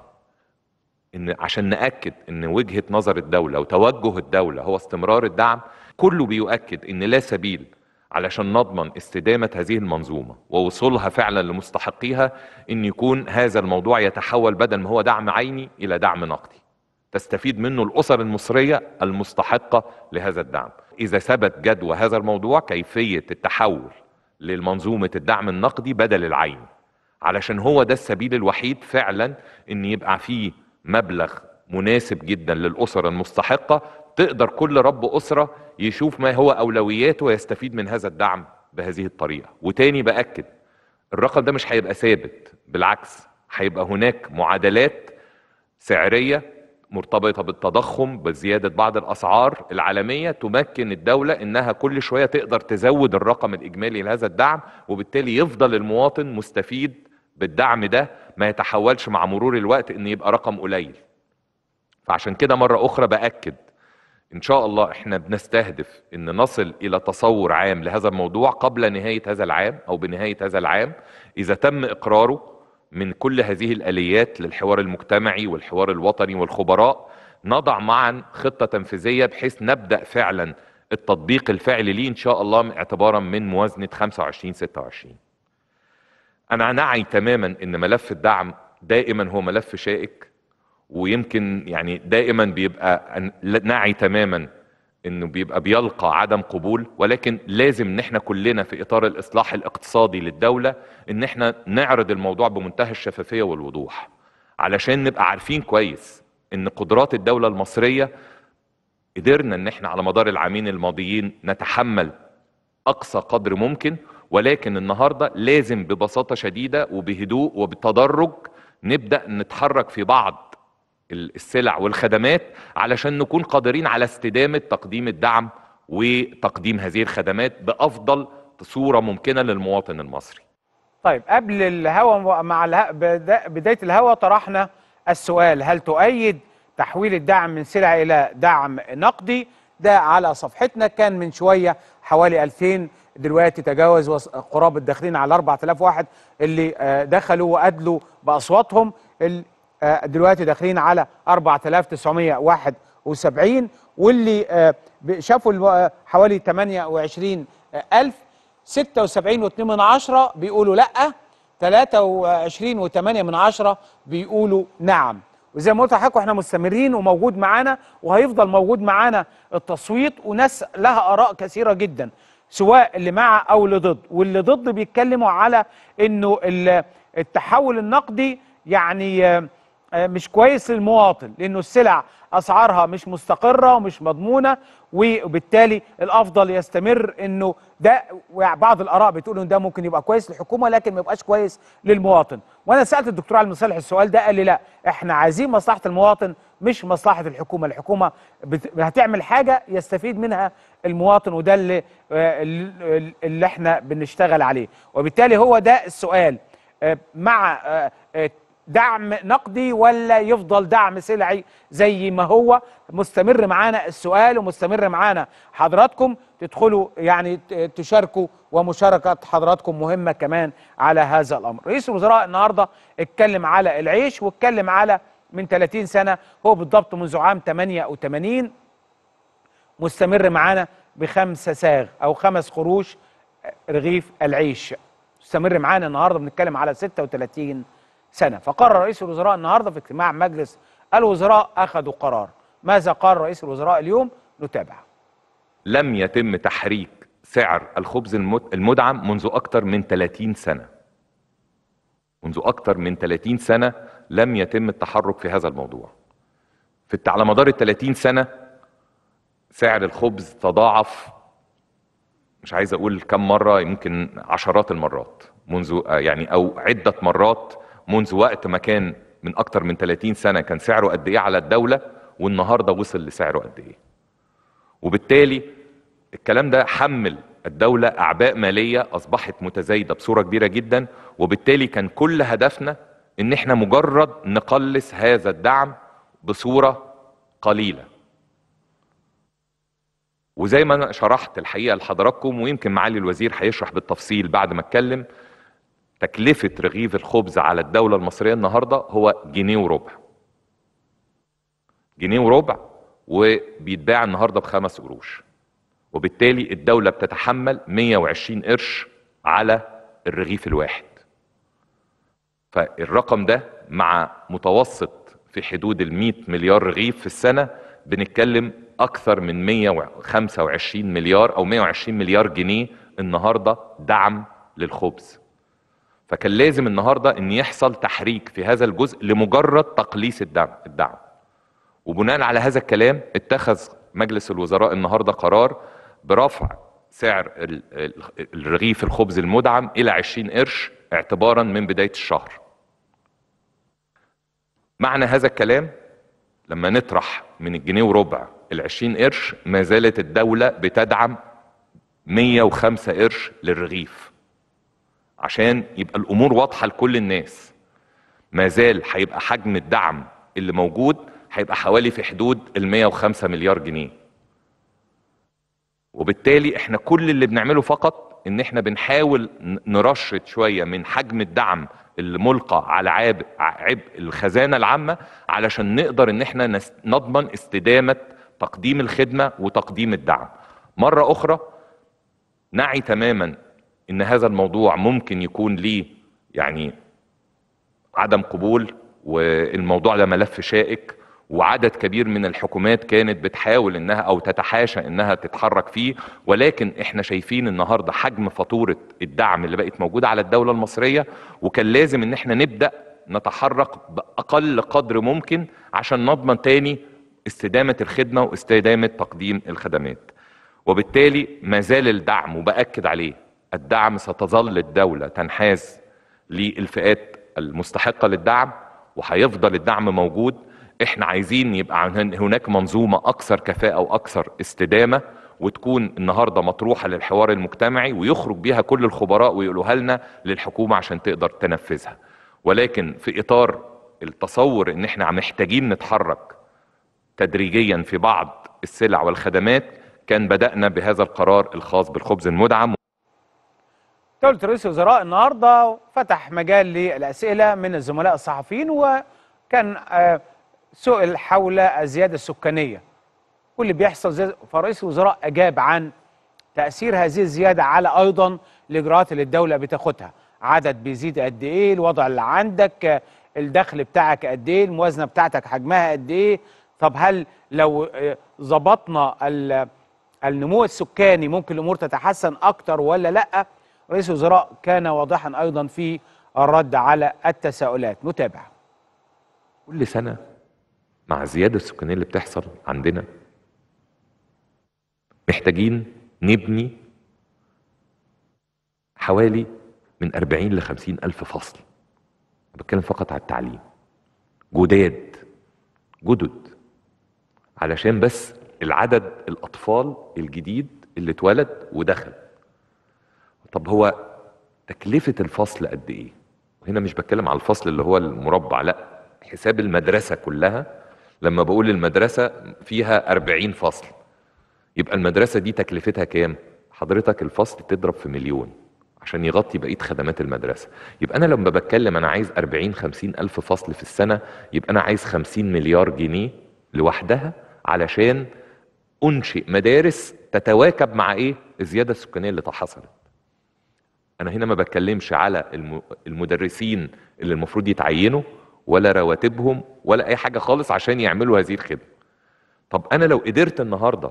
ان عشان ناكد ان وجهه نظر الدوله وتوجه الدوله هو استمرار الدعم كله بيؤكد ان لا سبيل علشان نضمن استدامه هذه المنظومه ووصولها فعلا لمستحقيها ان يكون هذا الموضوع يتحول بدل ما هو دعم عيني الى دعم نقدي تستفيد منه الاسر المصريه المستحقه لهذا الدعم اذا ثبت جدوى هذا الموضوع كيفيه التحول للمنظومه الدعم النقدي بدل العيني علشان هو ده السبيل الوحيد فعلا ان يبقى فيه مبلغ مناسب جدا للاسر المستحقه تقدر كل رب اسره يشوف ما هو اولوياته ويستفيد من هذا الدعم بهذه الطريقه وتاني باكد الرقم ده مش هيبقى ثابت بالعكس هيبقى هناك معادلات سعريه مرتبطه بالتضخم بزياده بعض الاسعار العالميه تمكن الدوله انها كل شويه تقدر تزود الرقم الاجمالي لهذا الدعم وبالتالي يفضل المواطن مستفيد بالدعم ده ما يتحولش مع مرور الوقت ان يبقى رقم قليل فعشان كده مره اخرى باكد ان شاء الله احنا بنستهدف ان نصل الى تصور عام لهذا الموضوع قبل نهايه هذا العام او بنهايه هذا العام اذا تم اقراره من كل هذه الاليات للحوار المجتمعي والحوار الوطني والخبراء نضع معا خطه تنفيذيه بحيث نبدا فعلا التطبيق الفعلي ليه ان شاء الله اعتبارا من موازنه 25 26 انا نعي تماما ان ملف الدعم دائما هو ملف شائك ويمكن يعني دائما بيبقى أن- نعي تماما انه بيبقى بيلقى عدم قبول ولكن لازم ان احنا كلنا في اطار الاصلاح الاقتصادي للدوله ان احنا نعرض الموضوع بمنتهى الشفافيه والوضوح علشان نبقى عارفين كويس ان قدرات الدوله المصريه قدرنا ان احنا على مدار العامين الماضيين نتحمل اقصى قدر ممكن ولكن النهارده لازم ببساطه شديده وبهدوء وبالتدرج نبدا نتحرك في بعض ال- السلع والخدمات علشان نكون قادرين على استدامه تقديم الدعم وتقديم هذه الخدمات بافضل صوره ممكنه للمواطن المصري. طيب قبل الهوا مع الها... بدا- بدايه الهوا طرحنا السؤال هل تؤيد تحويل الدعم من سلع الى دعم نقدي ده على صفحتنا كان من شويه حوالي 2000 دلوقتي تجاوز وص- قرابه داخلين على 4000 واحد اللي آه، دخلوا وادلوا باصواتهم ال- آه، دلوقتي داخلين على 4971 واللي آه، ب- شافوا الو- آه، حوالي 28000 76 و2 من عشرة بيقولوا لا 23 و8 من عشرة بيقولوا نعم وزي ما قلت لحضراتكم احنا مستمرين وموجود معانا وهيفضل موجود معانا التصويت وناس لها اراء كثيره جدا سواء اللي مع او اللي ضد واللي ضد بيتكلموا على انه ال- التحول النقدي يعني آه، آه، مش كويس للمواطن لانه السلع اسعارها مش مستقره ومش مضمونه وبالتالي الافضل يستمر انه ده بعض الاراء بتقول ان ده ممكن يبقى كويس للحكومه لكن ما يبقاش كويس للمواطن وانا سالت الدكتور علي مصالح السؤال ده قال لي لا احنا عايزين مصلحه المواطن مش مصلحه الحكومه الحكومه بت... هتعمل حاجه يستفيد منها المواطن وده اللي آه، اللي اللي احنا بنشتغل عليه وبالتالي هو ده السؤال آه، مع آه، آه، دعم نقدي ولا يفضل دعم سلعي زي ما هو مستمر معانا السؤال ومستمر معانا حضراتكم تدخلوا يعني ت- تشاركوا ومشاركة حضراتكم مهمة كمان على هذا الأمر رئيس الوزراء النهاردة اتكلم على العيش واتكلم على من 30 سنة هو بالضبط منذ عام 88 مستمر معانا بخمسة ساغ أو خمس قروش رغيف العيش مستمر معانا النهارده بنتكلم على 36 سنه فقرر رئيس الوزراء النهارده في اجتماع مجلس الوزراء اخذوا قرار ماذا قال رئيس الوزراء اليوم نتابع لم يتم تحريك سعر الخبز المد- المدعم منذ أكثر من 30 سنة منذ أكثر من 30 سنة لم يتم التحرك في هذا الموضوع في الت- على مدار ال 30 سنة سعر الخبز تضاعف مش عايز أقول كم مرة يمكن عشرات المرات منذ آه، يعني أو عدة مرات منذ وقت ما كان من أكثر من 30 سنة كان سعره قد إيه على الدولة والنهاردة وصل لسعره قد إيه وبالتالي الكلام ده حمل الدولة أعباء مالية أصبحت متزايدة بصورة كبيرة جدا وبالتالي كان كل هدفنا إن إحنا مجرد نقلص هذا الدعم بصورة قليلة وزي ما أنا شرحت الحقيقة لحضراتكم ويمكن معالي الوزير هيشرح بالتفصيل بعد ما اتكلم تكلفة رغيف الخبز على الدولة المصرية النهاردة هو جنيه وربع جنيه وربع وبيتباع النهارده بخمس قروش وبالتالي الدولة بتتحمل 120 قرش على الرغيف الواحد فالرقم ده مع متوسط في حدود ال 100 مليار رغيف في السنة بنتكلم أكثر من 125 مليار أو 120 مليار جنيه النهاردة دعم للخبز فكان لازم النهاردة أن يحصل تحريك في هذا الجزء لمجرد تقليص الدعم الدعم وبناء على هذا الكلام اتخذ مجلس الوزراء النهارده قرار برفع سعر ال- ال- الرغيف الخبز المدعم الى 20 قرش اعتبارا من بدايه الشهر. معنى هذا الكلام لما نطرح من الجنيه وربع ال 20 قرش ما زالت الدوله بتدعم 105 قرش للرغيف. عشان يبقى الامور واضحه لكل الناس. ما زال هيبقى حجم الدعم اللي موجود هيبقى حوالي في حدود ال 105 مليار جنيه وبالتالي احنا كل اللي بنعمله فقط ان احنا بنحاول ن- نرشد شويه من حجم الدعم اللي ملقى على عبء عبء الخزانه العامه علشان نقدر ان احنا نس- نضمن استدامه تقديم الخدمه وتقديم الدعم. مره اخرى نعي تماما ان هذا الموضوع ممكن يكون ليه يعني عدم قبول والموضوع ده ملف شائك وعدد كبير من الحكومات كانت بتحاول انها او تتحاشى انها تتحرك فيه ولكن احنا شايفين النهارده حجم فاتوره الدعم اللي بقت موجوده على الدوله المصريه وكان لازم ان احنا نبدا نتحرك باقل قدر ممكن عشان نضمن تاني استدامه الخدمه واستدامه تقديم الخدمات. وبالتالي ما زال الدعم وباكد عليه الدعم ستظل الدوله تنحاز للفئات المستحقه للدعم وهيفضل الدعم موجود احنا عايزين يبقى هن- هناك منظومه اكثر كفاءه واكثر استدامه وتكون النهارده مطروحه للحوار المجتمعي ويخرج بيها كل الخبراء ويقولوها لنا للحكومه عشان تقدر تنفذها ولكن في اطار التصور ان احنا محتاجين نتحرك تدريجيا في بعض السلع والخدمات كان بدأنا بهذا القرار الخاص بالخبز المدعم دولة رئيس الوزراء النهارده فتح مجال للأسئلة من الزملاء الصحفيين وكان آه، سئل حول الزيادة السكانية واللي بيحصل زي فرئيس الوزراء أجاب عن تأثير هذه الزيادة على أيضا الإجراءات اللي الدولة بتاخدها عدد بيزيد قد إيه الوضع اللي عندك آه، الدخل بتاعك قد إيه الموازنة بتاعتك حجمها قد إيه طب هل لو آه، ظبطنا ال- النمو السكاني ممكن الأمور تتحسن أكتر ولا لأ رئيس الوزراء كان واضحا أيضا في الرد على التساؤلات نتابع كل سنة مع الزيادة السكانية اللي بتحصل عندنا محتاجين نبني حوالي من 40 ل 50 ألف فصل بتكلم فقط على التعليم جداد جدد علشان بس العدد الأطفال الجديد اللي اتولد ودخل طب هو تكلفة الفصل قد إيه؟ هنا مش بتكلم على الفصل اللي هو المربع لا حساب المدرسة كلها لما بقول المدرسة فيها 40 فصل يبقى المدرسة دي تكلفتها كام حضرتك الفصل تضرب في مليون عشان يغطي بقية خدمات المدرسة يبقى أنا لما بتكلم أنا عايز 40 50 ألف فصل في السنة يبقى أنا عايز 50 مليار جنيه لوحدها علشان أنشئ مدارس تتواكب مع إيه الزيادة السكانية اللي حصلت انا هنا ما بتكلمش على الم- المدرسين اللي المفروض يتعينوا ولا رواتبهم ولا اي حاجه خالص عشان يعملوا هذه الخدمه طب انا لو قدرت النهارده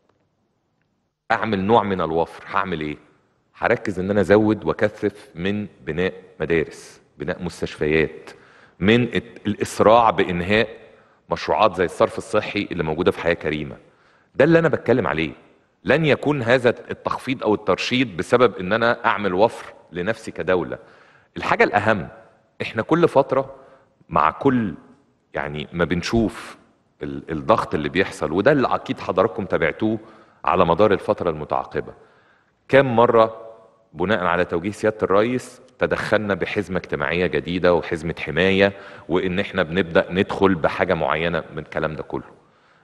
اعمل نوع من الوفر هعمل ايه هركز ان انا ازود واكثف من بناء مدارس بناء مستشفيات من الت- الاسراع بانهاء مشروعات زي الصرف الصحي اللي موجوده في حياه كريمه ده اللي انا بتكلم عليه لن يكون هذا التخفيض او الترشيد بسبب ان انا اعمل وفر لنفسي كدوله الحاجه الاهم احنا كل فتره مع كل يعني ما بنشوف ال- الضغط اللي بيحصل وده اللي اكيد حضراتكم تابعتوه على مدار الفتره المتعاقبه كم مره بناء على توجيه سياده الرئيس تدخلنا بحزمه اجتماعيه جديده وحزمه حمايه وان احنا بنبدا ندخل بحاجه معينه من الكلام ده كله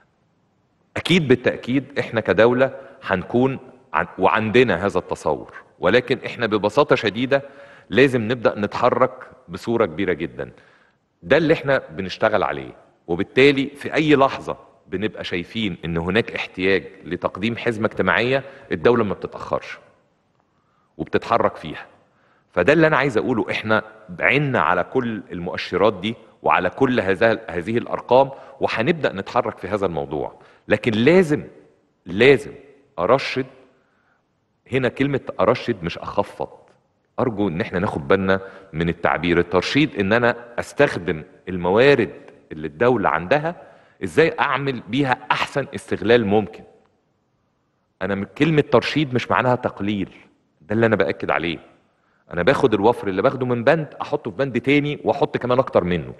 اكيد بالتاكيد احنا كدوله هنكون عن وعندنا هذا التصور ولكن احنا ببساطه شديده لازم نبدا نتحرك بصوره كبيره جدا ده اللي احنا بنشتغل عليه وبالتالي في اي لحظه بنبقى شايفين ان هناك احتياج لتقديم حزمه اجتماعيه الدوله ما بتتاخرش وبتتحرك فيها فده اللي انا عايز اقوله احنا عنا على كل المؤشرات دي وعلى كل هذا هذه الارقام وهنبدا نتحرك في هذا الموضوع لكن لازم لازم ارشد هنا كلمه ارشد مش اخفض ارجو ان احنا ناخد بالنا من التعبير الترشيد ان انا استخدم الموارد اللي الدوله عندها ازاي اعمل بيها احسن استغلال ممكن انا من كلمه ترشيد مش معناها تقليل ده اللي انا باكد عليه انا باخد الوفر اللي باخده من بند احطه في بند تاني واحط كمان اكتر منه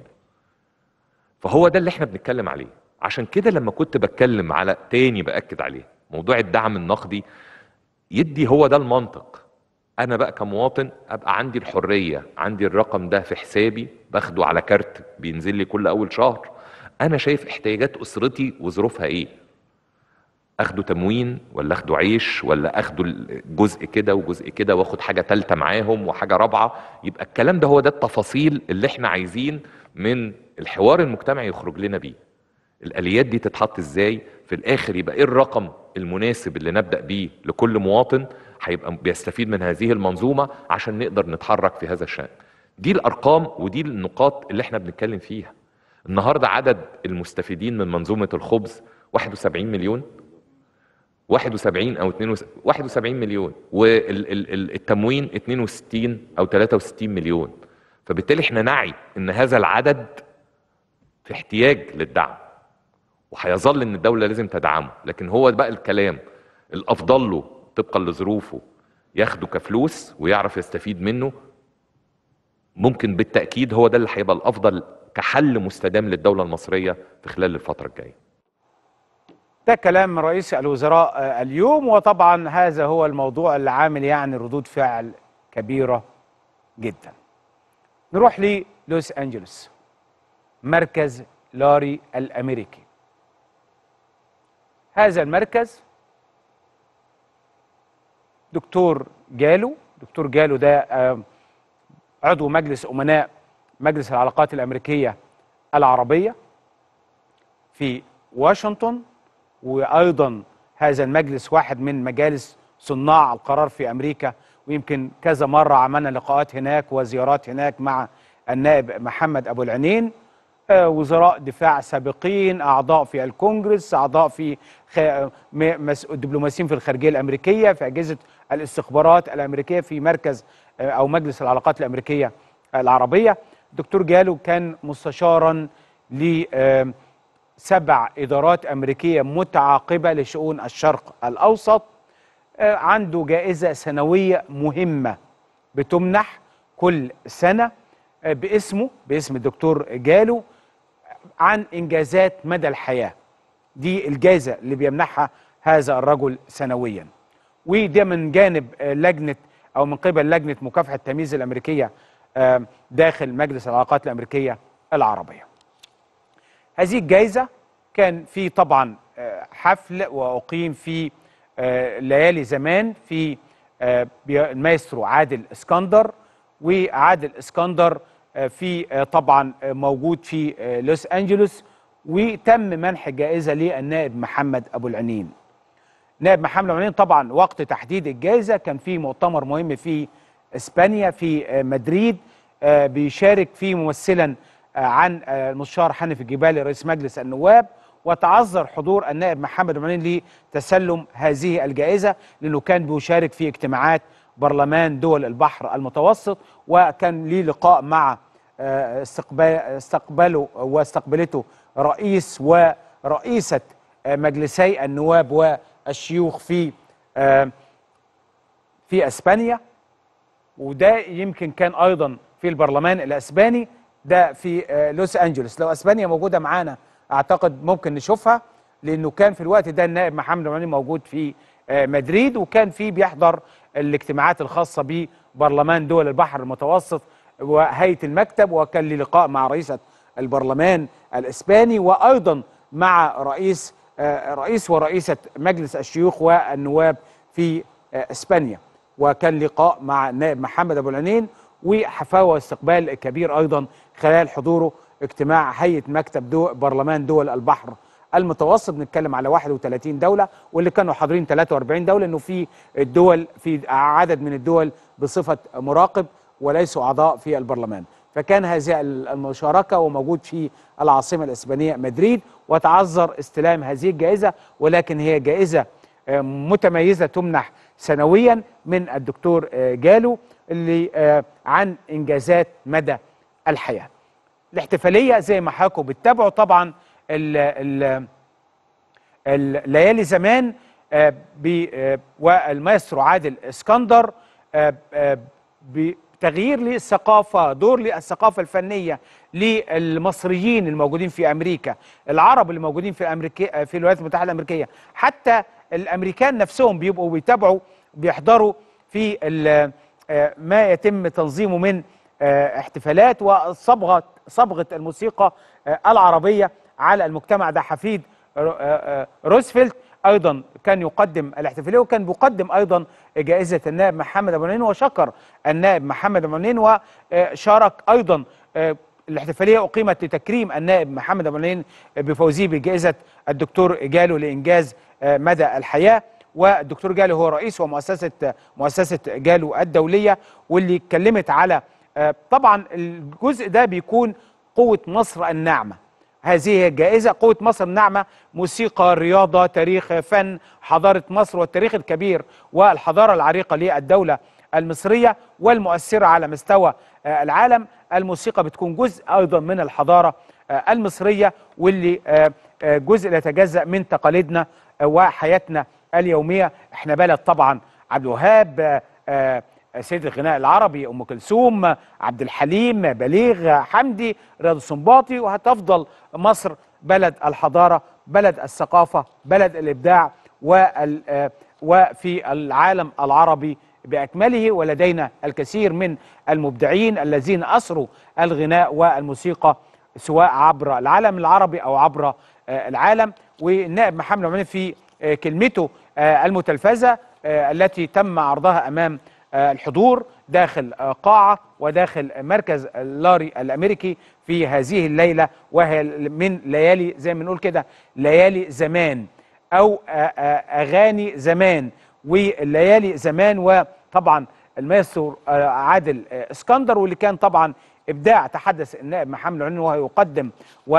فهو ده اللي احنا بنتكلم عليه عشان كده لما كنت بتكلم على تاني باكد عليه موضوع الدعم النقدي يدي هو ده المنطق انا بقى كمواطن ابقى عندي الحريه عندي الرقم ده في حسابي باخده على كارت بينزل لي كل اول شهر انا شايف احتياجات اسرتي وظروفها ايه اخده تموين ولا اخده عيش ولا اخده جزء كده وجزء كده واخد حاجه ثالثه معاهم وحاجه رابعه يبقى الكلام ده هو ده التفاصيل اللي احنا عايزين من الحوار المجتمعي يخرج لنا بيه الاليات دي تتحط ازاي في الاخر يبقى ايه الرقم المناسب اللي نبدا بيه لكل مواطن هيبقى بيستفيد من هذه المنظومه عشان نقدر نتحرك في هذا الشان دي الارقام ودي النقاط اللي احنا بنتكلم فيها النهارده عدد المستفيدين من منظومه الخبز 71 مليون 71 او 72 71 مليون والتموين 62 او 63 مليون فبالتالي احنا نعي ان هذا العدد في احتياج للدعم وهيظل ان الدوله لازم تدعمه لكن هو بقى الكلام الافضل له طبقا لظروفه ياخده كفلوس ويعرف يستفيد منه ممكن بالتاكيد هو ده اللي هيبقى الافضل كحل مستدام للدوله المصريه في خلال الفتره الجايه ده كلام رئيس الوزراء آه، اليوم وطبعا هذا هو الموضوع اللي عامل يعني ردود فعل كبيرة جدا نروح للوس أنجلوس مركز لاري الأمريكي هذا المركز دكتور جالو دكتور جالو ده آه، عضو مجلس أمناء مجلس العلاقات الأمريكية العربية في واشنطن وايضا هذا المجلس واحد من مجالس صناع القرار في امريكا ويمكن كذا مره عملنا لقاءات هناك وزيارات هناك مع النائب محمد ابو العنين آه، وزراء دفاع سابقين اعضاء في الكونجرس اعضاء في خ... م- مس- دبلوماسيين في الخارجيه الامريكيه في اجهزه الاستخبارات الامريكيه في مركز آه، او مجلس العلاقات الامريكيه العربيه دكتور جالو كان مستشارا ل آه، سبع إدارات أمريكية متعاقبة لشؤون الشرق الأوسط آه، عنده جائزة سنوية مهمة بتمنح كل سنة آه، باسمه باسم الدكتور جالو عن إنجازات مدى الحياة دي الجائزة اللي بيمنحها هذا الرجل سنويا وده من جانب آه، لجنة أو من قبل لجنة مكافحة التمييز الأمريكية آه، داخل مجلس العلاقات الامريكيه العربيه. هذه الجائزه كان في طبعا آه، حفل واقيم في آه، ليالي زمان في آه، بي- المايسترو عادل اسكندر وعادل اسكندر آه، في آه، طبعا آه، موجود في آه، لوس انجلوس وتم منح جائزه للنائب محمد ابو العنين. نائب محمد ابو العنين طبعا وقت تحديد الجائزه كان في مؤتمر مهم في اسبانيا في آه، مدريد آه، بيشارك فيه ممثلا آه، عن آه، المستشار حنفي الجبالي رئيس مجلس النواب وتعذر حضور النائب محمد ابو العنين لتسلم هذه الجائزه لانه كان بيشارك في اجتماعات برلمان دول البحر المتوسط وكان ليه لقاء مع آه، استقبال استقبله واستقبلته رئيس ورئيسه آه، مجلسي النواب والشيوخ في آه، في اسبانيا وده يمكن كان ايضا في البرلمان الاسباني ده في آه، لوس انجلوس لو اسبانيا موجوده معانا اعتقد ممكن نشوفها لانه كان في الوقت ده النائب محمد رماني موجود في آه، مدريد وكان في بيحضر الاجتماعات الخاصه ببرلمان دول البحر المتوسط وهيئه المكتب وكان لي لقاء مع رئيسه البرلمان الاسباني وايضا مع رئيس آه، رئيس ورئيسه مجلس الشيوخ والنواب في آه، اسبانيا وكان لقاء مع النائب محمد ابو العنين وحفاوه واستقبال كبير ايضا خلال حضوره اجتماع هيئه مكتب دو برلمان دول البحر المتوسط بنتكلم على 31 دوله واللي كانوا حاضرين 43 دوله انه في الدول في عدد من الدول بصفه مراقب وليسوا اعضاء في البرلمان فكان هذه المشاركه وموجود في العاصمه الاسبانيه مدريد وتعذر استلام هذه الجائزه ولكن هي جائزه آه، متميزه تمنح سنويا من الدكتور آه، جالو اللي آه، عن انجازات مدى الحياه. الاحتفاليه زي ما حضراتكم بتتابعوا طبعا ال ال الليالي زمان آه، ب- آه، والمايسترو عادل اسكندر آه، آه، بتغيير للثقافه دور للثقافه الفنيه للمصريين الموجودين في امريكا العرب اللي موجودين في امريكا في الولايات المتحده الامريكيه حتى الامريكان نفسهم بيبقوا بيتابعوا بيحضروا في ال- آه، ما يتم تنظيمه من آه، احتفالات وصبغه صبغه الموسيقى آه، العربيه على المجتمع ده حفيد رو- آه، آه، روزفلت ايضا كان يقدم الاحتفاليه وكان بيقدم ايضا جائزه النائب محمد ابو منين وشكر النائب محمد ابو منين وشارك ايضا آه، الاحتفاليه اقيمت لتكريم النائب محمد ابو منين بفوزه بجائزه الدكتور جالو لانجاز آه، مدى الحياه والدكتور جالو هو رئيس ومؤسسه مؤسسه جالو الدوليه واللي اتكلمت على آه، طبعا الجزء ده بيكون قوه مصر الناعمه هذه هي الجائزة قوة مصر الناعمة موسيقى رياضة تاريخ فن حضارة مصر والتاريخ الكبير والحضارة العريقة للدولة المصرية والمؤثرة على مستوى آه، العالم الموسيقى بتكون جزء أيضا من الحضارة آه، المصرية واللي آه، آه، جزء لا يتجزأ من تقاليدنا آه، وحياتنا اليومية احنا بلد طبعا عبد الوهاب آه، آه، سيد الغناء العربي ام كلثوم عبد الحليم بليغ حمدي رياض السنباطي وهتفضل مصر بلد الحضاره بلد الثقافه بلد الابداع وال آه، وفي العالم العربي باكمله ولدينا الكثير من المبدعين الذين اسروا الغناء والموسيقى سواء عبر العالم العربي او عبر آه، العالم والنائب محمد عمران في آه، كلمته آه، المتلفزه آه، التي تم عرضها امام آه، الحضور داخل آه، قاعة وداخل مركز اللاري الأمريكي في هذه الليلة وهي من ليالي زي ما نقول كده ليالي زمان أو آه، آه، أغاني زمان والليالي زمان وطبعا المايسترو آه، عادل آه، اسكندر واللي كان طبعا إبداع تحدث النائب محمد العنين وهو يقدم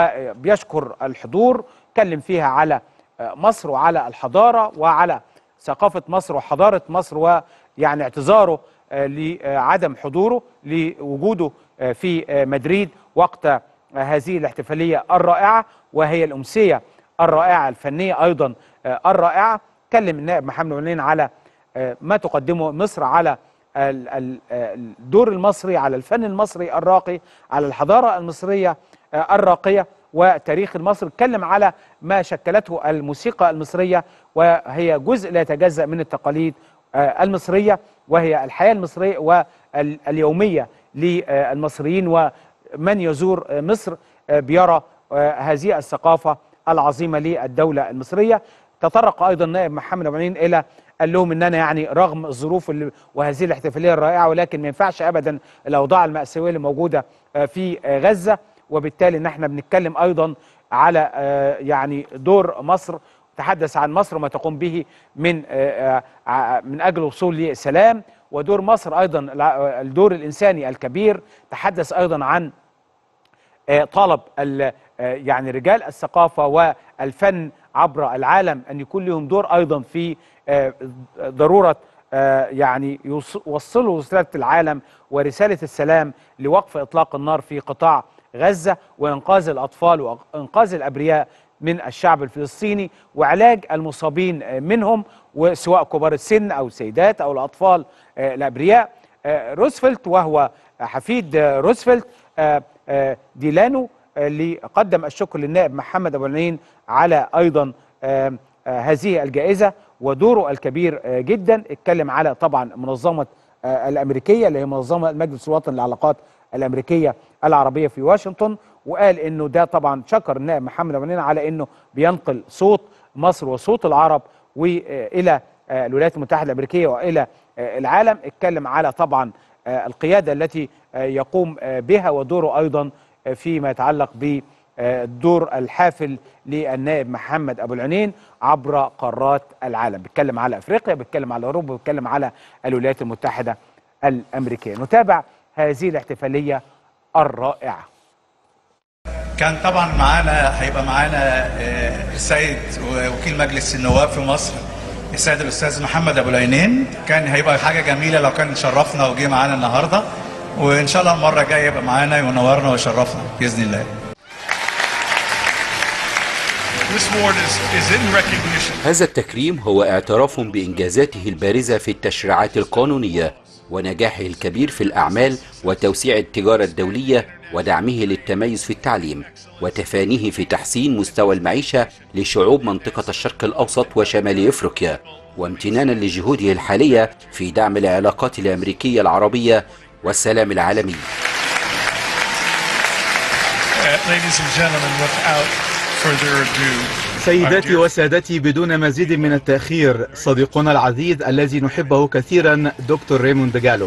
وبيشكر الحضور اتكلم فيها على آه، مصر وعلى الحضارة وعلى ثقافة مصر وحضارة مصر ويعني اعتذاره آه، لعدم حضوره لوجوده آه، في آه، مدريد وقت آه، هذه الاحتفالية الرائعة وهي الأمسية الرائعة الفنية أيضا آه، الرائعة كلم النائب محمد ولين على آه، ما تقدمه مصر على ال- ال- آه، الدور المصري على الفن المصري الراقي على الحضارة المصرية آه، الراقية وتاريخ المصري اتكلم على ما شكلته الموسيقى المصرية وهي جزء لا يتجزأ من التقاليد آه، المصرية وهي الحياة المصرية واليومية للمصريين ومن يزور مصر بيرى هذه الثقافة العظيمة للدولة المصرية تطرق أيضا نائب محمد أبو عنين إلى قال لهم ان انا يعني رغم الظروف اللي وهذه الاحتفاليه الرائعه ولكن ما ينفعش ابدا الاوضاع الماساويه اللي موجوده في غزه وبالتالي ان احنا بنتكلم ايضا على يعني دور مصر تحدث عن مصر وما تقوم به من من اجل الوصول للسلام ودور مصر ايضا الدور الانساني الكبير تحدث ايضا عن طلب يعني رجال الثقافه والفن عبر العالم ان يكون لهم دور ايضا في ضروره يعني يوصلوا رساله العالم ورساله السلام لوقف اطلاق النار في قطاع غزه وانقاذ الاطفال وانقاذ الابرياء من الشعب الفلسطيني وعلاج المصابين منهم وسواء كبار السن او السيدات او الاطفال الابرياء روزفلت وهو حفيد روزفلت ديلانو اللي قدم الشكر للنائب محمد ابو العنين على ايضا هذه الجائزه ودوره الكبير جدا اتكلم على طبعا منظمه الامريكيه اللي هي منظمه المجلس الوطني للعلاقات الامريكيه العربيه في واشنطن وقال انه ده طبعا شكر النائب محمد ابو العنين على انه بينقل صوت مصر وصوت العرب والى الولايات المتحده الامريكيه والى العالم اتكلم على طبعا القياده التي يقوم بها ودوره ايضا فيما يتعلق بالدور الحافل للنائب محمد ابو العنين عبر قارات العالم بيتكلم على افريقيا بيتكلم على اوروبا بيتكلم على الولايات المتحده الامريكيه نتابع هذه الاحتفاليه الرائعه كان طبعا معانا هيبقى معانا السيد وكيل مجلس النواب في مصر السيد الاستاذ محمد ابو العينين كان هيبقى حاجه جميله لو كان شرفنا وجه معانا النهارده وان شاء الله المره الجايه يبقى معانا وينورنا ويشرفنا باذن الله هذا التكريم هو اعتراف بإنجازاته البارزة في التشريعات القانونية ونجاحه الكبير في الأعمال وتوسيع التجارة الدولية ودعمه للتميز في التعليم وتفانيه في تحسين مستوى المعيشة لشعوب منطقة الشرق الأوسط وشمال إفريقيا وامتنانا لجهوده الحالية في دعم العلاقات الأمريكية العربية والسلام العالمي سيداتي وسادتي بدون مزيد من التأخير صديقنا العزيز الذي نحبه كثيرا دكتور ريموند جالو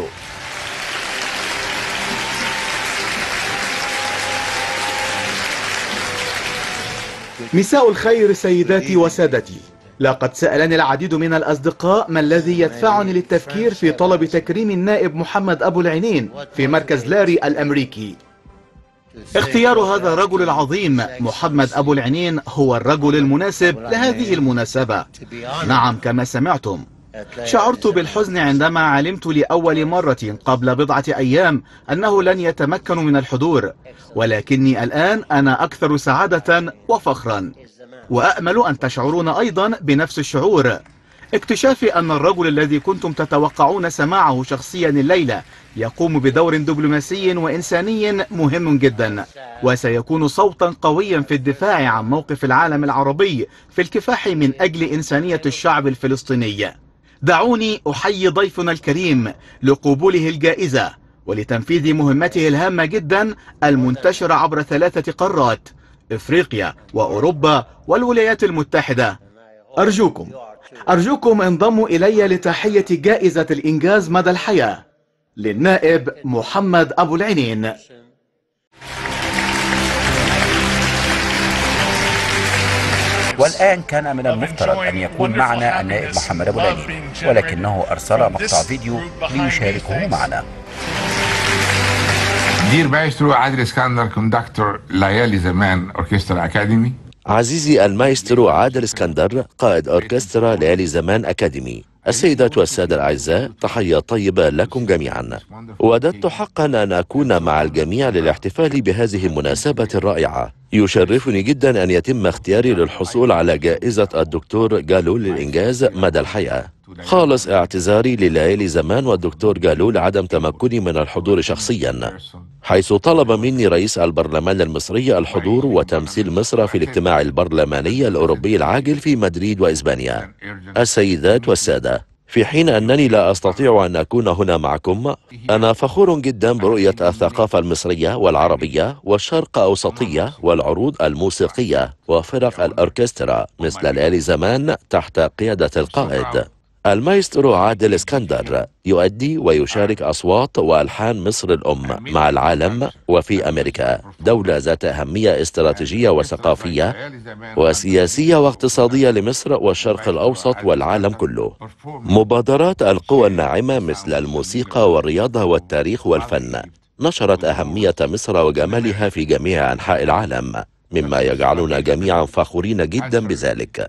مساء الخير سيداتي وسادتي لقد سألني العديد من الأصدقاء ما الذي يدفعني للتفكير في طلب تكريم النائب محمد أبو العينين في مركز لاري الأمريكي اختيار هذا الرجل العظيم محمد أبو العنين هو الرجل المناسب لهذه المناسبة نعم كما سمعتم شعرت بالحزن عندما علمت لأول مرة قبل بضعة أيام أنه لن يتمكن من الحضور ولكني الآن أنا أكثر سعادة وفخرا وأأمل أن تشعرون أيضا بنفس الشعور اكتشاف أن الرجل الذي كنتم تتوقعون سماعه شخصيا الليلة يقوم بدور دبلوماسي وإنساني مهم جدا وسيكون صوتا قويا في الدفاع عن موقف العالم العربي في الكفاح من أجل إنسانية الشعب الفلسطيني دعوني أحيي ضيفنا الكريم لقبوله الجائزة ولتنفيذ مهمته الهامة جدا المنتشرة عبر ثلاثة قارات إفريقيا وأوروبا والولايات المتحدة أرجوكم أرجوكم انضموا إلي لتحية جائزة الإنجاز مدى الحياة للنائب محمد أبو العنين والآن كان من المفترض أن يكون معنا النائب محمد أبو العنين ولكنه أرسل مقطع فيديو ليشاركه معنا دير مايسترو عادل اسكندر كوندكتور ليالي زمان اوركسترا اكاديمي عزيزي المايسترو عادل اسكندر قائد أوركسترا ليالي زمان أكاديمي السيدات والسادة الأعزاء تحية طيبة لكم جميعا وددت حقا أن أكون مع الجميع للاحتفال بهذه المناسبة الرائعة يشرفني جدا أن يتم اختياري للحصول على جائزة الدكتور جالو للإنجاز مدى الحياة خالص اعتذاري لليالي زمان والدكتور جالو لعدم تمكني من الحضور شخصيا حيث طلب مني رئيس البرلمان المصري الحضور وتمثيل مصر في الاجتماع البرلماني الأوروبي العاجل في مدريد وإسبانيا السيدات والسادة في حين أنني لا أستطيع أن أكون هنا معكم أنا فخور جدا برؤية الثقافة المصرية والعربية والشرق أوسطية والعروض الموسيقية وفرق الأوركسترا مثل ليالي زمان تحت قيادة القائد المايسترو عادل اسكندر يؤدي ويشارك أصوات وألحان مصر الأم مع العالم وفي أمريكا دولة ذات أهمية استراتيجية وثقافية وسياسية واقتصادية لمصر والشرق الأوسط والعالم كله مبادرات القوى الناعمة مثل الموسيقى والرياضة والتاريخ والفن نشرت أهمية مصر وجمالها في جميع أنحاء العالم مما يجعلنا جميعا فخورين جدا بذلك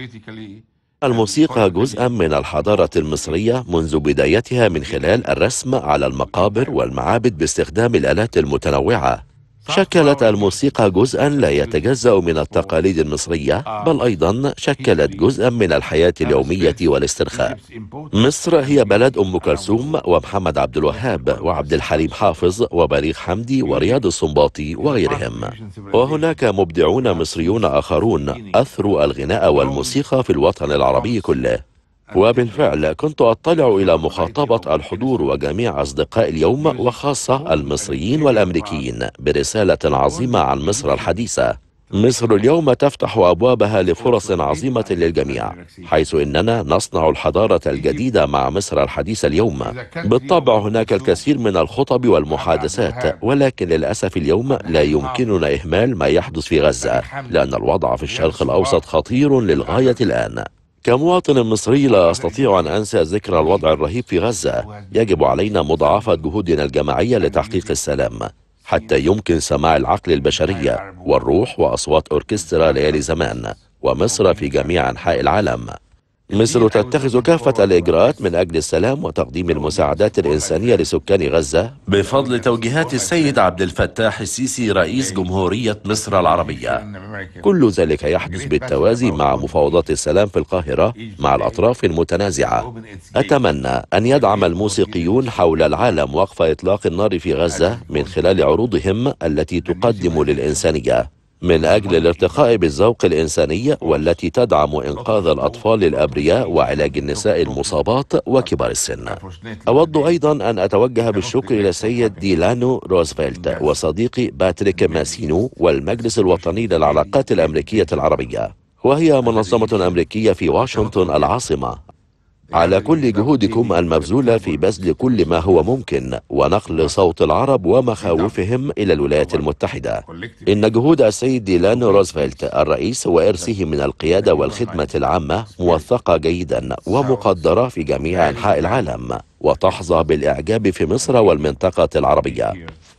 الموسيقى جزءا من الحضارة المصرية منذ بدايتها من خلال الرسم على المقابر والمعابد باستخدام الآلات المتنوعة شكلت الموسيقى جزءا لا يتجزأ من التقاليد المصرية بل أيضا شكلت جزءا من الحياة اليومية والاسترخاء مصر هي بلد أم كلثوم ومحمد عبد الوهاب وعبد الحليم حافظ وبليغ حمدي ورياض السنباطي وغيرهم وهناك مبدعون مصريون آخرون أثروا الغناء والموسيقى في الوطن العربي كله وبالفعل كنت أطلع إلى مخاطبة الحضور وجميع أصدقاء اليوم وخاصة المصريين والأمريكيين برسالة عظيمة عن مصر الحديثة مصر اليوم تفتح أبوابها لفرص عظيمة للجميع حيث إننا نصنع الحضارة الجديدة مع مصر الحديثة اليوم بالطبع هناك الكثير من الخطب والمحادثات ولكن للأسف اليوم لا يمكننا إهمال ما يحدث في غزة لأن الوضع في الشرق الأوسط خطير للغاية الآن كمواطن مصري لا أستطيع أن أنسى ذكرى الوضع الرهيب في غزة يجب علينا مضاعفة جهودنا الجماعية لتحقيق السلام حتى يمكن سماع العقل البشرية والروح وأصوات أوركسترا ليالي زمان ومصر في جميع أنحاء العالم مصر تتخذ كافة الإجراءات من أجل السلام وتقديم المساعدات الإنسانية لسكان غزة بفضل توجيهات السيد عبد الفتاح السيسي رئيس جمهورية مصر العربية كل ذلك يحدث بالتوازي مع مفاوضات السلام في القاهرة مع الأطراف المتنازعة أتمنى أن يدعم الموسيقيون حول العالم وقف إطلاق النار في غزة من خلال عروضهم التي تقدم للإنسانية من أجل الارتقاء بالذوق الإنساني والتي تدعم إنقاذ الأطفال الأبرياء وعلاج النساء المصابات وكبار السن أود أيضا أن أتوجه بالشكر إلى السيد ديلانو روزفلت وصديقي باتريك ماسينو والمجلس الوطني للعلاقات الأمريكية العربية وهي منظمة أمريكية في واشنطن العاصمة على كل جهودكم المبذولة في بذل كل ما هو ممكن ونقل صوت العرب ومخاوفهم إلى الولايات المتحدة إن جهود السيد ديلان روزفلت الرئيس وإرثه من القيادة والخدمة العامة موثقة جيدا ومقدرة في جميع أنحاء العالم وتحظى بالإعجاب في مصر والمنطقة العربية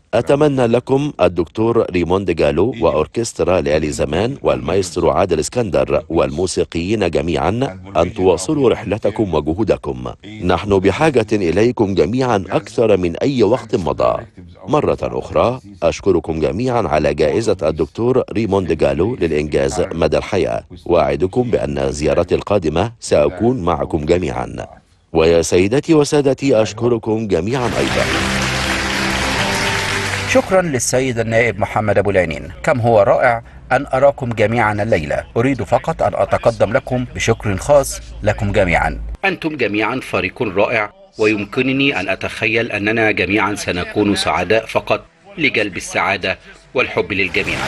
أتمنى لكم الدكتور ريموند جالو وأوركسترا ليالي زمان والمايسترو عادل اسكندر والموسيقيين جميعا أن تواصلوا رحلتكم وجهودكم نحن بحاجة إليكم جميعا أكثر من أي وقت مضى مرة أخرى أشكركم جميعا على جائزة الدكتور ريموند جالو للإنجاز مدى الحياة وأعدكم بأن زيارتي القادمة سأكون معكم جميعا ويا سيدتي وسادتي أشكركم جميعا أيضا شكرا للسيد النائب محمد أبو العينين كم هو رائع أن أراكم جميعا الليلة أريد فقط أن أتقدم لكم بشكر خاص لكم جميعا أنتم جميعا فريق رائع ويمكنني أن أتخيل أننا جميعا سنكون سعداء فقط لجلب السعادة والحب للجميع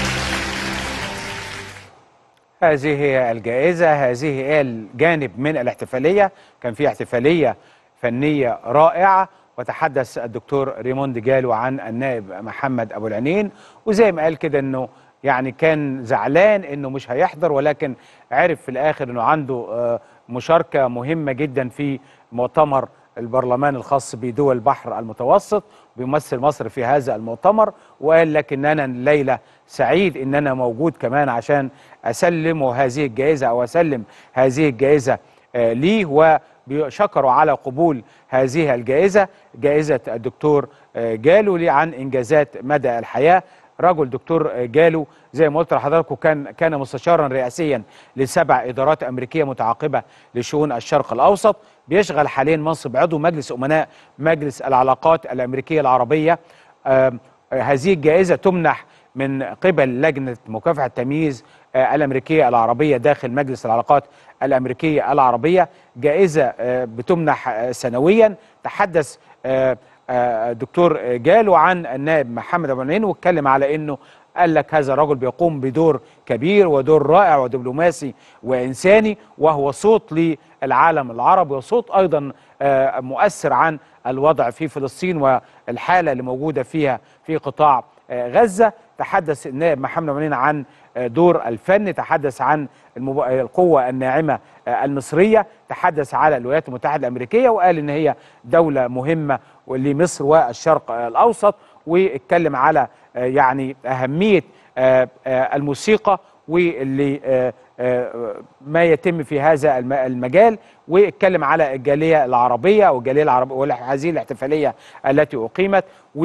هذه هي الجائزة هذه هي الجانب من الاحتفالية كان في احتفالية فنية رائعة وتحدث الدكتور ريموند جالو عن النائب محمد ابو العينين وزي ما قال كده انه يعني كان زعلان انه مش هيحضر ولكن عرف في الاخر انه عنده مشاركه مهمه جدا في مؤتمر البرلمان الخاص بدول البحر المتوسط بيمثل مصر في هذا المؤتمر وقال لك ان انا الليله سعيد ان انا موجود كمان عشان اسلم هذه الجائزه او اسلم هذه الجائزه ليه و شكروا على قبول هذه الجائزة جائزة الدكتور جالو لي عن إنجازات مدى الحياة رجل دكتور جالو زي ما قلت لحضراتكم كان كان مستشارا رئاسيا لسبع ادارات امريكيه متعاقبه لشؤون الشرق الاوسط بيشغل حاليا منصب عضو مجلس امناء مجلس العلاقات الامريكيه العربيه آه هذه الجائزه تمنح من قبل لجنه مكافحه التمييز آه، الامريكيه العربيه داخل مجلس العلاقات الامريكيه العربيه جائزه آه، بتمنح آه، سنويا تحدث آه، آه، دكتور جالو عن النائب محمد ابو العينين واتكلم على انه قال لك هذا الرجل بيقوم بدور كبير ودور رائع ودبلوماسي وانساني وهو صوت للعالم العربي وصوت ايضا آه، مؤثر عن الوضع في فلسطين والحاله اللي موجوده فيها في قطاع آه، غزه تحدث النائب محمد ابو العينين عن آه، دور الفن تحدث عن المب... القوه الناعمه آه، المصريه تحدث على الولايات المتحده الامريكيه وقال ان هي دوله مهمه لمصر والشرق آه، الاوسط واتكلم على آه، يعني اهميه آه، آه، الموسيقى واللي آه، آه، ما يتم في هذا الم- المجال واتكلم على الجاليه العربيه او الجاليه العربيه وهذه الاحتفاليه التي اقيمت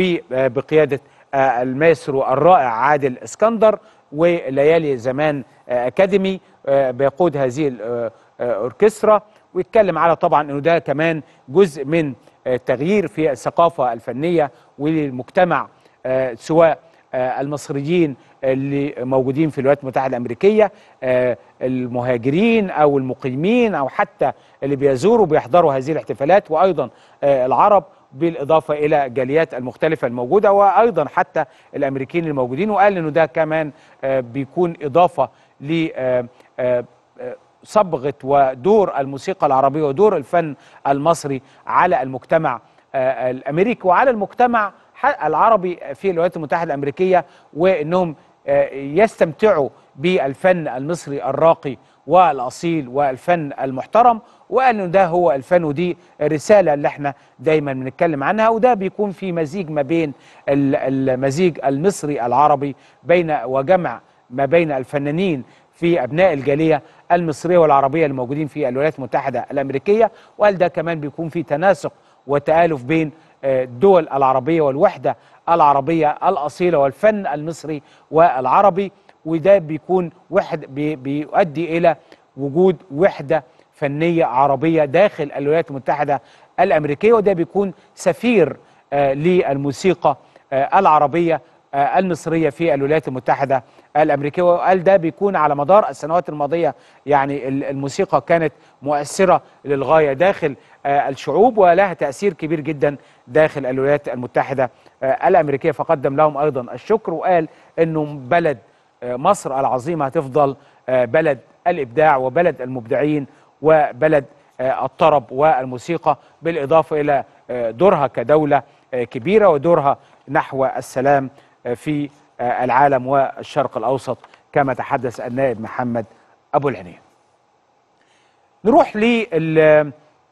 وبقياده آه، المايسترو الرائع عادل اسكندر وليالي زمان آه، اكاديمي آه، بيقود هذه الاوركسترا ويتكلم على طبعا انه ده كمان جزء من آه، التغيير في الثقافه الفنيه وللمجتمع آه، سواء آه، المصريين اللي موجودين في الولايات المتحده الامريكيه آه، المهاجرين او المقيمين او حتى اللي بيزوروا بيحضروا هذه الاحتفالات وايضا آه، العرب بالاضافه الى الجاليات المختلفه الموجوده وايضا حتى الامريكيين الموجودين وقال انه ده كمان آه، بيكون اضافه ل آه، آه، آه، صبغه ودور الموسيقى العربيه ودور الفن المصري على المجتمع آه، الامريكي وعلى المجتمع ح- العربي في الولايات المتحده الامريكيه وانهم آه، يستمتعوا بالفن المصري الراقي والاصيل والفن المحترم وقال انه ده هو الفن ودي الرساله اللي احنا دايما بنتكلم عنها وده بيكون في مزيج ما بين ال- المزيج المصري العربي بين وجمع ما بين الفنانين في ابناء الجاليه المصريه والعربيه الموجودين في الولايات المتحده الامريكيه وقال ده كمان بيكون في تناسق وتآلف بين آه، الدول العربيه والوحده العربيه الاصيله والفن المصري والعربي وده بيكون وحد بي بيؤدي الى وجود وحده فنيه عربيه داخل الولايات المتحده الامريكيه وده بيكون سفير آه، للموسيقى آه، العربيه آه، المصريه في الولايات المتحده الامريكيه وقال ده بيكون على مدار السنوات الماضيه يعني ال- الموسيقى كانت مؤثره للغايه داخل آه، الشعوب ولها تاثير كبير جدا داخل الولايات المتحده آه، الامريكيه فقدم لهم ايضا الشكر وقال انه بلد آه، مصر العظيمه هتفضل آه، بلد الابداع وبلد المبدعين وبلد آه، الطرب والموسيقى بالاضافه الى آه، دورها كدوله آه، كبيره ودورها نحو السلام آه، في آه، العالم والشرق الاوسط كما تحدث النائب محمد ابو العنين. نروح لل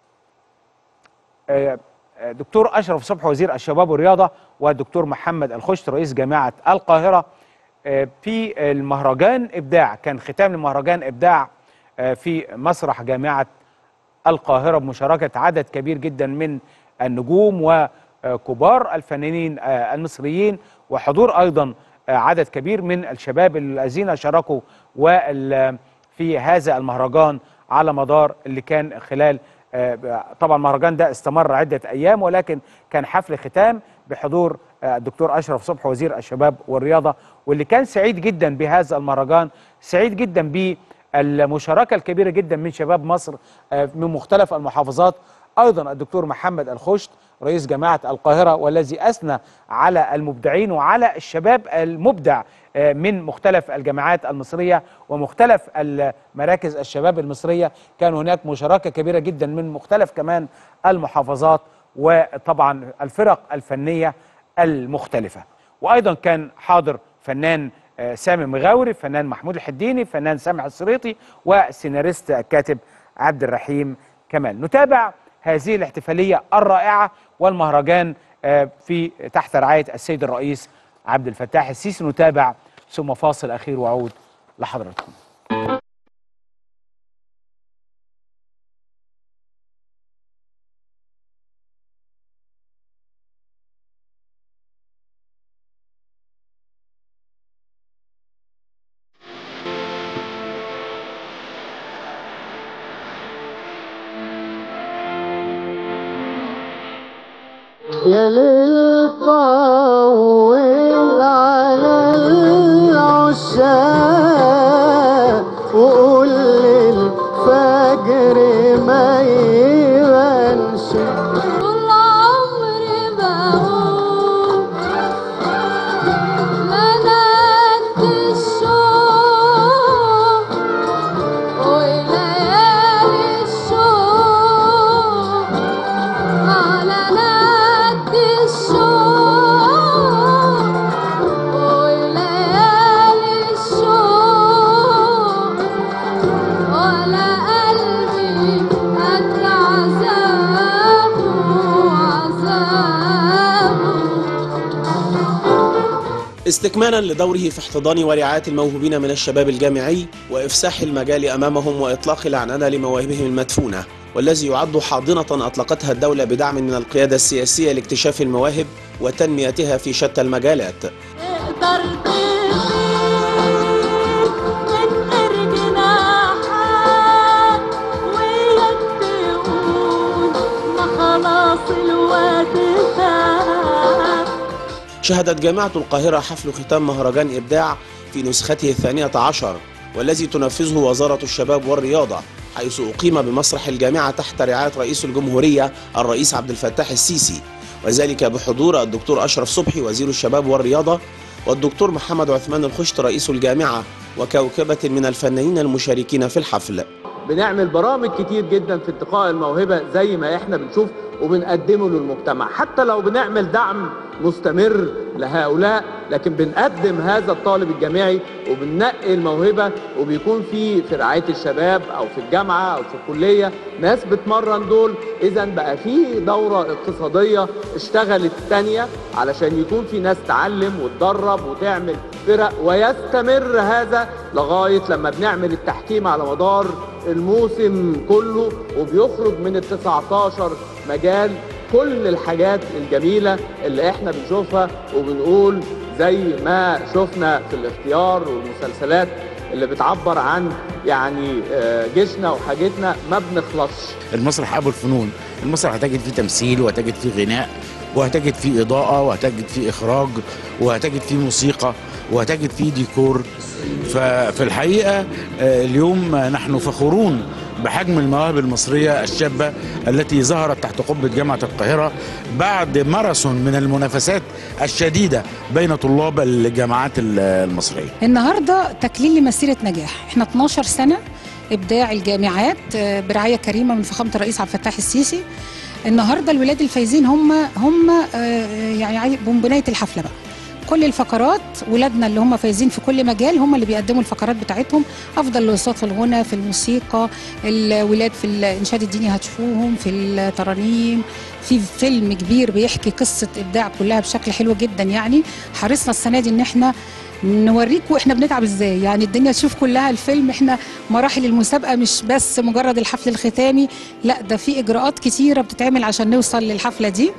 آه، آه، دكتور اشرف صبحي وزير الشباب والرياضه والدكتور محمد الخشت رئيس جامعه القاهره آه، في المهرجان ابداع كان ختام المهرجان ابداع آه، في مسرح جامعه القاهره بمشاركه عدد كبير جدا من النجوم وكبار الفنانين آه، المصريين وحضور ايضا آه، عدد كبير من الشباب الذين شاركوا وال- في هذا المهرجان على مدار اللي كان خلال آه، طبعا المهرجان ده استمر عده ايام ولكن كان حفل ختام بحضور آه، الدكتور اشرف صبحي وزير الشباب والرياضه واللي كان سعيد جدا بهذا المهرجان سعيد جدا بالمشاركه الكبيره جدا من شباب مصر آه، من مختلف المحافظات ايضا الدكتور محمد الخشت رئيس جامعه القاهره والذي اثنى على المبدعين وعلى الشباب المبدع آه، من مختلف الجامعات المصريه ومختلف مراكز الشباب المصريه كان هناك مشاركه كبيره جدا من مختلف كمان المحافظات وطبعا الفرق الفنيه المختلفه وايضا كان حاضر فنان آه، سامي مغاوري فنان محمود الحديني فنان سامح السريطي وسيناريست الكاتب عبد الرحيم كمال نتابع هذه الاحتفاليه الرائعه والمهرجان آه، في تحت رعايه السيد الرئيس عبد الفتاح السيسي نتابع ثم فاصل اخير واعود لحضراتكم يا ليل طول على استكمالا لدوره في احتضان ورعاية الموهوبين من الشباب الجامعي وإفساح المجال أمامهم وإطلاق العنانة لمواهبهم المدفونة والذي يعد حاضنة أطلقتها الدولة بدعم من القيادة السياسية لاكتشاف المواهب وتنميتها في شتى المجالات تقدر تطير من جناحك وياك تقول ما خلاص الوقت فات شهدت جامعة القاهرة حفل ختام مهرجان إبداع في نسخته الثانية عشر والذي تنفذه وزارة الشباب والرياضة حيث أقيم بمسرح الجامعة تحت رعاية رئيس الجمهورية الرئيس عبد الفتاح السيسي وذلك بحضور الدكتور أشرف صبحي وزير الشباب والرياضة والدكتور محمد عثمان الخشت رئيس الجامعة وكوكبة من الفنانين المشاركين في الحفل بنعمل برامج كتير جدا في اتقاء الموهبه زي ما احنا بنشوف وبنقدمه للمجتمع حتى لو بنعمل دعم مستمر لهؤلاء لكن بنقدم هذا الطالب الجامعي وبننقي الموهبه وبيكون في في رعايه الشباب او في الجامعه او في الكليه ناس بتمرن دول اذا بقى في دوره اقتصاديه اشتغلت تانية علشان يكون في ناس تعلم وتدرب وتعمل فرق ويستمر هذا لغايه لما بنعمل التحكيم على مدار الموسم كله وبيخرج من ال 19 مجال كل الحاجات الجميلة اللي احنا بنشوفها وبنقول زي ما شفنا في الاختيار والمسلسلات اللي بتعبر عن يعني آه، جيشنا وحاجتنا ما بنخلصش المسرح ابو الفنون المسرح هتجد فيه تمثيل وهتجد فيه غناء وهتجد فيه اضاءه وهتجد فيه اخراج وهتجد فيه موسيقى وهتجد فيه ديكور ففي الحقيقه آه، اليوم نحن فخورون بحجم المواهب المصريه الشابه التي ظهرت تحت قبه جامعه القاهره بعد ماراثون من المنافسات الشديده بين طلاب الجامعات المصريه النهارده تكليل لمسيره نجاح احنا 12 سنه ابداع الجامعات آه، برعايه كريمه من فخامه الرئيس عبد الفتاح السيسي النهارده الولاد الفايزين هم هم آه، يعني عاي- بنبنايه الحفله بقى كل الفقرات ولادنا اللي هم فايزين في كل مجال هم اللي بيقدموا الفقرات بتاعتهم افضل الاصوات في الغنى في الموسيقى الولاد في الانشاد الديني هتشوفوهم في الترانيم في فيلم كبير بيحكي قصه ابداع كلها بشكل حلو جدا يعني حرصنا السنه دي ان احنا نوريكم احنا بنتعب ازاي يعني الدنيا تشوف كلها الفيلم احنا مراحل المسابقه مش بس مجرد الحفل الختامي لا ده في اجراءات كتيره بتتعمل عشان نوصل للحفله دي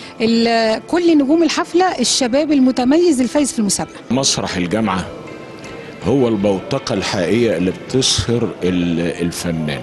ال- كل نجوم الحفله الشباب المتميز الفايز في المسابقه مسرح الجامعة هو البوتقة الحقيقية اللي بتظهر ال- الفنان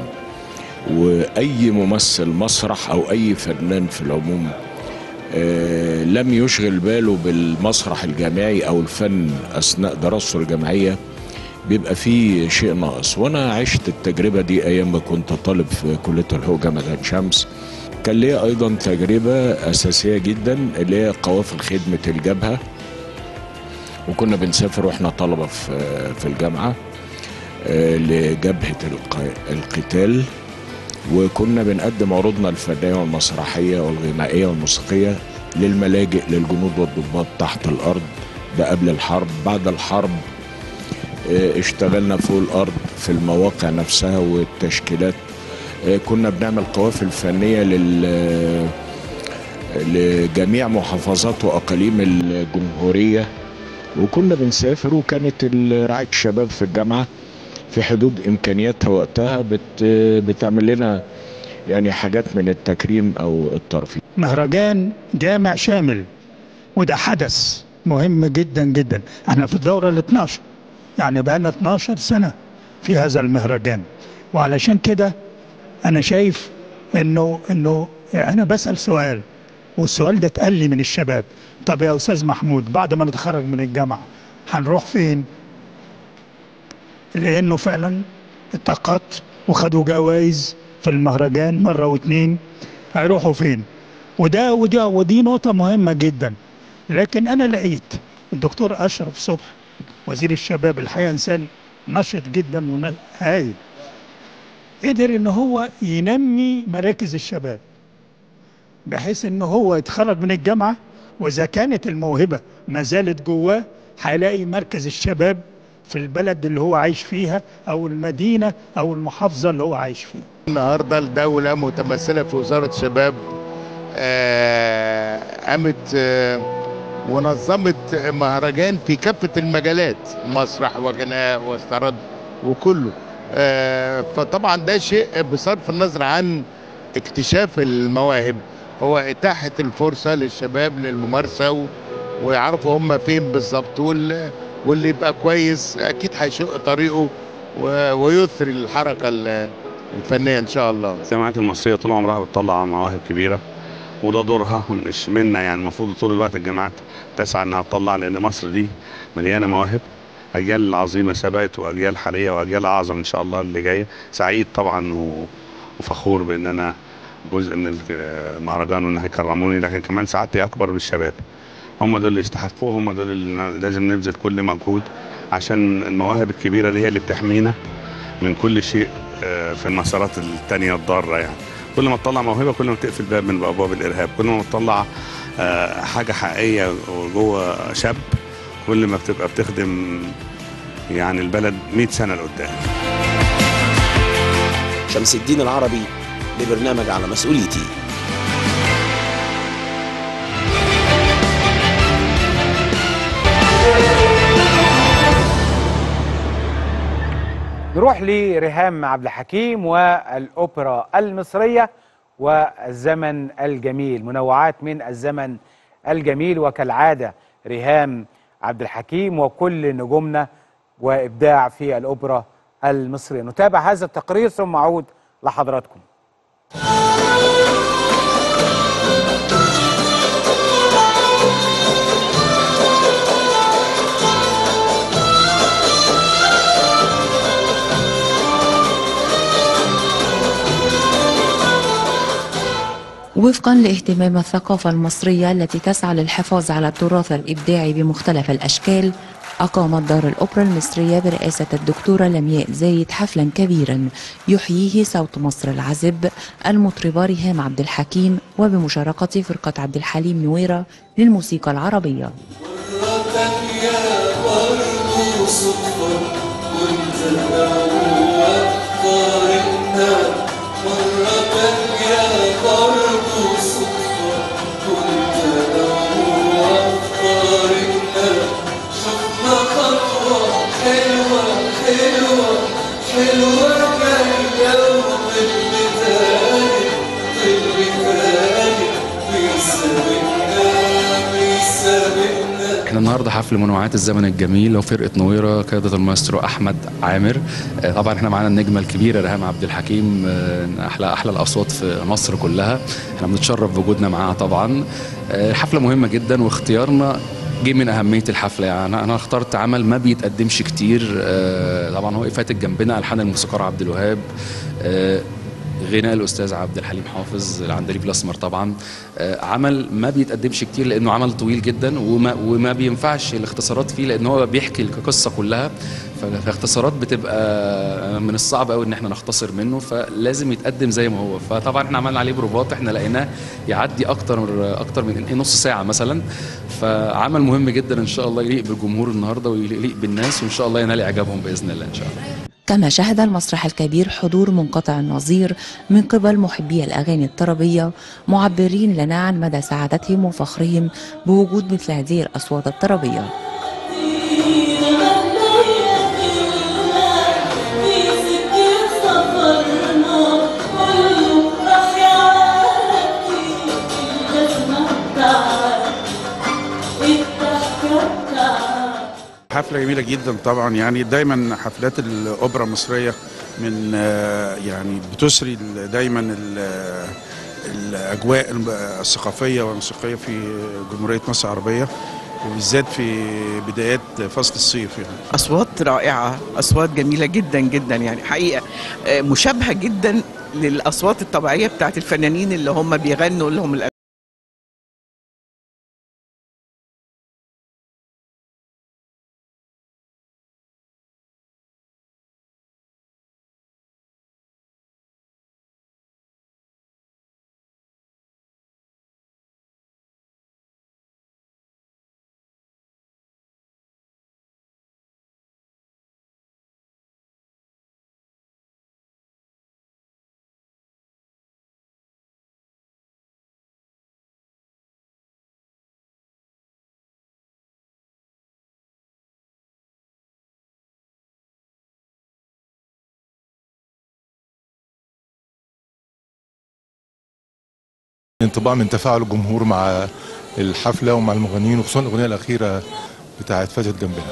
وأي ممثل مسرح أو أي فنان في العموم آه، لم يشغل باله بالمسرح الجامعي أو الفن أثناء دراسته الجامعية بيبقى فيه شيء ناقص وأنا عشت التجربة دي أيام ما كنت طالب في كلية الحقوق جامعة عين شمس كان ليا أيضا تجربة أساسية جدا اللي هي قوافل خدمة الجبهة وكنا بنسافر واحنا طلبة في في الجامعة آه، لجبهة الق- القتال وكنا بنقدم عروضنا الفنية والمسرحية والغنائية والموسيقية للملاجئ للجنود والضباط تحت الأرض ده قبل الحرب بعد الحرب آه، اشتغلنا فوق الأرض في المواقع نفسها والتشكيلات آه، كنا بنعمل قوافل فنية لل لجميع محافظات وأقاليم الجمهورية وكنا بنسافر وكانت ال- رعاية الشباب في الجامعة في حدود إمكانياتها وقتها بت بتعمل لنا يعني حاجات من التكريم أو الترفيه مهرجان جامع شامل وده حدث مهم جدا جدا احنا في الدورة ال 12 يعني بقالنا 12 سنة في هذا المهرجان وعلشان كده انا شايف انه انه انا بسأل سؤال والسؤال ده اتقال لي من الشباب طب يا استاذ محمود بعد ما نتخرج من الجامعة هنروح فين لانه فعلا اتقت وخدوا جوائز في المهرجان مرة واتنين هيروحوا فين وده ودي ودي نقطة مهمة جدا لكن أنا لقيت الدكتور أشرف صبح وزير الشباب الحقيقة إنسان نشط جدا وهايل قدر إن هو ينمي مراكز الشباب بحيث إن هو يتخرج من الجامعة وإذا كانت الموهبة ما زالت جواه هيلاقي مركز الشباب في البلد اللي هو عايش فيها أو المدينة أو المحافظة اللي هو عايش فيها النهارده الدولة متمثلة في وزارة الشباب آه، قامت آه، ونظمت مهرجان في كافة المجالات مسرح وغناء واستعراض وكله آه، فطبعا ده شيء بصرف النظر عن اكتشاف المواهب هو إتاحة الفرصة للشباب للممارسة و... ويعرفوا هم فين بالظبط وال... واللي يبقى كويس أكيد هيشق طريقه و... ويثري الحركة ال- الفنية إن شاء الله الجامعات المصرية طول عمرها بتطلع مواهب كبيرة وده دورها مش منا يعني المفروض طول الوقت الجامعات تسعى انها تطلع لان مصر دي مليانة مواهب اجيال عظيمة سبقت واجيال حالية واجيال اعظم ان شاء الله اللي جاية سعيد طبعا و- وفخور بان انا جزء من المهرجان وان هيكرموني لكن كمان سعادتي اكبر بالشباب هم دول اللي يستحقوا هم دول اللي لازم نبذل كل مجهود عشان المواهب الكبيرة دي هي اللي بتحمينا من كل شيء آه، في المسارات التانية الضارة يعني كل ما تطلع موهبة كل ما تقفل باب من أبواب الإرهاب كل ما تطلع آه، حاجة حقيقية جوه شاب كل ما بتبقى بتخدم يعني البلد 100 سنة لقدام شمس الدين العربي لبرنامج على مسؤوليتي نروح لريهام عبد الحكيم والأوبرا المصرية والزمن الجميل منوعات من الزمن الجميل وكالعادة ريهام عبد الحكيم وكل نجومنا وإبداع في الأوبرا المصرية نتابع هذا التقرير ثم أعود لحضراتكم وفقا لاهتمام الثقافة المصرية التي تسعى للحفاظ على التراث الإبداعي بمختلف الأشكال أقامت دار الأوبرا المصرية برئاسة الدكتورة لمياء زايد حفلا كبيرا يحييه صوت مصر العذب المطربة ريهام عبد الحكيم وبمشاركة فرقة عبد الحليم نويرة للموسيقى العربية احنا النهارده حفل منوعات الزمن الجميل وفرقه نويره قياده المايسترو احمد عامر آه، طبعا احنا معانا النجمه الكبيره ريهام عبد الحكيم آه، احلى احلى الاصوات في مصر كلها احنا بنتشرف بوجودنا معاها طبعا آه، حفله مهمه جدا واختيارنا جه من اهميه الحفله يعني انا اخترت عمل ما بيتقدمش كتير آه، طبعا هو فاتت جنبنا الحان الموسيقار عبد الوهاب آه، غناء الاستاذ عبد الحليم حافظ العندليب الاسمر طبعا آه، عمل ما بيتقدمش كتير لانه عمل طويل جدا وما وما بينفعش الاختصارات فيه لان هو بيحكي القصه كلها ف- فالاختصارات بتبقى من الصعب قوي ان احنا نختصر منه فلازم يتقدم زي ما هو فطبعا احنا عملنا عليه بروفات احنا لقيناه يعدي اكتر اكتر من نص ساعه مثلا فعمل مهم جدا ان شاء الله يليق بالجمهور النهارده ويليق بالناس وان شاء الله ينال اعجابهم باذن الله ان شاء الله كما شهد المسرح الكبير حضور منقطع النظير من قبل محبي الأغاني الطربية معبرين لنا عن مدى سعادتهم وفخرهم بوجود مثل هذه الأصوات الطربية حفلة جميلة جدا طبعا يعني دايما حفلات الأوبرا المصرية من آه، يعني بتسري ال- دايما ال- الأجواء الثقافية والموسيقية في جمهورية مصر العربية وبالذات في بدايات فصل الصيف يعني اصوات رائعه اصوات جميله جدا جدا يعني حقيقه آه، مشابهه جدا للاصوات الطبيعيه بتاعت الفنانين اللي هم بيغنوا لهم انطباع من تفاعل الجمهور مع الحفله ومع المغنيين وخصوصا الاغنيه الاخيره بتاعت فاتت جنبنا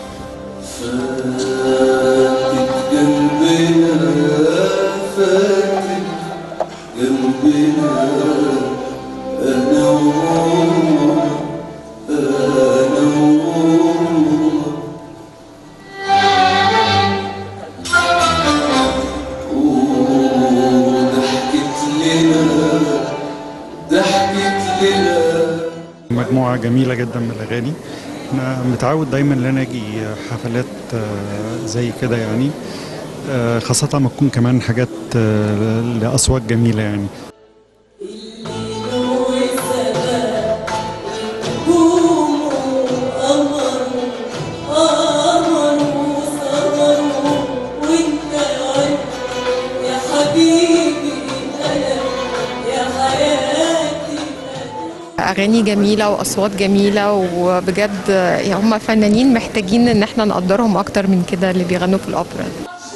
مجموعة جميلة جدا من الأغاني أنا متعود دايما إن أنا أجي حفلات آه، زي كده يعني آه، خاصة لما تكون كمان حاجات آه، لأصوات جميلة يعني أغاني جميلة وأصوات جميلة وبجد هم فنانين محتاجين إن احنا نقدرهم أكتر من كده اللي بيغنوا في الأوبرا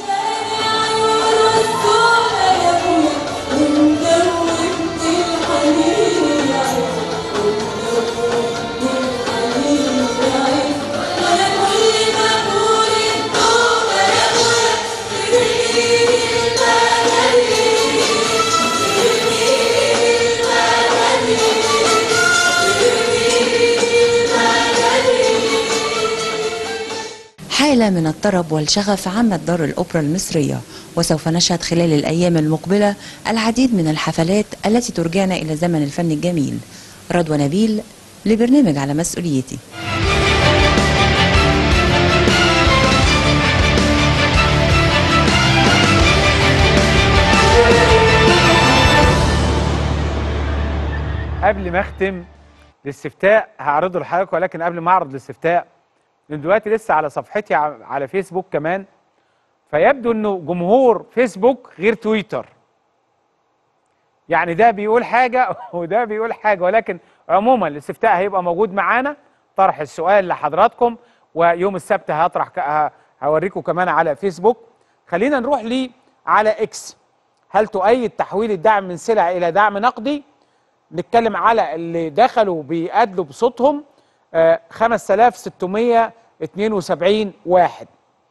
حالة من الطرب والشغف عمت دار الأوبرا المصرية وسوف نشهد خلال الأيام المقبلة العديد من الحفلات التي ترجعنا إلى زمن الفن الجميل رضوى نبيل لبرنامج على مسؤوليتي قبل ما اختم الاستفتاء هعرضه لحضرتك ولكن قبل ما اعرض الاستفتاء من دلوقتي لسه على صفحتي ع- على فيسبوك كمان فيبدو انه جمهور فيسبوك غير تويتر يعني ده بيقول حاجه وده بيقول حاجه ولكن عموما الاستفتاء هيبقى موجود معانا طرح السؤال لحضراتكم ويوم السبت هطرح ك- ه- هوريكم كمان على فيسبوك خلينا نروح ليه على اكس هل تؤيد تحويل الدعم من سلع الى دعم نقدي نتكلم على اللي دخلوا بيأدلوا بصوتهم آه، 5672 واحد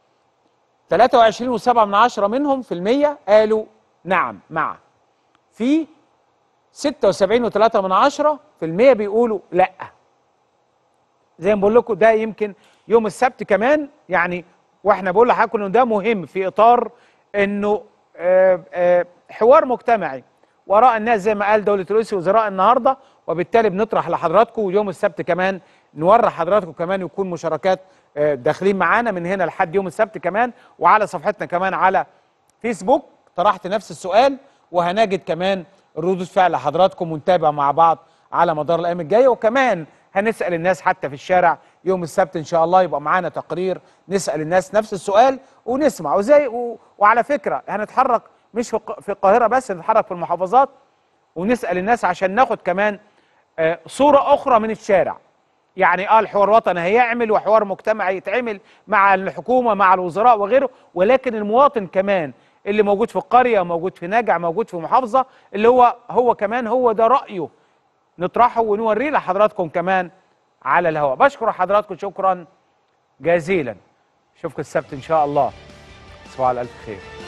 23.7 من عشرة منهم في المية قالوا نعم مع في 76.3 من عشرة في المية بيقولوا لا زي ما بقول لكم ده يمكن يوم السبت كمان يعني واحنا بقول لحضراتكم انه ده مهم في اطار انه آه، آه، حوار مجتمعي وراء الناس زي ما قال دولة رئيس الوزراء النهارده وبالتالي بنطرح لحضراتكم ويوم السبت كمان نوري حضراتكم كمان يكون مشاركات آه، داخلين معانا من هنا لحد يوم السبت كمان وعلى صفحتنا كمان على فيسبوك طرحت نفس السؤال وهنجد كمان ردود فعل حضراتكم ونتابع مع بعض على مدار الايام الجايه وكمان هنسال الناس حتى في الشارع يوم السبت ان شاء الله يبقى معانا تقرير نسال الناس نفس السؤال ونسمع وزي و... وعلى فكره هنتحرك مش في الق- في القاهره بس نتحرك في المحافظات ونسال الناس عشان ناخد كمان آه، صوره اخرى من الشارع يعني اه الحوار الوطني هيعمل وحوار مجتمعي يتعمل مع الحكومه مع الوزراء وغيره ولكن المواطن كمان اللي موجود في القريه موجود في نجع موجود في محافظه اللي هو هو كمان هو ده رايه نطرحه ونوريه لحضراتكم كمان على الهواء بشكر حضراتكم شكرا جزيلا اشوفكم السبت ان شاء الله تصبحوا على الف خير